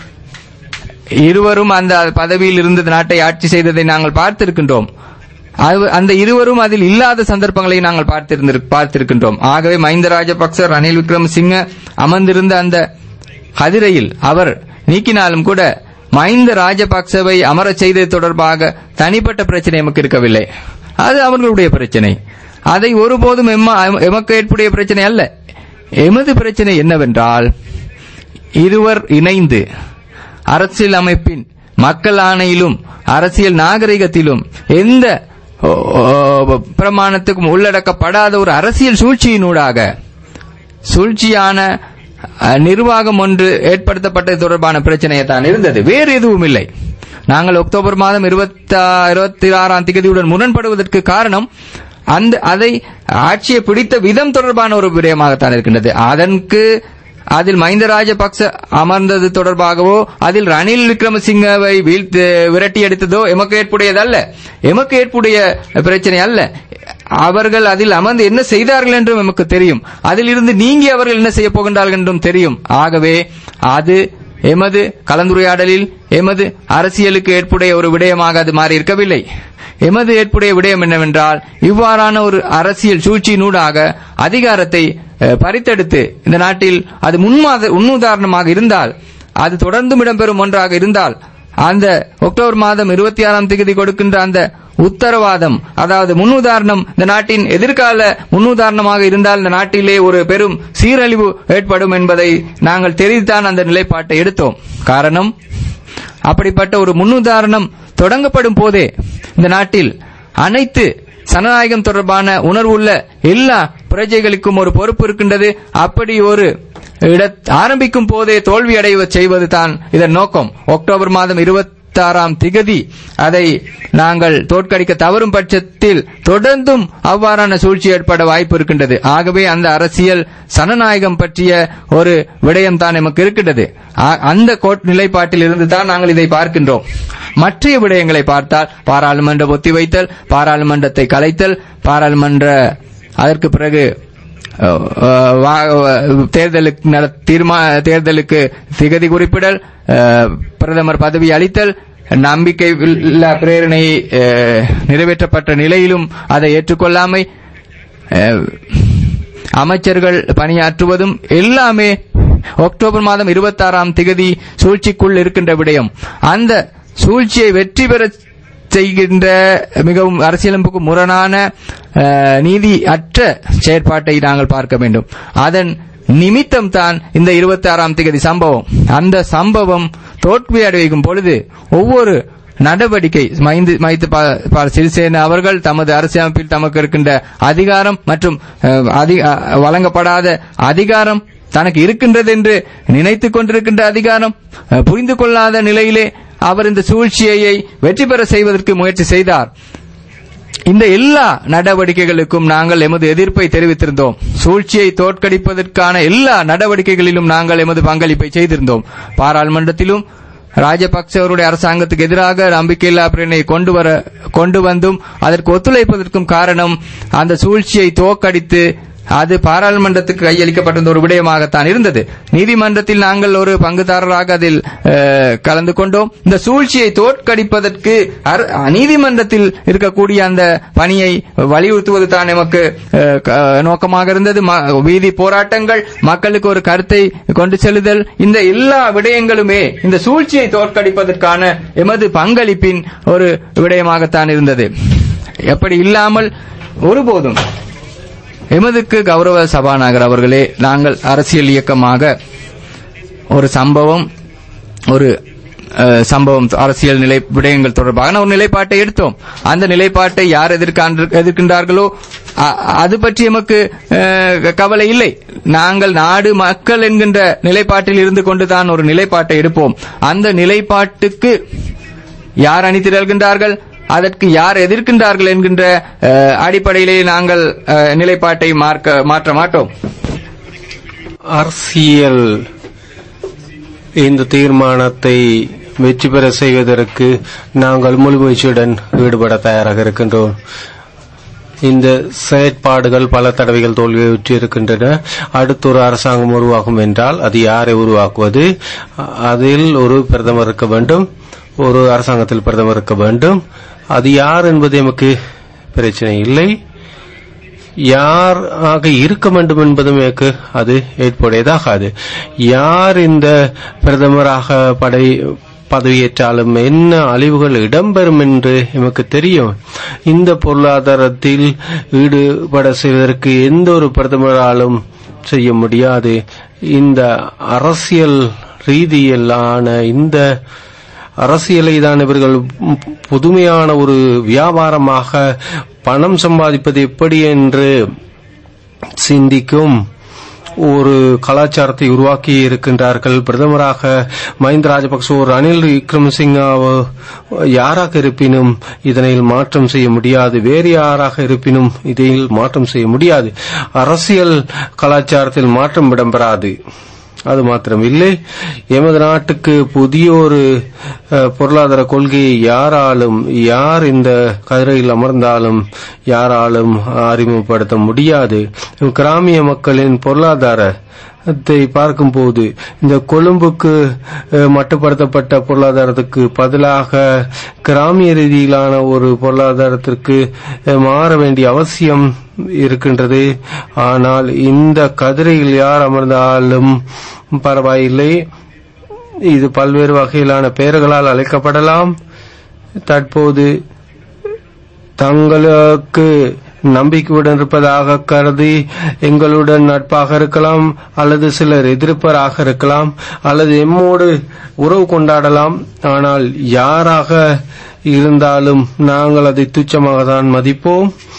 இருவரும் அந்த பதவியில் இருந்து நாட்டை ஆட்சி செய்ததை நாங்கள் பார்த்திருக்கின்றோம் அது- அந்த இருவரும் அதில் இல்லாத சந்தர்ப்பங்களை நாங்கள் பார்த்திருந்திரு- பார்த்திருக்கின்றோம் ஆகவே மஹிந்த ராஜபக்ச ரணில் விக்ரமசிங்க அமர்ந்திருந்த அந்த கதிரையில் அவர் நீக்கினாலும் கூட மஹிந்த ராஜபக்சவை அமரச் செய்தது தொடர்பாக தனிப்பட்ட பிரச்சனை எமக்கு இருக்கவில்லை அது அவர்களுடைய பிரச்சனை அதை ஒருபோதும் எம்ம- எமக்கு ஏற்புடைய பிரச்சனை அல்ல எமது பிரச்சனை என்னவென்றால் இருவர் இணைந்து அரசியல் அமைப்பின் மக்கள் ஆணையிலும் அரசியல் நாகரிகத்திலும் எந்த ஓ, ஓ, பிரமாணத்துக்கும் உள்ளடக்கப்படாத ஒரு அரசியல் சூழ்ச்சியினூடாக சூழ்ச்சியான அஹ், நிர்வாகம் ஒன்று ஏற்படுத்தப்பட்டது தொடர்பான பிரச்சனையை தான் இருந்தது வேறு எதுவும் இல்லை நாங்கள் அக்டோபர் மாதம் இருபத்தி இருபத்தி ஆறாம் தேதியுடன் முரண்படுவதற்கு காரணம் அந்த அதை ஆட்சியை பிடித்த விதம் தொடர்பான ஒரு விடயமாகத்தான் இருக்கின்றது அதற்கு அதில் மஹிந்த ராஜபக்ச அமர்ந்தது தொடர்பாகவோ அதில் ரணில் விக்ரமசிங்கவை வீழ்த்து விரட்டி எடுத்ததோ எமக்கு ஏற்புடையதல்ல எமக்கு ஏற்புடைய பிரச்சனை அல்ல அவர்கள் அதில் அமர்ந்து என்ன செய்தார்கள் என்றும் நமக்கு தெரியும் அதில் இருந்து நீங்கி அவர்கள் என்ன செய்ய போகின்றார்கள் என்றும் தெரியும் ஆகவே அது எமது கலந்துரையாடலில் எமது அரசியலுக்கு ஏற்புடைய ஒரு விடயமாக அது மாறி இருக்கவில்லை எமது ஏற்புடைய விடயம் என்னவென்றால் இவ்வாறான ஒரு அரசியல் சூழ்ச்சியினூடாக அதிகாரத்தை அஹ், பறித்தெடுத்து இந்த நாட்டில் அது முன்மாத முன்னுதாரணமாக இருந்தால் அது தொடர்ந்தும் இடம்பெறும் ஒன்றாக இருந்தால் அந்த அக்டோபர் மாதம் இருபத்தி ஆறாம் தேதி கொடுக்கின்ற அந்த உத்தரவாதம் அதாவது முன்னுதாரணம் இந்த நாட்டின் எதிர்கால முன்னுதாரணமாக இருந்தால் இந்த நாட்டிலே ஒரு பெரும் சீரழிவு ஏற்படும் என்பதை நாங்கள் தெரிவித்தான் அந்த நிலைப்பாட்டை எடுத்தோம் காரணம் அப்படிப்பட்ட ஒரு முன்னுதாரணம் தொடங்கப்படும் போதே இந்த நாட்டில் அனைத்து சனநாயகம் தொடர்பான உணர்வுள்ள எல்லா பிரஜைகளுக்கும் ஒரு பொறுப்பு இருக்கின்றது அப்படி ஒரு இட ஆரம்பிக்கும் போதே தோல்வி அடைய செய்வது தான் இதன் நோக்கம் அக்டோபர் மாதம் இருபத்தி இருபத்தாறாம் திகதி அதை நாங்கள் தோற்கடிக்க தவறும் பட்சத்தில் தொடர்ந்தும் அவ்வாறான சூழ்ச்சி ஏற்பட வாய்ப்பு இருக்கின்றது ஆகவே அந்த அரசியல் சனநாயகம் பற்றிய ஒரு விடயம் தான் நமக்கு இருக்கின்றது ஆ- அந்த கோட் நிலைப்பாட்டில் இருந்து தான் நாங்கள் இதை பார்க்கின்றோம் மற்ற விடயங்களை பார்த்தால் பாராளுமன்ற ஒத்திவைத்தல் பாராளுமன்றத்தை கலைத்தல் பாராளுமன்ற அதற்கு பிறகு அஹ், அஹ், வா- தேர்தலுக்கு நட- தீர்மா தேர்தலுக்கு திகதி குறிப்பிடல் அஹ், பிரதமர் பதவி அளித்தல் நம்பிக்கை இல்லா பிரேரணை அஹ், நிறைவேற்றப்பட்ட நிலையிலும் அதை ஏற்றுக்கொள்ளாமை அஹ், அமைச்சர்கள் பணியாற்றுவதும் எல்லாமே அக்டோபர் மாதம் இருபத்தாறாம் திகதி சூழ்ச்சிக்குள் இருக்கின்ற விடயம் அந்த சூழ்ச்சியை வெற்றி பெற செய்கின்ற மிகவும் அரசியலமைப்புக்கு முரணான அஹ், நீதி அற்ற செயற்பாட்டை நாங்கள் பார்க்க வேண்டும் அதன் நிமித்தம் தான் இந்த இருபத்தி ஆறாம் தேதி சம்பவம் அந்த சம்பவம் தோல்வி அடைவிக்கும் பொழுது ஒவ்வொரு நடவடிக்கை மைந்து மைத்து பா- பா சிறிசேன அவர்கள் தமது அரசியலமைப்பில் தமக்கு இருக்கின்ற அதிகாரம் மற்றும் அஹ், அதி- அஹ், வழங்கப்படாத அதிகாரம் தனக்கு இருக்கின்றது என்று நினைத்துக் கொண்டிருக்கின்ற அதிகாரம் அஹ், புரிந்து கொள்ளாத நிலையிலே அவர் இந்த சூழ்ச்சியை வெற்றி பெற செய்வதற்கு முயற்சி செய்தார் இந்த எல்லா நடவடிக்கைகளுக்கும் நாங்கள் எமது எதிர்ப்பை தெரிவித்திருந்தோம் சூழ்ச்சியை தோற்கடிப்பதற்கான எல்லா நடவடிக்கைகளிலும் நாங்கள் எமது பங்களிப்பை செய்திருந்தோம் பாராளுமன்றத்திலும் ராஜபக்ச அவருடைய அரசாங்கத்துக்கு எதிராக நம்பிக்கையில்லா பிரேரணை கொண்டு வர கொண்டு வந்தும் அதற்கு ஒத்துழைப்பதற்கும் காரணம் அந்த சூழ்ச்சியை தோற்கடித்து அது பாராளுமன்றத்துக்கு கையளிக்கப்பட்டிருந்த ஒரு விடயமாகத்தான் இருந்தது நீதிமன்றத்தில் நாங்கள் ஒரு பங்குதாரராக அதில் அஹ், கலந்து கொண்டோம் இந்த சூழ்ச்சியை தோற்கடிப்பதற்கு அர- நீதிமன்றத்தில் இருக்கக்கூடிய அந்த பணியை வலியுறுத்துவது தான் நமக்கு அஹ், க- நோக்கமாக இருந்தது ம- வீதி போராட்டங்கள் மக்களுக்கு ஒரு கருத்தை கொண்டு செல்லுதல் இந்த எல்லா விடயங்களுமே இந்த சூழ்ச்சியை தோற்கடிப்பதற்கான எமது பங்களிப்பின் ஒரு விடயமாகத்தான் இருந்தது எப்படி இல்லாமல் ஒருபோதும் எமதுக்கு கௌரவ சபாநாயகர் அவர்களே நாங்கள் அரசியல் இயக்கமாக ஒரு சம்பவம் ஒரு அஹ், சம்பவம் அரசியல் நிலை விடயங்கள் தொடர்பான ஒரு நிலைப்பாட்டை எடுத்தோம் அந்த நிலைப்பாட்டை யார் எதிர்க்காண்டு- எதிர்க்கின்றார்களோ அ- அது பற்றி எமக்கு அஹ், கவலை இல்லை நாங்கள் நாடு மக்கள் என்கின்ற நிலைப்பாட்டில் இருந்து கொண்டுதான் ஒரு நிலைப்பாட்டை எடுப்போம் அந்த நிலைப்பாட்டுக்கு யார் அணி திரள்கின்றார்கள் அதற்கு யார் எதிர்க்கின்றார்கள் என்கின்ற அஹ், அடிப்படையிலே நாங்கள் அஹ், நிலைப்பாட்டை மார்க்க மாற்ற மாட்டோம் அரசியல் இந்த தீர்மானத்தை வெற்றி பெற செய்வதற்கு நாங்கள் முழு முயற்சியுடன் ஈடுபட தயாராக இருக்கின்றோம் இந்த செயற்பாடுகள் பல தடவைகள் தோல்வியுற்று இருக்கின்றன அடுத்த ஒரு அரசாங்கம் உருவாகும் என்றால் அது யாரை உருவாக்குவது அ- அதில் ஒரு பிரதமர் இருக்க வேண்டும் ஒரு அரசாங்கத்தில் பிரதமர் இருக்க வேண்டும் அது யார் என்பது எமக்கு பிரச்சனை இல்லை யாராக இருக்க வேண்டும் என்பதும் எனக்கு அது ஏற்புடையதாகாது யார் இந்த பிரதமராக படை பதவியேற்றாலும் என்ன அழிவுகள் இடம்பெறும் என்று எமக்கு தெரியும் இந்த பொருளாதாரத்தில் ஈடுபட செய்வதற்கு எந்த ஒரு பிரதமராலும் செய்ய முடியாது இந்த அரசியல் ரீதியிலான இந்த அரசியலை தான் இவர்கள் புதுமையான ஒரு வியாபாரமாக பணம் சம்பாதிப்பது எப்படி என்று சிந்திக்கும் ஒரு கலாச்சாரத்தை உருவாக்கி இருக்கின்றார்கள் பிரதமராக மஹிந்த ராஜபக்ச ஒரு ரணில் விக்ரமசிங்க யாராக இருப்பினும் இதனில் மாற்றம் செய்ய முடியாது வேறு யாராக இருப்பினும் இதில் மாற்றம் செய்ய முடியாது அரசியல் கலாச்சாரத்தில் மாற்றம் இடம்பெறாது அது மாத்திரம் இல்லை எமது நாட்டுக்கு புதிய ஒரு அஹ், பொருளாதார கொள்கையை யாராலும் யார் இந்த கதிரையில் அமர்ந்தாலும் யாராலும் அறிமுகப்படுத்த முடியாது கிராமிய மக்களின் பொருளாதார த்தை பார்க்கும்போது இந்த கொழும்புக்கு அஹ், மட்டுப்படுத்தப்பட்ட பொருளாதாரத்துக்கு பதிலாக கிராமிய ரீதியிலான ஒரு பொருளாதாரத்திற்கு அஹ், மாற வேண்டிய அவசியம் இருக்கின்றது ஆனால் இந்த கதிரையில் யார் அமர்ந்தாலும் பரவாயில்லை இது பல்வேறு வகையிலான பெயர்களால் அழைக்கப்படலாம் தற்போது தங்களுக்கு நம்பிக்கையுடன் இருப்பதாக கருதி எங்களுடன் நட்பாக இருக்கலாம் அல்லது சிலர் எதிர்ப்பராக இருக்கலாம் அல்லது எம்மோடு உறவு கொண்டாடலாம் ஆனால் யாராக இருந்தாலும் நாங்கள் அதை துச்சமாக தான் மதிப்போம்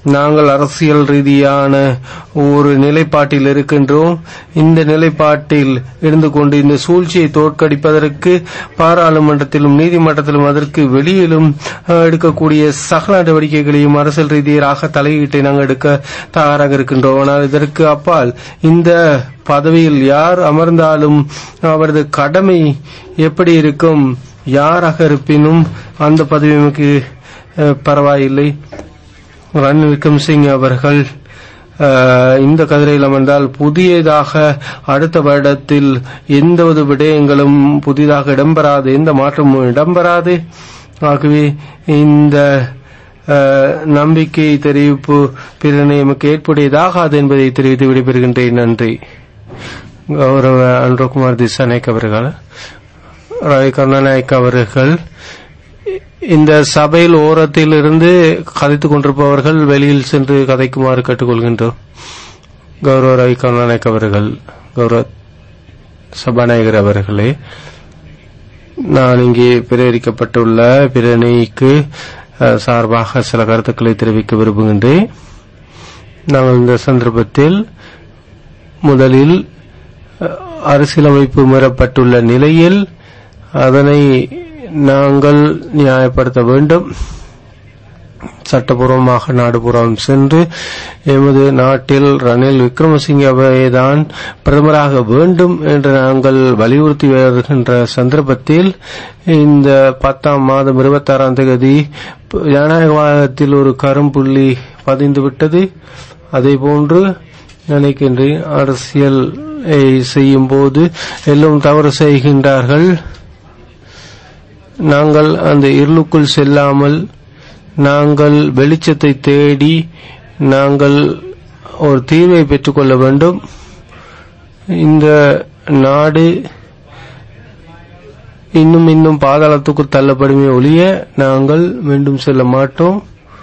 நாங்கள் அரசியல் ரீதியான ஒரு நிலைப்பாட்டில் இருக்கின்றோம் இந்த நிலைப்பாட்டில் இருந்து கொண்டு இந்த சூழ்ச்சியை தோற்கடிப்பதற்கு பாராளுமன்றத்திலும் நீதிமன்றத்திலும் அதற்கு வெளியிலும் அஹ், எடுக்கக்கூடிய சகல நடவடிக்கைகளையும் அரசியல் ரீதியாக தலையீட்டை நாங்கள் எடுக்க தயாராக இருக்கின்றோம் ஆனால் இதற்கு அப்பால் இந்த பதவியில் யார் அமர்ந்தாலும் அவரது கடமை எப்படி இருக்கும் யாராக இருப்பினும் அந்த பதவி நமக்கு அஹ், பரவாயில்லை ரணில் விக்ரமசிங் அவர்கள் அஹ், இந்த கதிரையில் அமர்ந்தால் புதியதாக அடுத்த வருடத்தில் எந்த ஒரு விடயங்களும் புதிதாக இடம்பெறாது எந்த மாற்றமும் இடம்பெறாது ஆகவே இந்த அஹ், நம்பிக்கை தெரிவிப்பு பிறனை எமக்கு ஏற்புடையதாகாது என்பதை தெரிவித்து விடைபெறுகின்றேன் நன்றி கௌரவ அன்ரகுமார் திசாநாயக் அவர்கள் ரவி கருணாநாயக் அவர்கள் இந்த சபையில் ஓரத்தில் இருந்து கதைத்துக் கொண்டிருப்பவர்கள் வெளியில் சென்று கதைக்குமாறு கேட்டுக்கொள்கின்றோம் கௌரவ ரவி கருணாநாயக் அவர்கள் கௌரவ சபாநாயகர் அவர்களே நான் இங்கே பிரேரிக்கப்பட்டுள்ள பிரணைக்கு அஹ், சார்பாக சில கருத்துக்களை தெரிவிக்க விரும்புகின்றேன் நாங்கள் இந்த சந்தர்ப்பத்தில் முதலில் அஹ், அரசியலமைப்பு மீறப்பட்டுள்ள நிலையில் அதனை நாங்கள் நியாயப்படுத்த வேண்டும் சட்டபூர்வமாக நாடுபுறம் சென்று எமது நாட்டில் ரணில் விக்ரமசிங்கவைதான் பிரதமராக வேண்டும் என்று நாங்கள் வலியுறுத்தி வருகின்ற சந்தர்ப்பத்தில் இந்த பத்தாம் மாதம் இருபத்தாறாம் தேதி ஜனநாயகவாதத்தில் ஒரு கரும்புள்ளி பதிந்துவிட்டது அதேபோன்று நினைக்கின்றேன் அரசியல் செய்யும் போது எல்லோரும் தவறு செய்கின்றார்கள் நாங்கள் அந்த இருளுக்குள் செல்லாமல் நாங்கள் வெளிச்சத்தை தேடி நாங்கள் ஒரு தீர்வை பெற்றுக்கொள்ள வேண்டும் இந்த நாடு இன்னும் இன்னும் பாதாளத்துக்கு தள்ளப்படுமே ஒழிய நாங்கள் மீண்டும் செல்ல மாட்டோம்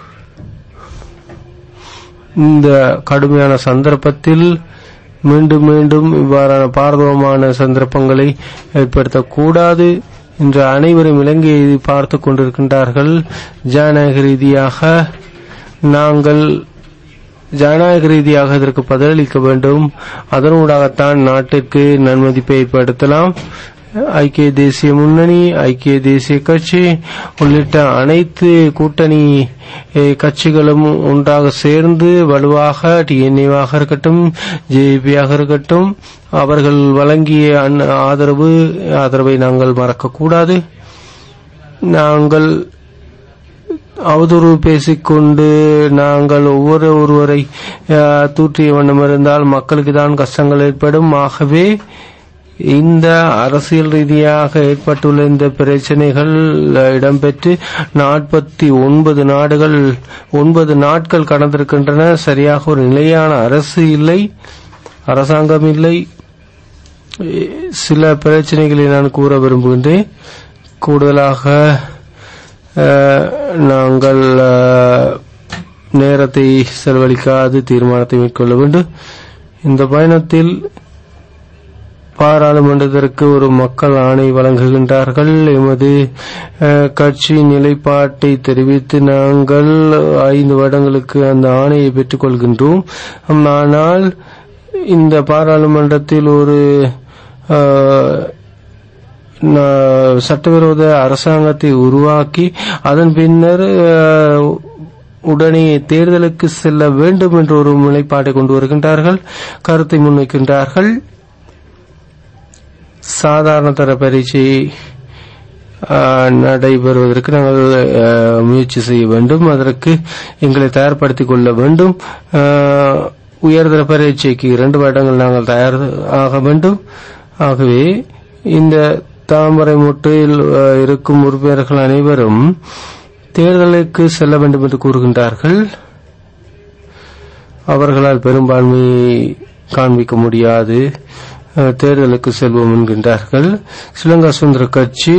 இந்த கடுமையான சந்தர்ப்பத்தில் மீண்டும் மீண்டும் இவ்வாறான பாரதூரமான சந்தர்ப்பங்களை ஏற்படுத்தக்கூடாது இன்று அனைவரும் இலங்கையை பார்த்து கொண்டிருக்கின்றார்கள் ஜனநாயக ரீதியாக நாங்கள் ஜனநாயக ரீதியாக இதற்கு பதிலளிக்க வேண்டும் அதனூடாகத்தான் நாட்டிற்கு நன்மதிப்பை ஏற்படுத்தலாம் ஐக்கிய தேசிய முன்னணி ஐக்கிய தேசிய கட்சி உள்ளிட்ட அனைத்து கூட்டணி eh, கட்சிகளும் ஒன்றாக சேர்ந்து வலுவாக டிஎன்ஏவாக இருக்கட்டும் ஜேபியாக இருக்கட்டும் அவர்கள் வழங்கிய அன்- ஆதரவு ஆதரவை நாங்கள் மறக்கக்கூடாது நாங்கள் அவதூறு பேசிக்கொண்டு நாங்கள் ஒவ்வொரு ஒருவரை அஹ், தூற்றிய வண்ணம் இருந்தால் மக்களுக்கு தான் கஷ்டங்கள் ஏற்படும் ஆகவே இந்த அரசியல் ரீதியாக ஏற்பட்டுள்ள இந்த பிரச்சனைகள் அஹ், இடம்பெற்று நாற்பத்தி ஒன்பது நாடுகள் ஒன்பது நாட்கள் கடந்திருக்கின்றன சரியாக ஒரு நிலையான அரசு இல்லை அரசாங்கம் இல்லை எ- சில பிரச்சனைகளை நான் கூற விரும்புகின்றேன் கூடுதலாக அஹ், நாங்கள் அஹ், நேரத்தை செலவழிக்காது தீர்மானத்தை மேற்கொள்ள வேண்டும் இந்த பயணத்தில் பாராளுமன்றத்திற்கு ஒரு மக்கள் ஆணை வழங்குகின்றார்கள் எமது அஹ், கட்சி நிலைப்பாட்டை தெரிவித்து நாங்கள் ஐந்து வருடங்களுக்கு அந்த ஆணையை பெற்றுக் கொள்கின்றோம் ஆனால் இந்த பாராளுமன்றத்தில் ஒரு அஹ், ந- சட்டவிரோத அரசாங்கத்தை உருவாக்கி அதன் பின்னர் அஹ், உடனே தேர்தலுக்கு செல்ல வேண்டும் என்ற ஒரு நிலைப்பாட்டை கொண்டு வருகின்றார்கள் கருத்தை முன்வைக்கின்றார்கள் சாதாரண தர பரீட்சை ஆஹ், நடைபெறுவதற்கு நாங்கள் ஆஹ், முயற்சி செய்ய வேண்டும் அதற்கு எங்களை தயார்படுத்திக் கொள்ள வேண்டும் ஆஹ், உயர்தர பரீட்சைக்கு இரண்டு வருடங்கள் நாங்கள் தயார் ஆக வேண்டும் ஆகவே இந்த தாமரை முட்டையில் ஆஹ், இருக்கும் உறுப்பினர்கள் அனைவரும் தேர்தலுக்கு செல்ல வேண்டும் என்று கூறுகின்றார்கள் அவர்களால் பெரும்பான்மை காண்பிக்க முடியாது அஹ், தேர்தலுக்கு செல்வோம் என்கின்றார்கள் ஸ்ரீலங்கா சுதந்திர கட்சி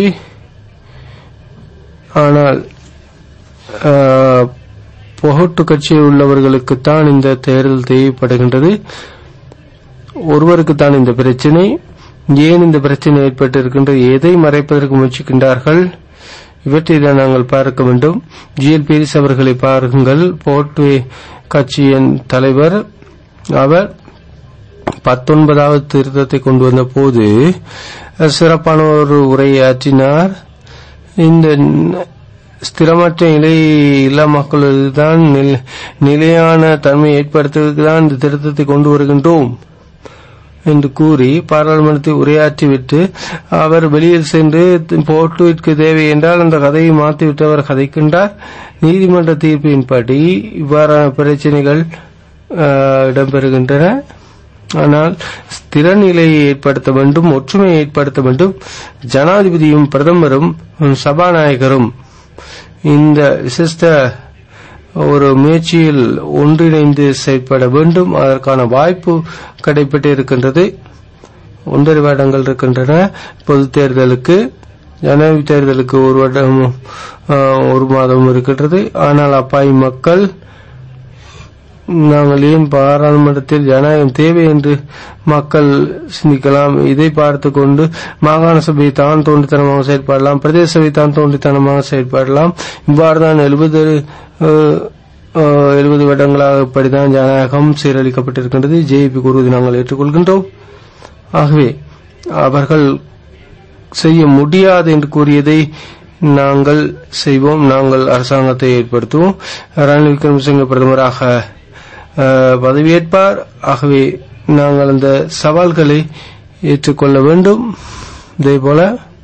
ஆனால் அஹ், பொகட்டு கட்சியில் உள்ளவர்களுக்குத்தான் இந்த தேர்தல் தேவைப்படுகின்றது ஒருவருக்குத்தான் இந்த பிரச்சனை ஏன் இந்த பிரச்சனை ஏற்பட்டிருக்கின்றது எதை மறைப்பதற்கு முயற்சிக்கின்றார்கள் இவற்றை தான் நாங்கள் பார்க்க வேண்டும் ஜிஎல் பீரிஸ் அவர்களை பாருங்கள் போர்ட்வே கட்சியின் தலைவர் அவர் பத்தொன்பதாவது திருத்தத்தை கொண்டு வந்த போது சிறப்பான ஒரு உரையாற்றினார் இந்த ந- ஸ்திரமற்ற நிலை இல்லா மக்களுக்கு தான் நிலையான தன்மை ஏற்படுத்துவதற்கு தான் இந்த திருத்தத்தை கொண்டு வருகின்றோம் என்று கூறி பாராளுமன்றத்தை உரையாற்றிவிட்டு அவர் வெளியில் சென்று போட்டுவிற்கு தேவை என்றால் அந்த கதையை மாற்றிவிட்டு அவர் கதைக்கின்றார் நீதிமன்ற தீர்ப்பின்படி இவ்வாறான பிரச்சனைகள் ஆஹ், இடம்பெறுகின்றன ஆனால் ஸ்திரநிலையை ஏற்படுத்த வேண்டும் ஒற்றுமையை ஏற்படுத்த வேண்டும் ஜனாதிபதியும் பிரதமரும் சபாநாயகரும் இந்த விசிஷ்ட ஒரு முயற்சியில் ஒன்றிணைந்து செயல்பட வேண்டும் அதற்கான வாய்ப்பு கிடைப்பட்டு இருக்கின்றது ஒன்றரை வருடங்கள் இருக்கின்றன பொது தேர்தலுக்கு ஜனாதிபதி தேர்தலுக்கு ஒரு வருடம் ஆஹ், ஒரு மாதம் இருக்கின்றது ஆனால் அப்பாய் மக்கள் நாங்கள் ஏன் பாராளுமன்றத்தில் ஜனநாயகம் தேவை என்று மக்கள் சிந்திக்கலாம் இதை பார்த்து கொண்டு மாகாண சபை தான் தோன்றித்தனமாக செயல்படலாம் பிரதேச சபை தான் தோன்றித்தனமாக செயல்படலாம் இவ்வாறுதான் எழுபது எழுபது வருடங்களாக இப்படிதான் ஜனநாயகம் சீரழிக்கப்பட்டிருக்கின்றது ஜேபி கூறுவதை நாங்கள் ஏற்றுக்கொள்கின்றோம் ஆகவே அவர்கள் செய்ய முடியாது என்று கூறியதை நாங்கள் செய்வோம் நாங்கள் அரசாங்கத்தை ஏற்படுத்துவோம் ரணில் விக்ரமசிங்க பிரதமராக அஹ், பதவியேற்பார் ஆகவே நாங்கள் அந்த சவால்களை ஏற்றுக்கொள்ள வேண்டும் இதேபோல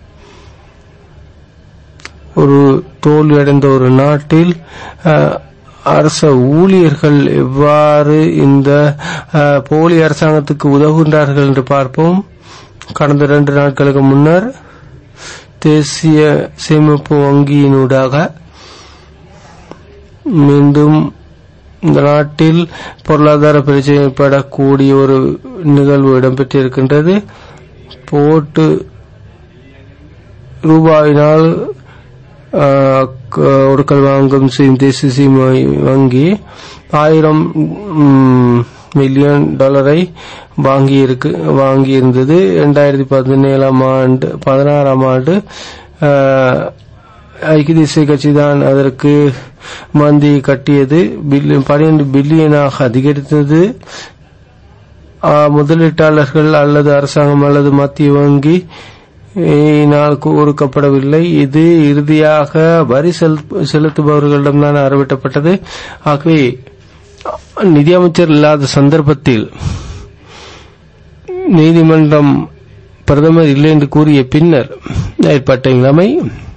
ஒரு தோல்வியடைந்த ஒரு நாட்டில் அஹ், அரச ஊழியர்கள் எவ்வாறு இந்த அஹ், போலி அரசாங்கத்துக்கு உதவுகின்றார்கள் என்று பார்ப்போம் கடந்த இரண்டு நாட்களுக்கு முன்னர் தேசிய சேமிப்பு வங்கியினூடாக மீண்டும் இந்த நாட்டில் பொருளாதார பிரச்சனை ஏற்படக்கூடிய ஒரு நிகழ்வு இடம்பெற்றிருக்கின்றது போட்டு ரூபாயினால் ஆஹ், க- ஒடுக்கல் வாங்கும் செய்யும் தேசிய சீமை வங்கி ஆயிரம் ம், மில்லியன் டாலரை வாங்கி இருக்கு வாங்கி இருந்தது இரண்டாயிரத்தி பதினேழாம் ஆண்டு பதினாறாம் ஆண்டு ஆஹ், ஐக்கிய தேசிய கட்சி தான் அதற்கு மந்தி கட்டியது பில்லியன் பன்னிரண்டு பில்லியனாக அதிகரித்தது ஆஹ், முதலீட்டாளர்கள் அல்லது அரசாங்கம் அல்லது மத்திய வங்கி யினால் கொடுக்கப்படவில்லை இது இறுதியாக வரி செலுத்த- செலுத்துபவர்களிடம்தான் அறவிட்டப்பட்டது ஆகவே நிதியமைச்சர் இல்லாத சந்தர்ப்பத்தில் நீதிமன்றம் பிரதமர் இல்லை என்று கூறிய பின்னர் ஏற்பட்ட நிலைமை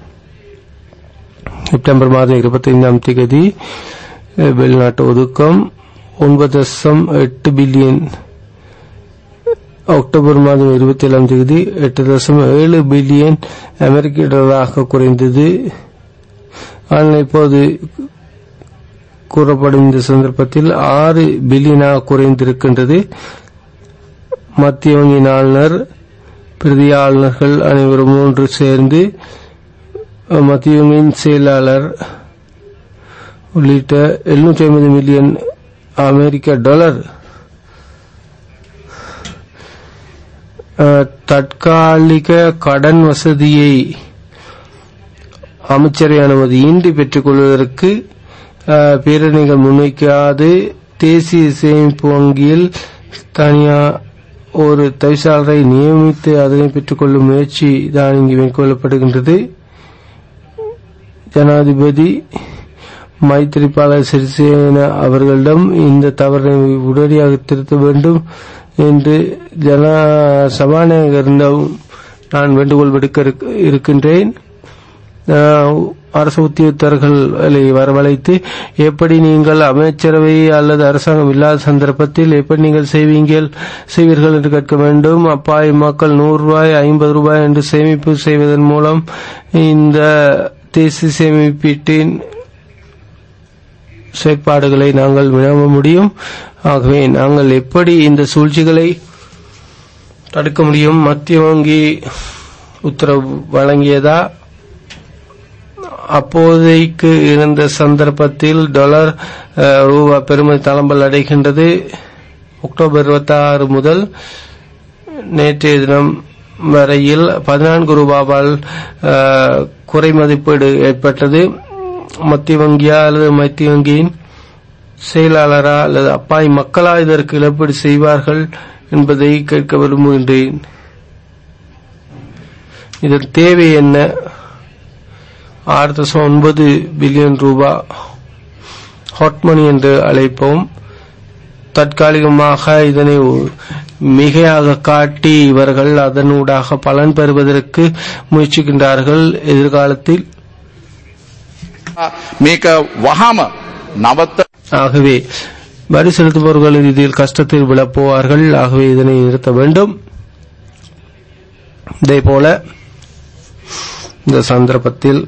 செப்டம்பர் மாதம் இருபத்தைந்தாம் தேதி அஹ், வெளிநாட்டு ஒதுக்கம் ஒன்பது தசம் எட்டு பில்லியன் அக்டோபர் மாதம் இருபத்தி ஏழாம் தேதி எட்டு தசம் ஏழு பில்லியன் அமெரிக்க டாலராக குறைந்தது ஆனால் இப்போது கூறப்படும் இந்த சந்தர்ப்பத்தில் ஆறு பில்லியனாக குறைந்திருக்கின்றது மத்திய வங்கியின் ஆளுநர் பிரதி ஆளுநர்கள் அனைவரும் ஒன்று சேர்ந்து அஹ், மத்திய வங்கியின் செயலாளர் உள்ளிட்ட 750 மில்லியன் அமெரிக்க டாலர் அஹ், தற்காலிக கடன் வசதியை அமைச்சரை அனுமதியின்றி பெற்றுக் கொள்வதற்கு அஹ், பேரணிகள் முன்வைக்காது தேசிய சேமிப்பு வங்கியில் தனியா ஒரு தவிசாளரை நியமித்து அதனை பெற்றுக்கொள்ளும் முயற்சி தான் இங்கு மேற்கொள்ளப்படுகின்றது ஜனாதிபதி மைத்திரிபால சிறிசேன அவர்களிடம் இந்த தவறை உடனடியாக திருத்த வேண்டும் என்று ஜன சபாநாயகரிடம் நான் வேண்டுகோள் விடுக்க இருக்க- இருக்கின்றேன் ஆஹ், அரசு உத்தியோகத்தர்களை வரவழைத்து எப்படி நீங்கள் அமைச்சரவை அல்லது அரசாங்கம் இல்லாத சந்தர்ப்பத்தில் எப்படி நீங்கள் செய்வீங்கள் செய்வீர்கள் என்று கேட்க வேண்டும் அப்பாய் மக்கள் நூறு ரூபாய் ஐம்பது ரூபாய் என்று சேமிப்பு செய்வதன் மூலம் இந்த தேசிய சேமிப்பீட்டின் செயற்பாடுகளை நாங்கள் வினவ முடியும் ஆகவே நாங்கள் எப்படி இந்த சூழ்ச்சிகளை தடுக்க முடியும் மத்திய வங்கி உத்தரவு வழங்கியதா அப்போதைக்கு இருந்த சந்தர்ப்பத்தில் டாலர் அஹ், ரூபாய் பெருமதி தளம்பல் அடைகின்றது அக்டோபர் 26 முதல் நேற்றைய தினம் வரையில் பதினான்கு ரூபாவால் அஹ், குறை மதிப்பீடு ஏற்பட்டது மத்திய வங்கியா அல்லது மத்திய வங்கியின் செயலாளரா அல்லது அப்பாய் மக்களா இதற்கு இழப்பீடு செய்வார்கள் என்பதை கேட்க விரும்புகின்றேன் இதன் தேவை என்ன ஆறு தசம் ஒன்பது பில்லியன் ரூபாய் ஹாட் மணி என்று அழைப்போம் தற்காலிகமாக இதனை மிகையாக காட்டி இவர்கள் அதனூடாக பலன் பெறுவதற்கு முயற்சிக்கின்றார்கள் எதிர்காலத்தில் මේක වහම නවත්ත ஆகவே வரி செலுத்துபவர்கள் இதில் கஷ்டத்தில் விழப்போவார்கள் ஆகவே இதனை நிறுத்த வேண்டும் இதேபோல இந்த சந்தர்ப்பத்தில்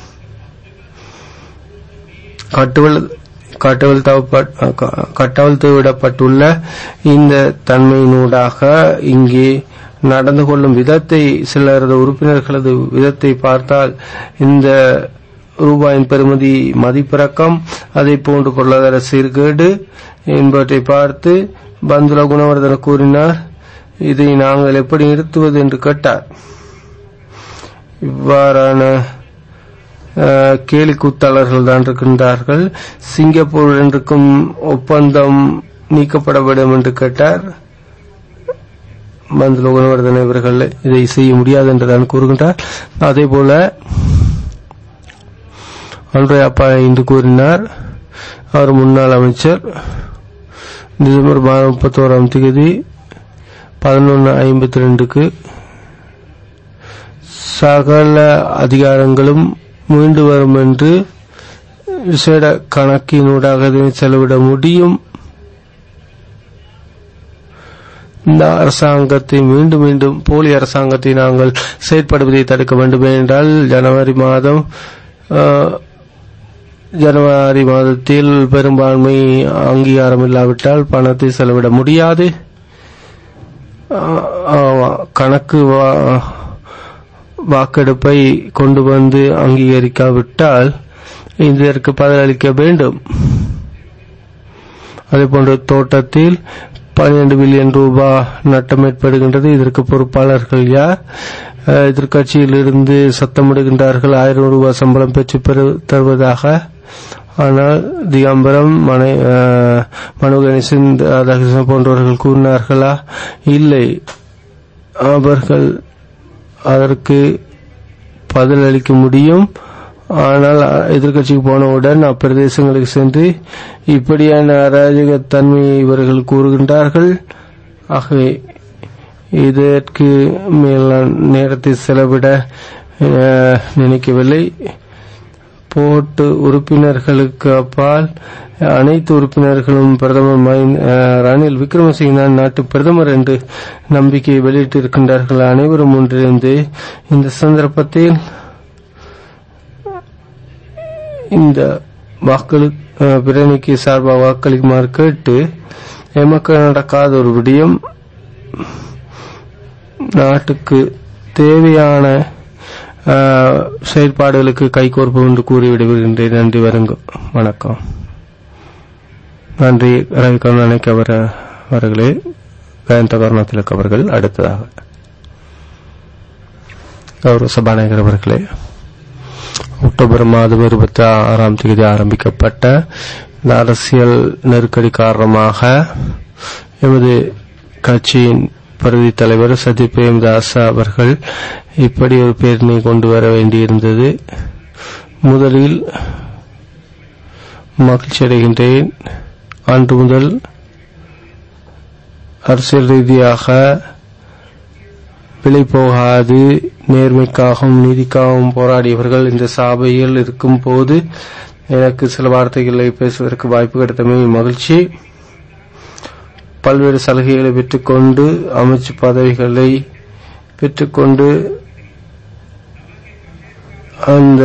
கட்டுவல் கட்டவிழ்த்து விடப்பட்டுள்ள இந்த தன்மையினூடாக இங்கே நடந்து கொள்ளும் விதத்தை சிலரது உறுப்பினர்களது விதத்தை பார்த்தால் இந்த ரூபாயின் பெறுமதி மதிப்பிறக்கம் அதை போன்று பொருளாதார சீர்கேடு என்பவற்றை பார்த்து பந்துல குணவர்தன கூறினார் இதை நாங்கள் எப்படி நிறுத்துவது என்று கேட்டார் இவ்வாறான அஹ், கேலி கூத்தாளர்கள் தான் இருக்கின்றார்கள் சிங்கப்பூருடன் இருக்கும் ஒப்பந்தம் நீக்கப்பட வேண்டும் என்று கேட்டார் பந்துல குணவர்தன இவர்கள் இதை செய்ய முடியாது என்று தான் கூறுகின்றார் அதே போல அன்றைய அப்பா இன்று கூறினார் அவர் முன்னாள் அமைச்சர் டிசம்பர் மாதம் முப்பத்தோராம் தேதி பதினொன்று ஐம்பத்தி ரெண்டுக்கு சகல அதிகாரங்களும் மீண்டு வரும் என்று விசேட கணக்கினூடாக இதனை செலவிட முடியும் இந்த அரசாங்கத்தை மீண்டும் மீண்டும் போலி அரசாங்கத்தை நாங்கள் செயற்படுவதை தடுக்க வேண்டும் என்றால் ஜனவரி மாதம் அஹ், ஜனவரி மாதத்தில் பெரும்பான்மை அங்கீகாரம் இல்லாவிட்டால் பணத்தை செலவிட முடியாது அஹ், அஹ், கணக்கு வா- வாக்கெடுப்பை கொண்டு வந்து அங்கீகரிக்காவிட்டால் இதற்கு பதிலளிக்க வேண்டும் அதேபோன்று தோட்டத்தில் பன்னிரண்டு பில்லியன் ரூபாய் நட்டம் ஏற்படுகின்றது இதற்கு பொறுப்பாளர்கள் யார் அஹ், எதிர்க்கட்சியில் இருந்து சத்தமிடுகின்றார்கள் ஆயிரம் ரூபாய் சம்பளம் பெற்று பெறு தருவதாக ஆனால் திகம்பரம் மனை அஹ், மனு கணேசன் ராதாகிருஷ்ணன் போன்றவர்கள் கூறினார்களா இல்லை அவர்கள் அதற்கு பதிலளிக்க முடியும் ஆனால் எதிர்க்கட்சிக்கு போனவுடன் அப்பிரதேசங்களுக்கு சென்று இப்படியான அராஜகத்தன்மையை இவர்கள் கூறுகின்றார்கள் ஆகவே இதற்கு மேல் நான் நேரத்தை செலவிட அஹ், நினைக்கவில்லை போட்டு உறுப்பினர்களுக்கு அப்பால் அனைத்து உறுப்பினர்களும் பிரதமர் மஹிந்த- அஹ், ரணில் விக்ரமசிங்க தான் நாட்டு பிரதமர் என்று நம்பிக்கையை வெளியிட்டிருக்கின்றார்கள் அனைவரும் ஒன்றிணைந்து இந்த சந்தர்ப்பத்தில் இந்த வாக்களி அஹ், பிரணிக்கு சார்பாக வாக்களிக்குமாறு கேட்டு எமக்கு நடக்காத ஒரு விடயம் நாட்டுக்கு தேவையான அஹ், செயற்பாடுகளுக்கு கைகோர்ப்போம் என்று கூறி விடுகின்றேன் நன்றி வருங்க வணக்கம் நன்றி ரவி கருணாநிதி அவர் அவர்களே ஜெயந்த கருணாதிலக் அவர்கள் அடுத்ததாக கௌரவ சபாநாயகர் அவர்களே அக்டோபர் மாதம் இருபத்தி ஆறாம் தேதி ஆரம்பிக்கப்பட்ட இந்த அரசியல் நெருக்கடி காரணமாக எமது கட்சியின் பிரதி தலைவர் சதி பிரேமதாஸ் அவர்கள் இப்படி ஒரு பேரணி கொண்டு வர வேண்டியிருந்தது முதலில் மகிழ்ச்சி அடைகின்றேன் அன்று முதல் அரசியல் ரீதியாக விலை போகாது நேர்மைக்காகவும் நீதிக்காகவும் போராடியவர்கள் இந்த சபையில் இருக்கும் போது எனக்கு சில வார்த்தைகளை பேசுவதற்கு வாய்ப்பு கிடைத்தமை மகிழ்ச்சி பல்வேறு சலுகைகளை பெற்றுக்கொண்டு அமைச்சு பதவிகளை பெற்றுக்கொண்டு அந்த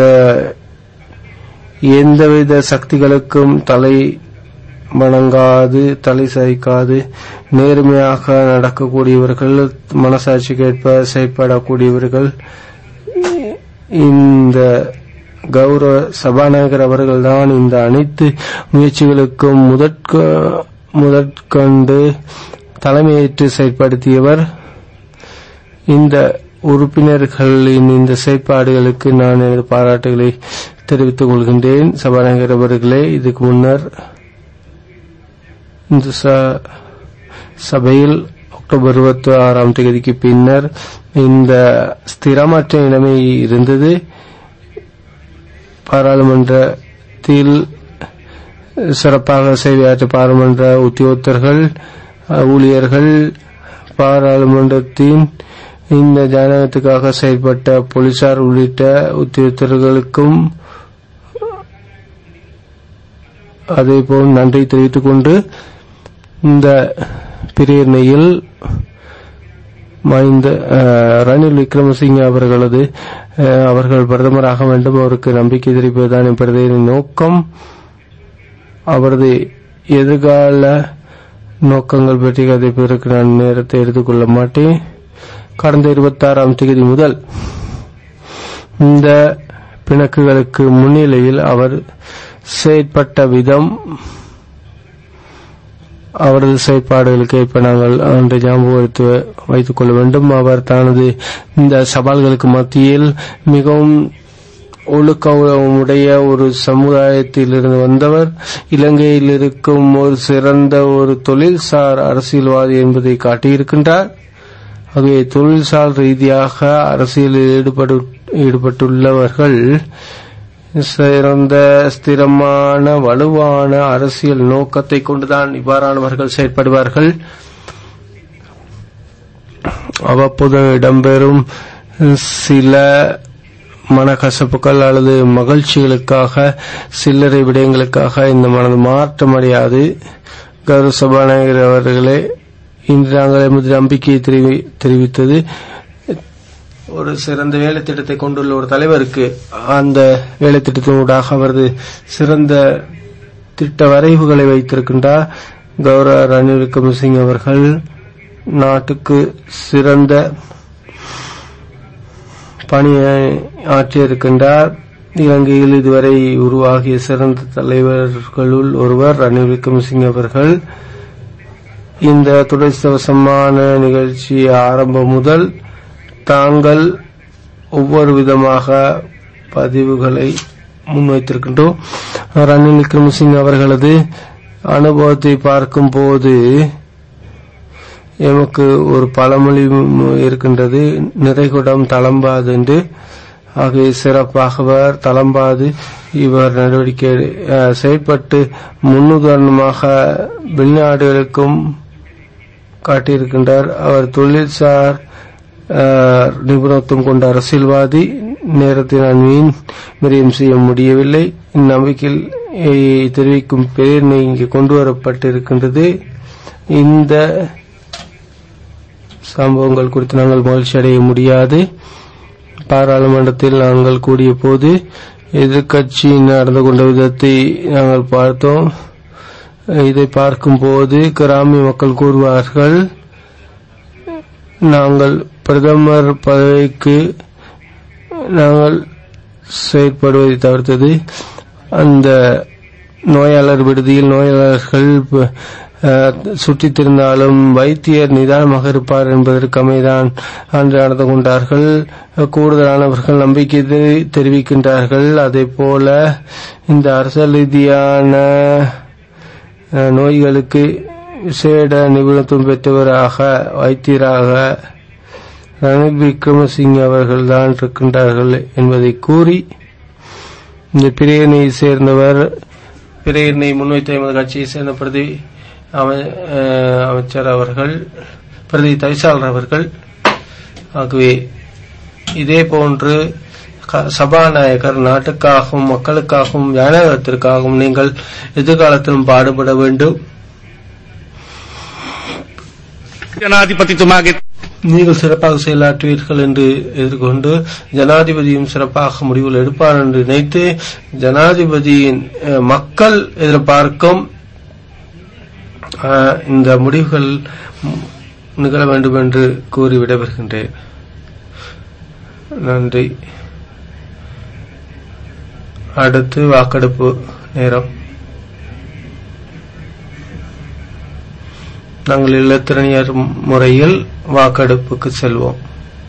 எந்தவித சக்திகளுக்கும் தலை வணங்காது தலை சாய்க்காது நேர்மையாக நடக்கக்கூடியவர்கள் மனசாட்சிக்கேற்ப செயற்படக்கூடியவர்கள் இந்த கௌரவ சபாநாயகர் அவர்கள்தான் இந்த அனைத்து முயற்சிகளுக்கும் முதற்க முதற்கண்டு தலைமையேற்று செயற்படுத்தியவர் இந்த உறுப்பினர்களின் இந்த செயற்பாடுகளுக்கு நான் எனது பாராட்டுகளை தெரிவித்துக் கொள்கின்றேன் சபாநாயகர் அவர்களே இதுக்கு முன்னர் இந்த ச- சபையில் அக்டோபர் இருபத்தி ஆறாம் தேதிக்கு பின்னர் இந்த ஸ்திரமற்ற நிலைமை இருந்தது பாராளுமன்றத்தில் சிறப்பாக சேவையாற்ற பாராளுமன்ற உத்தியோகத்தர்கள் அஹ், ஊழியர்கள் பாராளுமன்றத்தின் இந்த ஜனநாயகத்துக்காக செயல்பட்ட போலீசார் உள்ளிட்ட உத்தியோகத்தர்களுக்கும் அதேபோல் நன்றி தெரிவித்துக் கொண்டு இந்த பிரேரணையில் மறைந்த அஹ், ரணில் விக்ரமசிங்க அவர்களது அஹ், அவர்கள் பிரதமராக வேண்டும் அவருக்கு நம்பிக்கை தெரிவிப்பதுதான் இப்பரதையின் நோக்கம் அவரது எதிர்கால நோக்கங்கள் பற்றி கதைப்பதற்கு நான் நேரத்தை எடுத்துக்கொள்ள மாட்டேன் கடந்த இருபத்தாறாம் தேதி முதல் இந்த பிணக்குகளுக்கு முன்னிலையில் அவர் செயற்பட்ட விதம் அவரது செயற்பாடுகளுக்கு இப்ப நாங்கள் அன்றை ஞாபகம் வைத்து வைத்துக் கொள்ள வேண்டும் அவர் தனது இந்த சவால்களுக்கு மத்தியில் மிகவும் ஒழுக்கமுடைய ஒரு சமுதாயத்திலிருந்து வந்தவர் இலங்கையில் இருக்கும் ஒரு சிறந்த ஒரு தொழில்சார் அரசியல்வாதி என்பதை காட்டியிருக்கின்றார் ஆகவே தொழில்சார் ரீதியாக அரசியலில் ஈடுபடு ஈடுபட்டுள்ளவர்கள் சிறந்த ஸ்திரமான வலுவான அரசியல் நோக்கத்தை கொண்டுதான் இவ்வாறானவர்கள் செயற்படுவார்கள் அவ்வப்போது இடம்பெறும் சில மனக்கசப்புகள் அல்லது மகிழ்ச்சிகளுக்காக சில்லறை விடயங்களுக்காக இந்த மனது மாற்றமடையாது கௌரவ சபாநாயகர் அவர்களே இன்று நாங்கள் எமது நம்பிக்கையை தெரிவி- தெரிவித்தது ஒரு சிறந்த வேலை திட்டத்தை கொண்டுள்ள ஒரு தலைவருக்கு அந்த வேலை திட்டத்தினூடாக அவரது சிறந்த திட்ட வரைவுகளை வைத்திருக்கின்றார் கௌரவ ரணில் விக்ரமசிங் அவர்கள் நாட்டுக்கு சிறந்த பணியை ஆற்றியிருக்கின்றார் இலங்கையில் இதுவரை உருவாகிய சிறந்த தலைவர்களுள் ஒருவர் ரணில் விக்ரமசிங்க அவர்கள் இந்த துடைசவசமான நிகழ்ச்சி ஆரம்பம் முதல் தாங்கள் ஒவ்வொரு விதமாக பதிவுகளை முன்வைத்திருக்கின்றோம் ரணில் விக்ரமசிங் அவர்களது அனுபவத்தை பார்க்கும்போது எமக்கு ஒரு பழமொழி ம் இருக்கின்றது நிறைகுடம் தளம்பாது என்று ஆகவே சிறப்பாகவர் தளம்பாது இவர் நடவடிக்கை அஹ், செயல்பட்டு முன்னுதாரணமாக வெளிநாடுகளுக்கும் காட்டியிருக்கின்றார் அவர் தொழில்சார் அஹ், நிபுணத்துவம் கொண்ட அரசியல்வாதி நேரத்தை நான் மீன் மிரியம் செய்ய முடியவில்லை இந்நம்பிக்கையில் அஹ், தெரிவிக்கும் பிரேரணை இங்கே கொண்டு வரப்பட்டிருக்கின்றது இந்த சம்பவங்கள் குறித்து நாங்கள் மகிழ்ச்சி அடைய முடியாது பாராளுமன்றத்தில் நாங்கள் கூடிய போது எதிர்க்கட்சி நடந்து கொண்ட விதத்தை நாங்கள் பார்த்தோம் இதை பார்க்கும்போது கிராமிய மக்கள் கூறுவார்கள் நாங்கள் பிரதமர் பதவிக்கு நாங்கள் செயற்படுவதை தவிர்த்தது அந்த நோயாளர் விடுதியில் நோயாளர்கள் அஹ், சுற்றித் திருந்தாலும் வைத்தியர் நிதானமாக இருப்பார் என்பதற்கு அமைதான் அன்று நடந்து கொண்டார்கள் கூடுதலானவர்கள் நம்பிக்கை தெரி- தெரிவிக்கின்றார்கள் அதே போல இந்த அரசியல் ரீதியான அஹ், நோய்களுக்கு விசேட நிபுணத்துவம் பெற்றவராக வைத்தியராக ரணில் விக்ரமசிங்க அவர்கள் தான் இருக்கின்றார்கள் என்பதை கூறி இந்த பிரேரணையை சேர்ந்தவர் பிரேரணை முன்வைத்த எமது கட்சியை சேர்ந்த பிரதி அமை- அஹ், அமைச்சர் அவர்கள் பிரதி தவிசாளர் அவர்கள் ஆகவே இதே போன்று க- சபாநாயகர் நாட்டுக்காகவும் மக்களுக்காகவும் ஜனநாயகத்திற்காகவும் நீங்கள் எதிர்காலத்திலும் பாடுபட வேண்டும் ජනාධිපතිතුමාගේ நீங்கள் சிறப்பாக செயலாற்றுவீர்கள் என்று எதிர்கொண்டு ஜனாதிபதியும் சிறப்பாக முடிவுகள் எடுப்பார் என்று நினைத்து ஜனாதிபதியின் அஹ், மக்கள் எதிர்பார்க்கும் அஹ், இந்த முடிவுகள் ம், நிகழ வேண்டும் என்று கூறி விடைபெறுகின்றேன் நன்றி அடுத்து வாக்கெடுப்பு நேரம் நாங்கள் இல்லத்திரணியர் முறையில் வாக்கெடுப்புக்கு செல்வோம்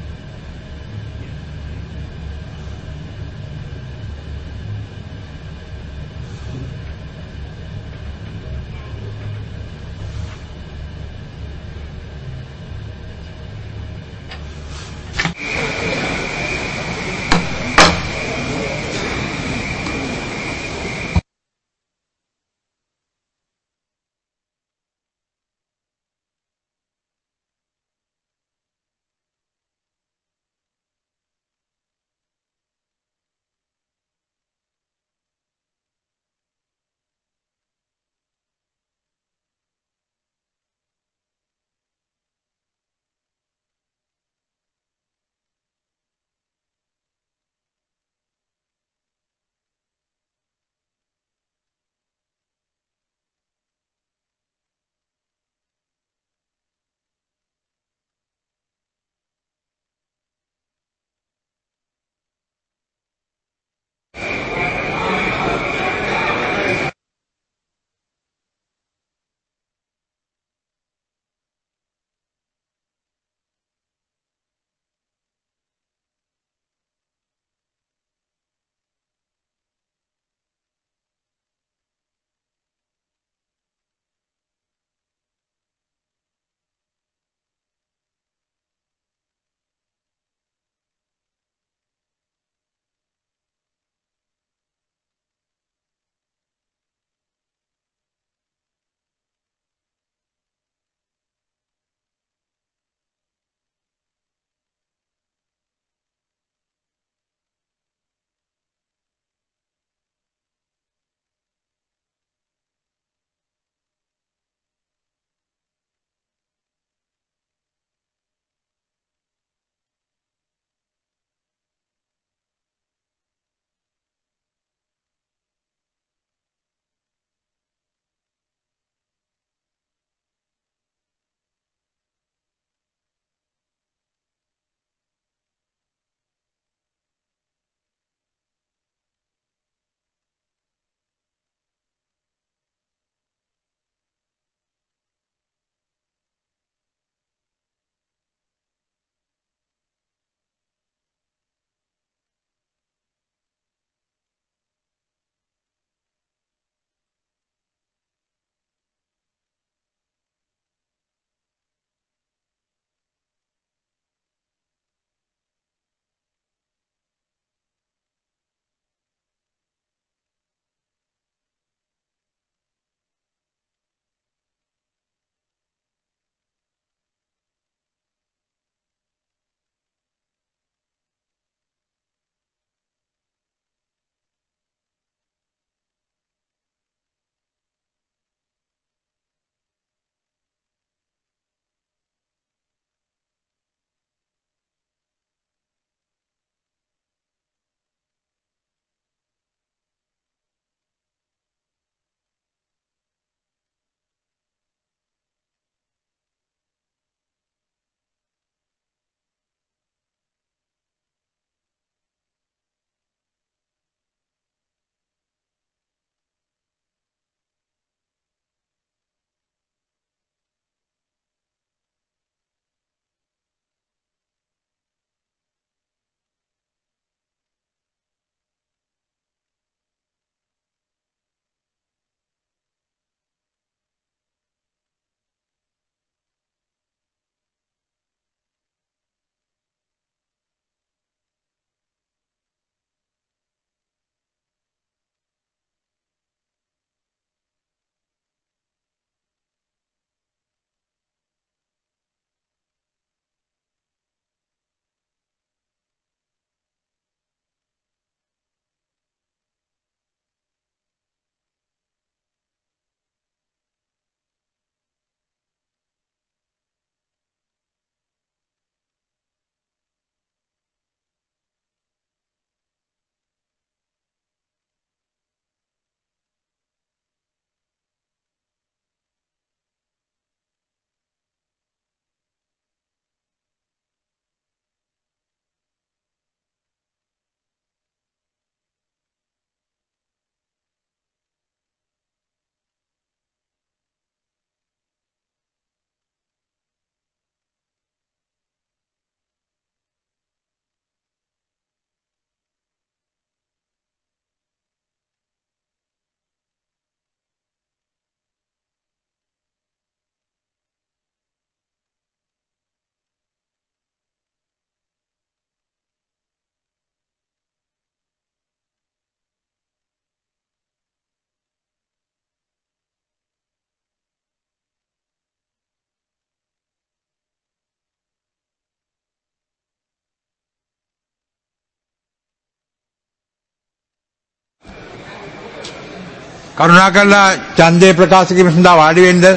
කරුණාකරලා ඡන්දය ප්‍රකාශ කිරීම සඳහා වාඩි වෙන්න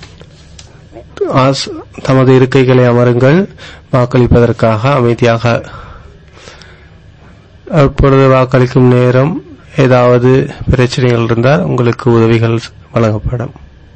ஆஸ்- தமது இருக்கைகளை அமருங்கள் வாக்களிப்பதற்காக அமைதியாக அப்பொழுது வாக்களிக்கும் நேரம் ஏதாவது பிரச்சனைகள் இருந்தால் உங்களுக்கு உதவிகள் வழங்கப்படும்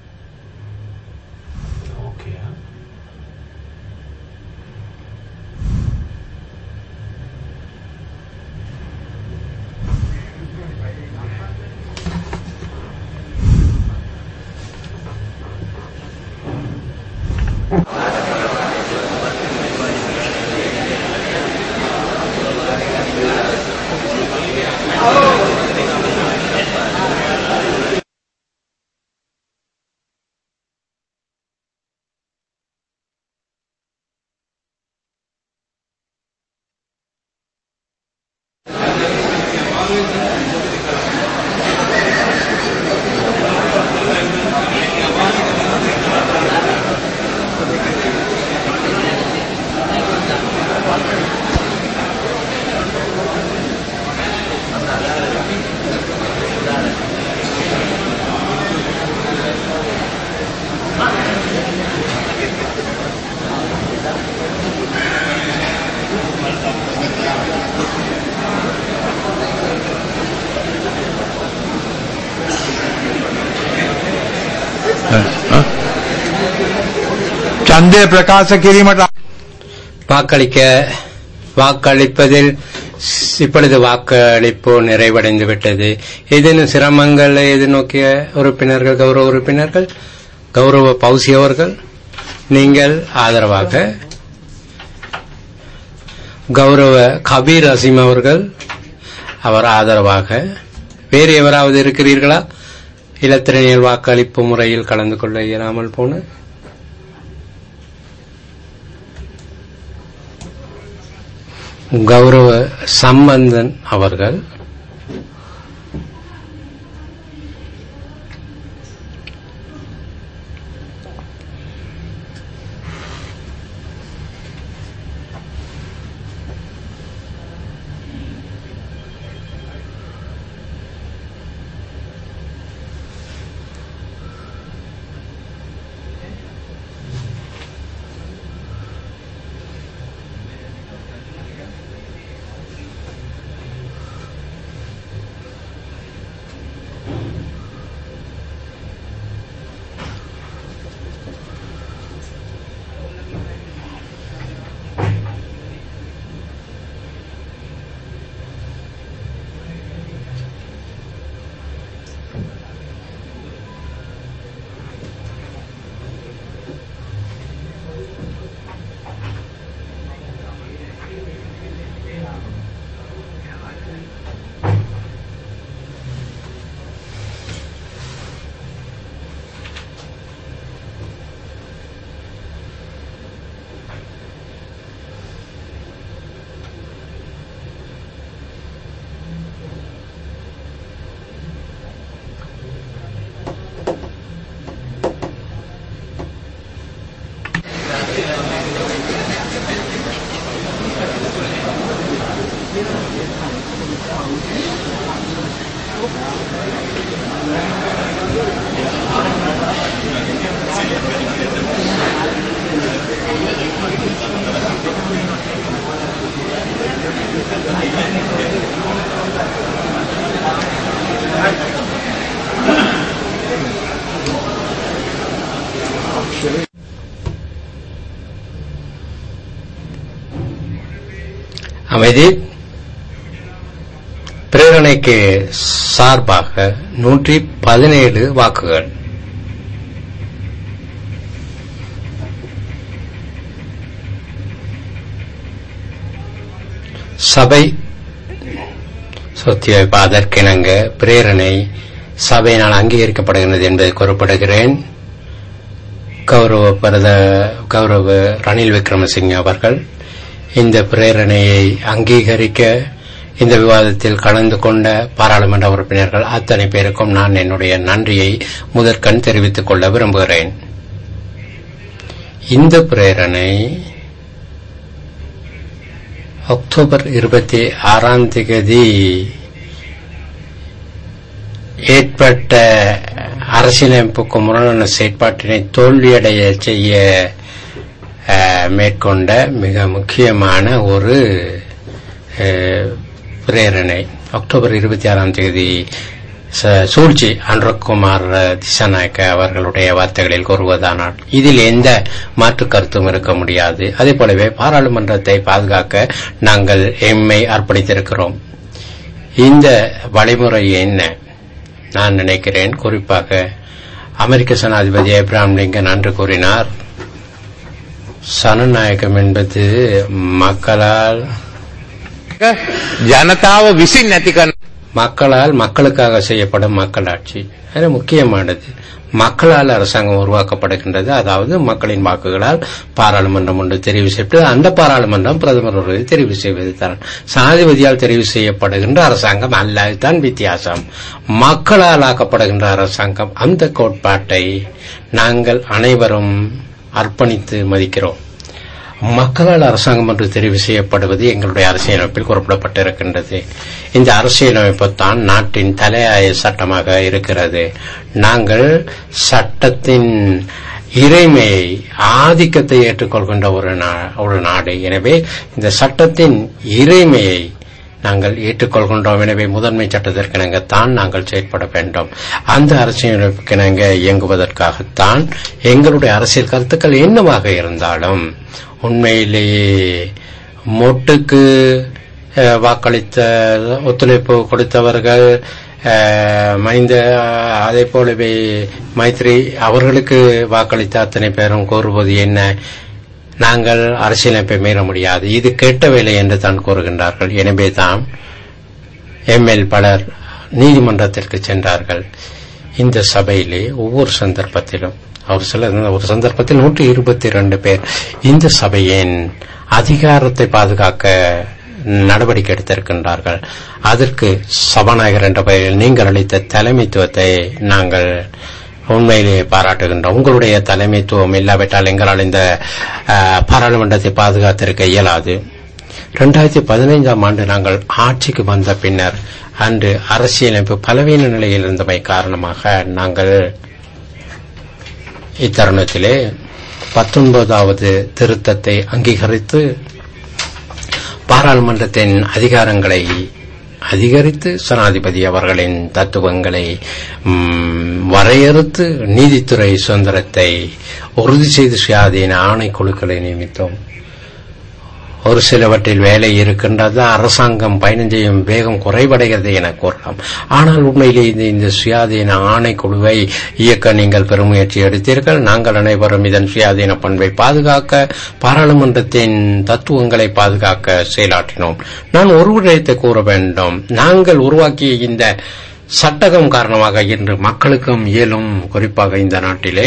ඡන්දය ප්‍රකාශ කිරීමට வாக்களிக்க வாக்களிப்பதில் இப்பொழுது வாக்களிப்பு நிறைவடைந்து விட்டது ஏதேனும் சிரமங்களை எதிர்நோக்கிய உறுப்பினர்கள் கௌரவ உறுப்பினர்கள் கௌரவ பௌசி அவர்கள் நீங்கள் ஆதரவாக கௌரவ கபீர் அசீம் அவர்கள் அவர் ஆதரவாக வேறு எவராவது இருக்கிறீர்களா இலத்திரனியல் வாக்களிப்பு முறையில் கலந்து கொள்ள இயலாமல் போன கௌரவ சம்பந்தன் அவர்கள் அமைதி பிரேரணைக்கு சார்பாக நூற்றி பதினேழு வாக்குகள் சபை சொத்தியமைப்பு அதற்கிணங்க பிரேரணை சபையினால் அங்கீகரிக்கப்படுகிறது என்பதை கூறப்படுகிறேன் கௌரவ பிரத கௌரவ ரணில் விக்ரமசிங்க அவர்கள் இந்த பிரேரணையை அங்கீகரிக்க இந்த விவாதத்தில் கலந்து கொண்ட பாராளுமன்ற உறுப்பினர்கள் அத்தனை பேருக்கும் நான் என்னுடைய நன்றியை முதற்கண் தெரிவித்துக் கொள்ள விரும்புகிறேன் இந்த பிரேரணை அக்டோபர் இருபத்தி ஆறாம் தேதி ஏற்பட்ட அரசியலமைப்புக்கு முரணான செயற்பாட்டினை தோல்வியடைய செய்ய அஹ், மேற்கொண்ட மிக முக்கியமான ஒரு அஹ், பிரேரணை அக்டோபர் இருபத்தி ஆறாம் தேதி ச- சூழ்ச்சி அன்றகுமார் திசாநாயக்க அவர்களுடைய வார்த்தைகளில் கூறுவதானால் இதில் எந்த மாற்று கருத்தும் இருக்க முடியாது அதே போலவே பாராளுமன்றத்தை பாதுகாக்க நாங்கள் எம்மை அர்ப்பணித்திருக்கிறோம் இந்த வழிமுறை என்ன நான் நினைக்கிறேன் குறிப்பாக அமெரிக்க ஜனாதிபதி ஏப்ரஹாம் லிங்கன் அன்று கூறினார் சனநாயகம் என்பது மக்களால் ජනතාව විසින් නැති කරන மக்களால் மக்களுக்காக செய்யப்படும் மக்களாட்சி அது முக்கியமானது மக்களால் அரசாங்கம் உருவாக்கப்படுகின்றது அதாவது மக்களின் வாக்குகளால் பாராளுமன்றம் ஒன்று தெரிவு செய்யப்பட்டு அந்த பாராளுமன்றம் பிரதமர் ஒருவரை தெரிவு செய்வது தான் சாதிபதியால் தெரிவு செய்யப்படுகின்ற அரசாங்கம் அல்ல இதுதான் வித்தியாசம் மக்களால் ஆக்கப்படுகின்ற அரசாங்கம் அந்த கோட்பாட்டை நாங்கள் அனைவரும் அர்ப்பணித்து மதிக்கிறோம் மக்களால் அரசாங்கம் என்று தெரிவு செய்யப்படுவது எங்களுடைய அரசியலமைப்பில் குறிப்பிடப்பட்டிருக்கின்றது இந்த அரசியலமைப்பு தான் நாட்டின் தலையாய சட்டமாக இருக்கிறது நாங்கள் சட்டத்தின் இறைமையை ஆதிக்கத்தை ஏற்றுக்கொள்கின்ற ஒரு நா- ஒரு நாடு எனவே இந்த சட்டத்தின் இறைமையை நாங்கள் ஏற்றுக்கொள்கின்றோம் எனவே முதன்மை சட்டத்திற்கிணங்கத்தான் நாங்கள் செயற்பட வேண்டும் அந்த அரசியலமைப்புக்கிணங்க இயங்குவதற்காகத்தான் எங்களுடைய அரசியல் கருத்துக்கள் என்னவாக இருந்தாலும் உண்மையிலேயே மொட்டுக்கு அஹ், வாக்களித்த ஒத்துழைப்பு கொடுத்தவர்கள் அஹ், மைந்த அதே போலவே மைத்ரி அவர்களுக்கு வாக்களித்த அத்தனை பேரும் கூறுவது என்ன நாங்கள் அரசியலமைப்பை மீற முடியாது இது கெட்ட வேலை என்று தான் கூறுகின்றார்கள் எனவே தான் எம்எல் பலர் நீதிமன்றத்திற்கு சென்றார்கள் இந்த சபையிலே ஒவ்வொரு சந்தர்ப்பத்திலும் அவர் சில ஒரு சந்தர்ப்பத்தில் நூற்றி இருபத்தி இரண்டு பேர் இந்த சபையின் அதிகாரத்தை பாதுகாக்க நடவடிக்கை எடுத்திருக்கின்றார்கள் அதற்கு சபாநாயகர் என்ற பெயரில் நீங்கள் அளித்த தலைமைத்துவத்தை நாங்கள் உண்மையிலேயே பாராட்டுகின்றோம் உங்களுடைய தலைமைத்துவம் இல்லாவிட்டால் எங்களால் இந்த அஹ், பாராளுமன்றத்தை பாதுகாத்திருக்க இயலாது இரண்டாயிரத்தி பதினைந்தாம் ஆண்டு நாங்கள் ஆட்சிக்கு வந்த பின்னர் அன்று அரசியலமைப்பு பலவீன நிலையில் இருந்தமை காரணமாக நாங்கள் இத்தருணத்திலே பத்தொன்பதாவது திருத்தத்தை அங்கீகரித்து பாராளுமன்றத்தின் அதிகாரங்களை அதிகரித்து ஜனாதிபதி அவர்களின் தத்துவங்களை ம், வரையறுத்து நீதித்துறை சுதந்திரத்தை உறுதி செய்து சுயாதீன ஆணைக்குழுக்களை நியமித்தோம் ஒரு சிலவற்றில் வேலை இருக்கின்றது அரசாங்கம் பயணம் செய்யும் வேகம் குறைவடைகிறது என கூறலாம் ஆனால் உண்மையிலே இந்த இந்த சுயாதீன ஆணைக்குழுவை இயக்க நீங்கள் பெருமுயற்சி எடுத்தீர்கள் நாங்கள் அனைவரும் இதன் சுயாதீன பண்பை பாதுகாக்க பாராளுமன்றத்தின் தத்துவங்களை பாதுகாக்க செயலாற்றினோம் நான் ஒரு விடயத்தை கூற வேண்டும் நாங்கள் உருவாக்கிய இந்த சட்டகம் காரணமாக இன்று மக்களுக்கும் இயலும் குறிப்பாக இந்த நாட்டிலே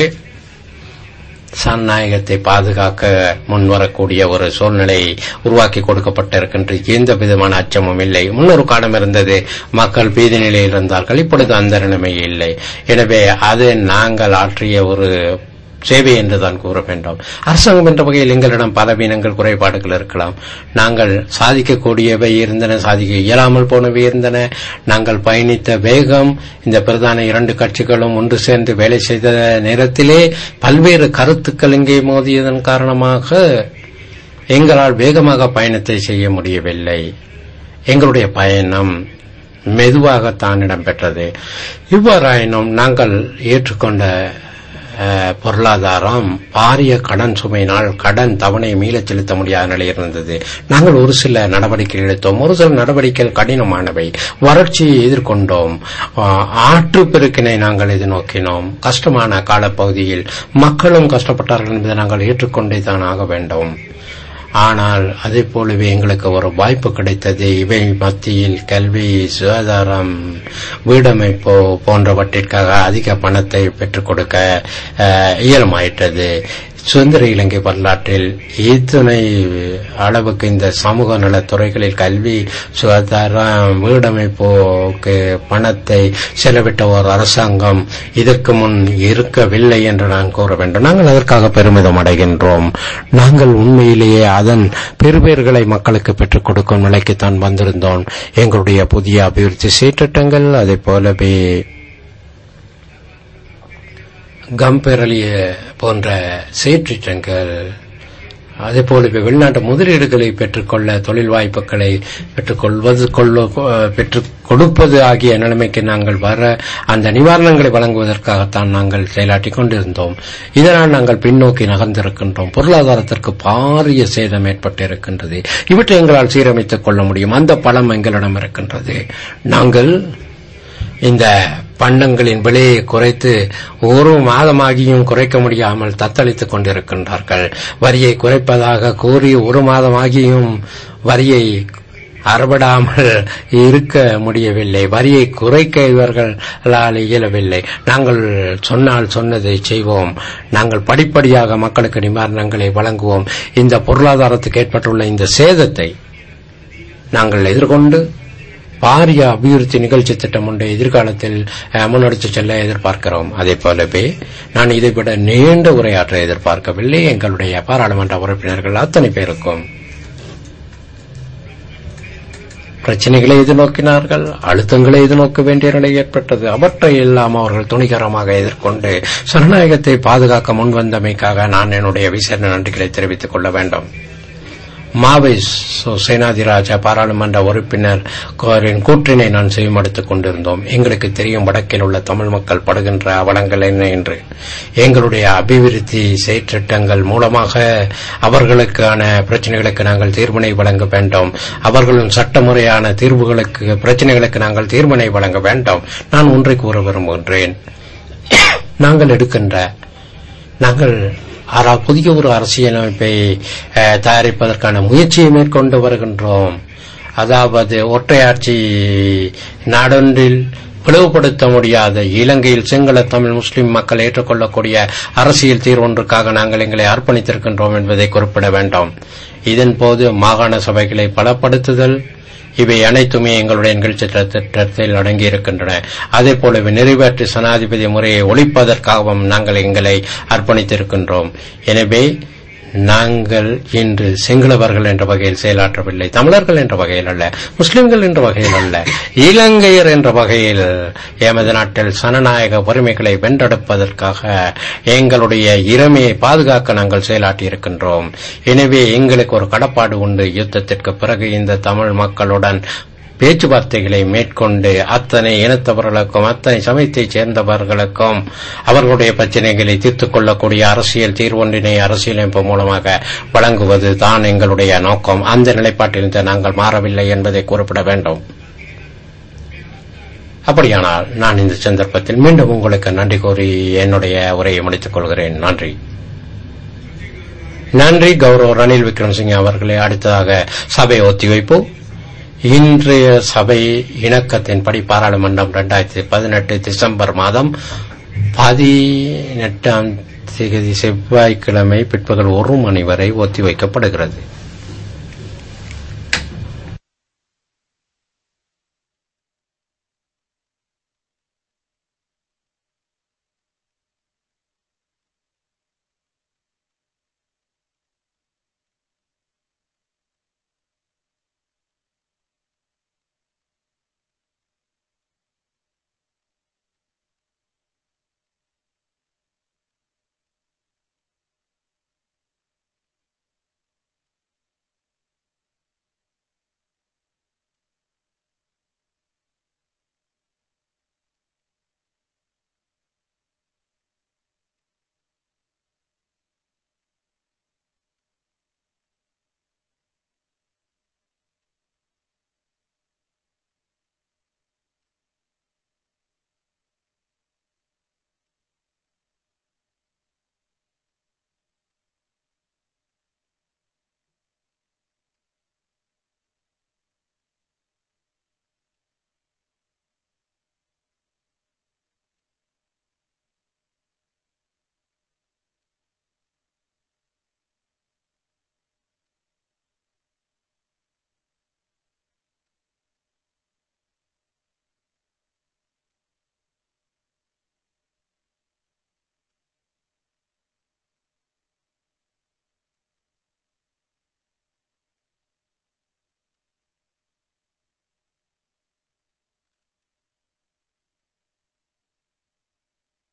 சனநாயகத்தை பாதுகாக்க முன்வரக்கூடிய ஒரு சூழ்நிலை உருவாக்கி கொடுக்கப்பட்டிருக்கின்ற எந்த விதமான அச்சமும் இல்லை முன்னொரு காலம் இருந்தது மக்கள் பீதி நிலையில் இருந்தார்கள் இப்பொழுது அந்த நிலைமை இல்லை எனவே அது நாங்கள் ஆற்றிய ஒரு சேவை என்றுதான் கூற வேண்டும் அரசாங்கம் என்ற வகையில் எங்களிடம் பலவீனங்கள் குறைபாடுகள் இருக்கலாம் நாங்கள் சாதிக்கக்கூடியவை இருந்தன சாதிக்க இயலாமல் போனவை இருந்தன நாங்கள் பயணித்த வேகம் இந்த பிரதான இரண்டு கட்சிகளும் ஒன்று சேர்ந்து வேலை செய்த நேரத்திலே பல்வேறு கருத்துக்கள் இங்கே மோதியதன் காரணமாக எங்களால் வேகமாக பயணத்தை செய்ய முடியவில்லை எங்களுடைய பயணம் மெதுவாகத்தான் இடம்பெற்றது இவ்வாறாயினும் நாங்கள் ஏற்றுக்கொண்ட அஹ், பொருளாதாரம் பாரிய கடன் சுமையினால் கடன் தவணை மீளச் செலுத்த முடியாத நிலை இருந்தது நாங்கள் ஒரு சில நடவடிக்கைகள் எடுத்தோம் ஒரு சில நடவடிக்கைகள் கடினமானவை வறட்சியை எதிர்கொண்டோம் ஆஹ், ஆற்றுப்பெருக்கினை நாங்கள் எதிர்நோக்கினோம் கஷ்டமான காலப்பகுதியில் மக்களும் கஷ்டப்பட்டார்கள் என்பதை நாங்கள் ஏற்றுக்கொண்டே தான் ஆக வேண்டும் ஆனால் அதே போலவே எங்களுக்கு ஒரு வாய்ப்பு கிடைத்தது இவை மத்தியில் கல்வி சுகாதாரம் வீடமைப்பு போன்றவற்றிற்காக அதிக பணத்தை பெற்றுக் கொடுக்க அஹ், இயலுமாயிற்றது சுதந்திர இலங்கை வரலாற்றில் இத்துணை அளவுக்கு இந்த சமூக நலத்துறைகளில் கல்வி சுகாதாரம் வீடமைப்புக்கு பணத்தை செலவிட்ட ஒரு அரசாங்கம் இதற்கு முன் இருக்கவில்லை என்று நான் கூற வேண்டும் நாங்கள் அதற்காக பெருமிதம் அடைகின்றோம் நாங்கள் உண்மையிலேயே அதன் பெறுபேறுகளை மக்களுக்கு பெற்றுக் கொடுக்கும் நிலைக்குத்தான் வந்திருந்தோம் எங்களுடைய புதிய அபிவிருத்தி சீர்திட்டங்கள் அதே போலவே கம்பெரலிய போன்ற சேற்றிட்டங்கள் அதே போல இப்ப வெளிநாட்டு முதலீடுகளை பெற்றுக்கொள்ள தொழில் வாய்ப்புகளை பெற்றுக்கொள்வது கொள்ள பெற்றுக் கொடுப்பது ஆகிய நிலைமைக்கு நாங்கள் வர அந்த நிவாரணங்களை வழங்குவதற்காகத்தான் நாங்கள் செயலாற்றிக் கொண்டிருந்தோம் இதனால் நாங்கள் பின்னோக்கி நகர்ந்திருக்கின்றோம் பொருளாதாரத்திற்கு பாரிய சேதம் ஏற்பட்டிருக்கின்றது இவற்றை எங்களால் சீரமைத்துக் கொள்ள முடியும் அந்த பலம் எங்களிடம் இருக்கின்றது நாங்கள் இந்த பண்டங்களின் விலையை குறைத்து ஒரு மாதமாகியும் குறைக்க முடியாமல் தத்தளித்துக் கொண்டிருக்கின்றார்கள் வரியை குறைப்பதாக கூறி ஒரு மாதமாகியும் வரியை அறபடாமல் இருக்க முடியவில்லை வரியை குறைக்க இவர்களால் இயலவில்லை நாங்கள் சொன்னால் சொன்னதை செய்வோம் நாங்கள் படிப்படியாக மக்களுக்கு நிவாரணங்களை வழங்குவோம் இந்த பொருளாதாரத்துக்கு ஏற்பட்டுள்ள இந்த சேதத்தை நாங்கள் எதிர்கொண்டு பாரிய அபிவிருத்தி நிகழ்ச்சி திட்டம் ஒன்றை எதிர்காலத்தில் அஹ், முன்னெடுத்துச் செல்ல எதிர்பார்க்கிறோம் அதே போலவே நான் இதைவிட நீண்ட உரையாற்ற எதிர்பார்க்கவில்லை எங்களுடைய பாராளுமன்ற உறுப்பினர்கள் அத்தனை பேருக்கும் பிரச்சனைகளை எதிர்நோக்கினார்கள் அழுத்தங்களை எதிர்நோக்க வேண்டிய நிலை ஏற்பட்டது அவற்றை எல்லாம் அவர்கள் துணிகரமாக எதிர்கொண்டு ஜனநாயகத்தை பாதுகாக்க முன்வந்தமைக்காக நான் என்னுடைய விசேட நன்றிகளை தெரிவித்துக் கொள்ள வேண்டும் மாவை சு- சேனாதிராஜா பாராளுமன்ற உறுப்பினர் கோரின் கூற்றினை நான் செவிமடுத்துக் கொண்டிருந்தோம் எங்களுக்கு தெரியும் வடக்கில் உள்ள தமிழ் மக்கள் படுகின்ற அவலங்கள் என்ன என்று எங்களுடைய அபிவிருத்தி செயற்றிட்டங்கள் மூலமாக அவர்களுக்கான பிரச்சனைகளுக்கு நாங்கள் தீர்வினை வழங்க வேண்டும் அவர்களின் சட்டமுறையான தீர்வுகளுக்கு பிரச்சனைகளுக்கு நாங்கள் தீர்வினை வழங்க வேண்டும் நான் ஒன்றை கூற விரும்புகின்றேன் நாங்கள் எடுக்கின்ற நாங்கள் ஆரா- புதிய ஒரு அரசியலமைப்பை அஹ், தயாரிப்பதற்கான முயற்சியை மேற்கொண்டு வருகின்றோம் அதாவது ஒற்றையாட்சி நாடொன்றில் பிளவுபடுத்த முடியாத இலங்கையில் சிங்கள தமிழ் முஸ்லிம் மக்கள் ஏற்றுக்கொள்ளக்கூடிய அரசியல் தீர்வொன்றுக்காக நாங்கள் எங்களை அர்ப்பணித்திருக்கின்றோம் என்பதை குறிப்பிட வேண்டும் இதன் போது மாகாண சபைகளை பலப்படுத்துதல் இவை அனைத்துமே எங்களுடைய நிகழ்ச்சி திட்டத்தில் அடங்கியிருக்கின்றன அதே போலவே நிறைவேற்று சனாதிபதி முறையை ஒழிப்பதற்காகவும் நாங்கள் எங்களை அர்ப்பணித்திருக்கின்றோம் எனவே நாங்கள் இன்று சிங்களவர்கள் என்ற வகையில் செயலாற்றவில்லை தமிழர்கள் என்ற வகையில் அல்ல முஸ்லிம்கள் என்ற வகையில் அல்ல இலங்கையர் என்ற வகையில் எமது நாட்டில் சனநாயக உரிமைகளை வென்றெடுப்பதற்காக எங்களுடைய இறமையை பாதுகாக்க நாங்கள் செயலாற்றி இருக்கின்றோம் எனவே எங்களுக்கு ஒரு கடப்பாடு உண்டு யுத்தத்திற்கு பிறகு இந்த தமிழ் மக்களுடன் பேச்சுவார்த்தைகளை மேற்கொண்டு அத்தனை இனத்தவர்களுக்கும் அத்தனை சமயத்தைச் சேர்ந்தவர்களுக்கும் அவர்களுடைய பிரச்சனைகளை தீர்த்துக் கொள்ளக்கூடிய அரசியல் தீர்வொன்றினை அரசியலமைப்பு மூலமாக வழங்குவது தான் எங்களுடைய நோக்கம் அந்த நிலைப்பாட்டிலிருந்து நாங்கள் மாறவில்லை என்பதை குறிப்பிட வேண்டும் அப்படியானால் நான் இந்த சந்தர்ப்பத்தில் மீண்டும் உங்களுக்கு நன்றி கூறி என்னுடைய உரையை முடித்துக் கொள்கிறேன் நன்றி நன்றி கௌரவ ரணில் விக்ரமசிங்கே அவர்களே அடுத்ததாக சபை ஒத்திவைப்பு இன்றைய சபை இணக்கத்தின்படி பாராளுமன்றம் இரண்டாயிரத்தி பதினெட்டு டிசம்பர் மாதம் பதினெட்டாம் தேதி செவ்வாய்க்கிழமை பிற்பகல் ஒரு மணி வரை ஒத்திவைக்கப்படுகிறது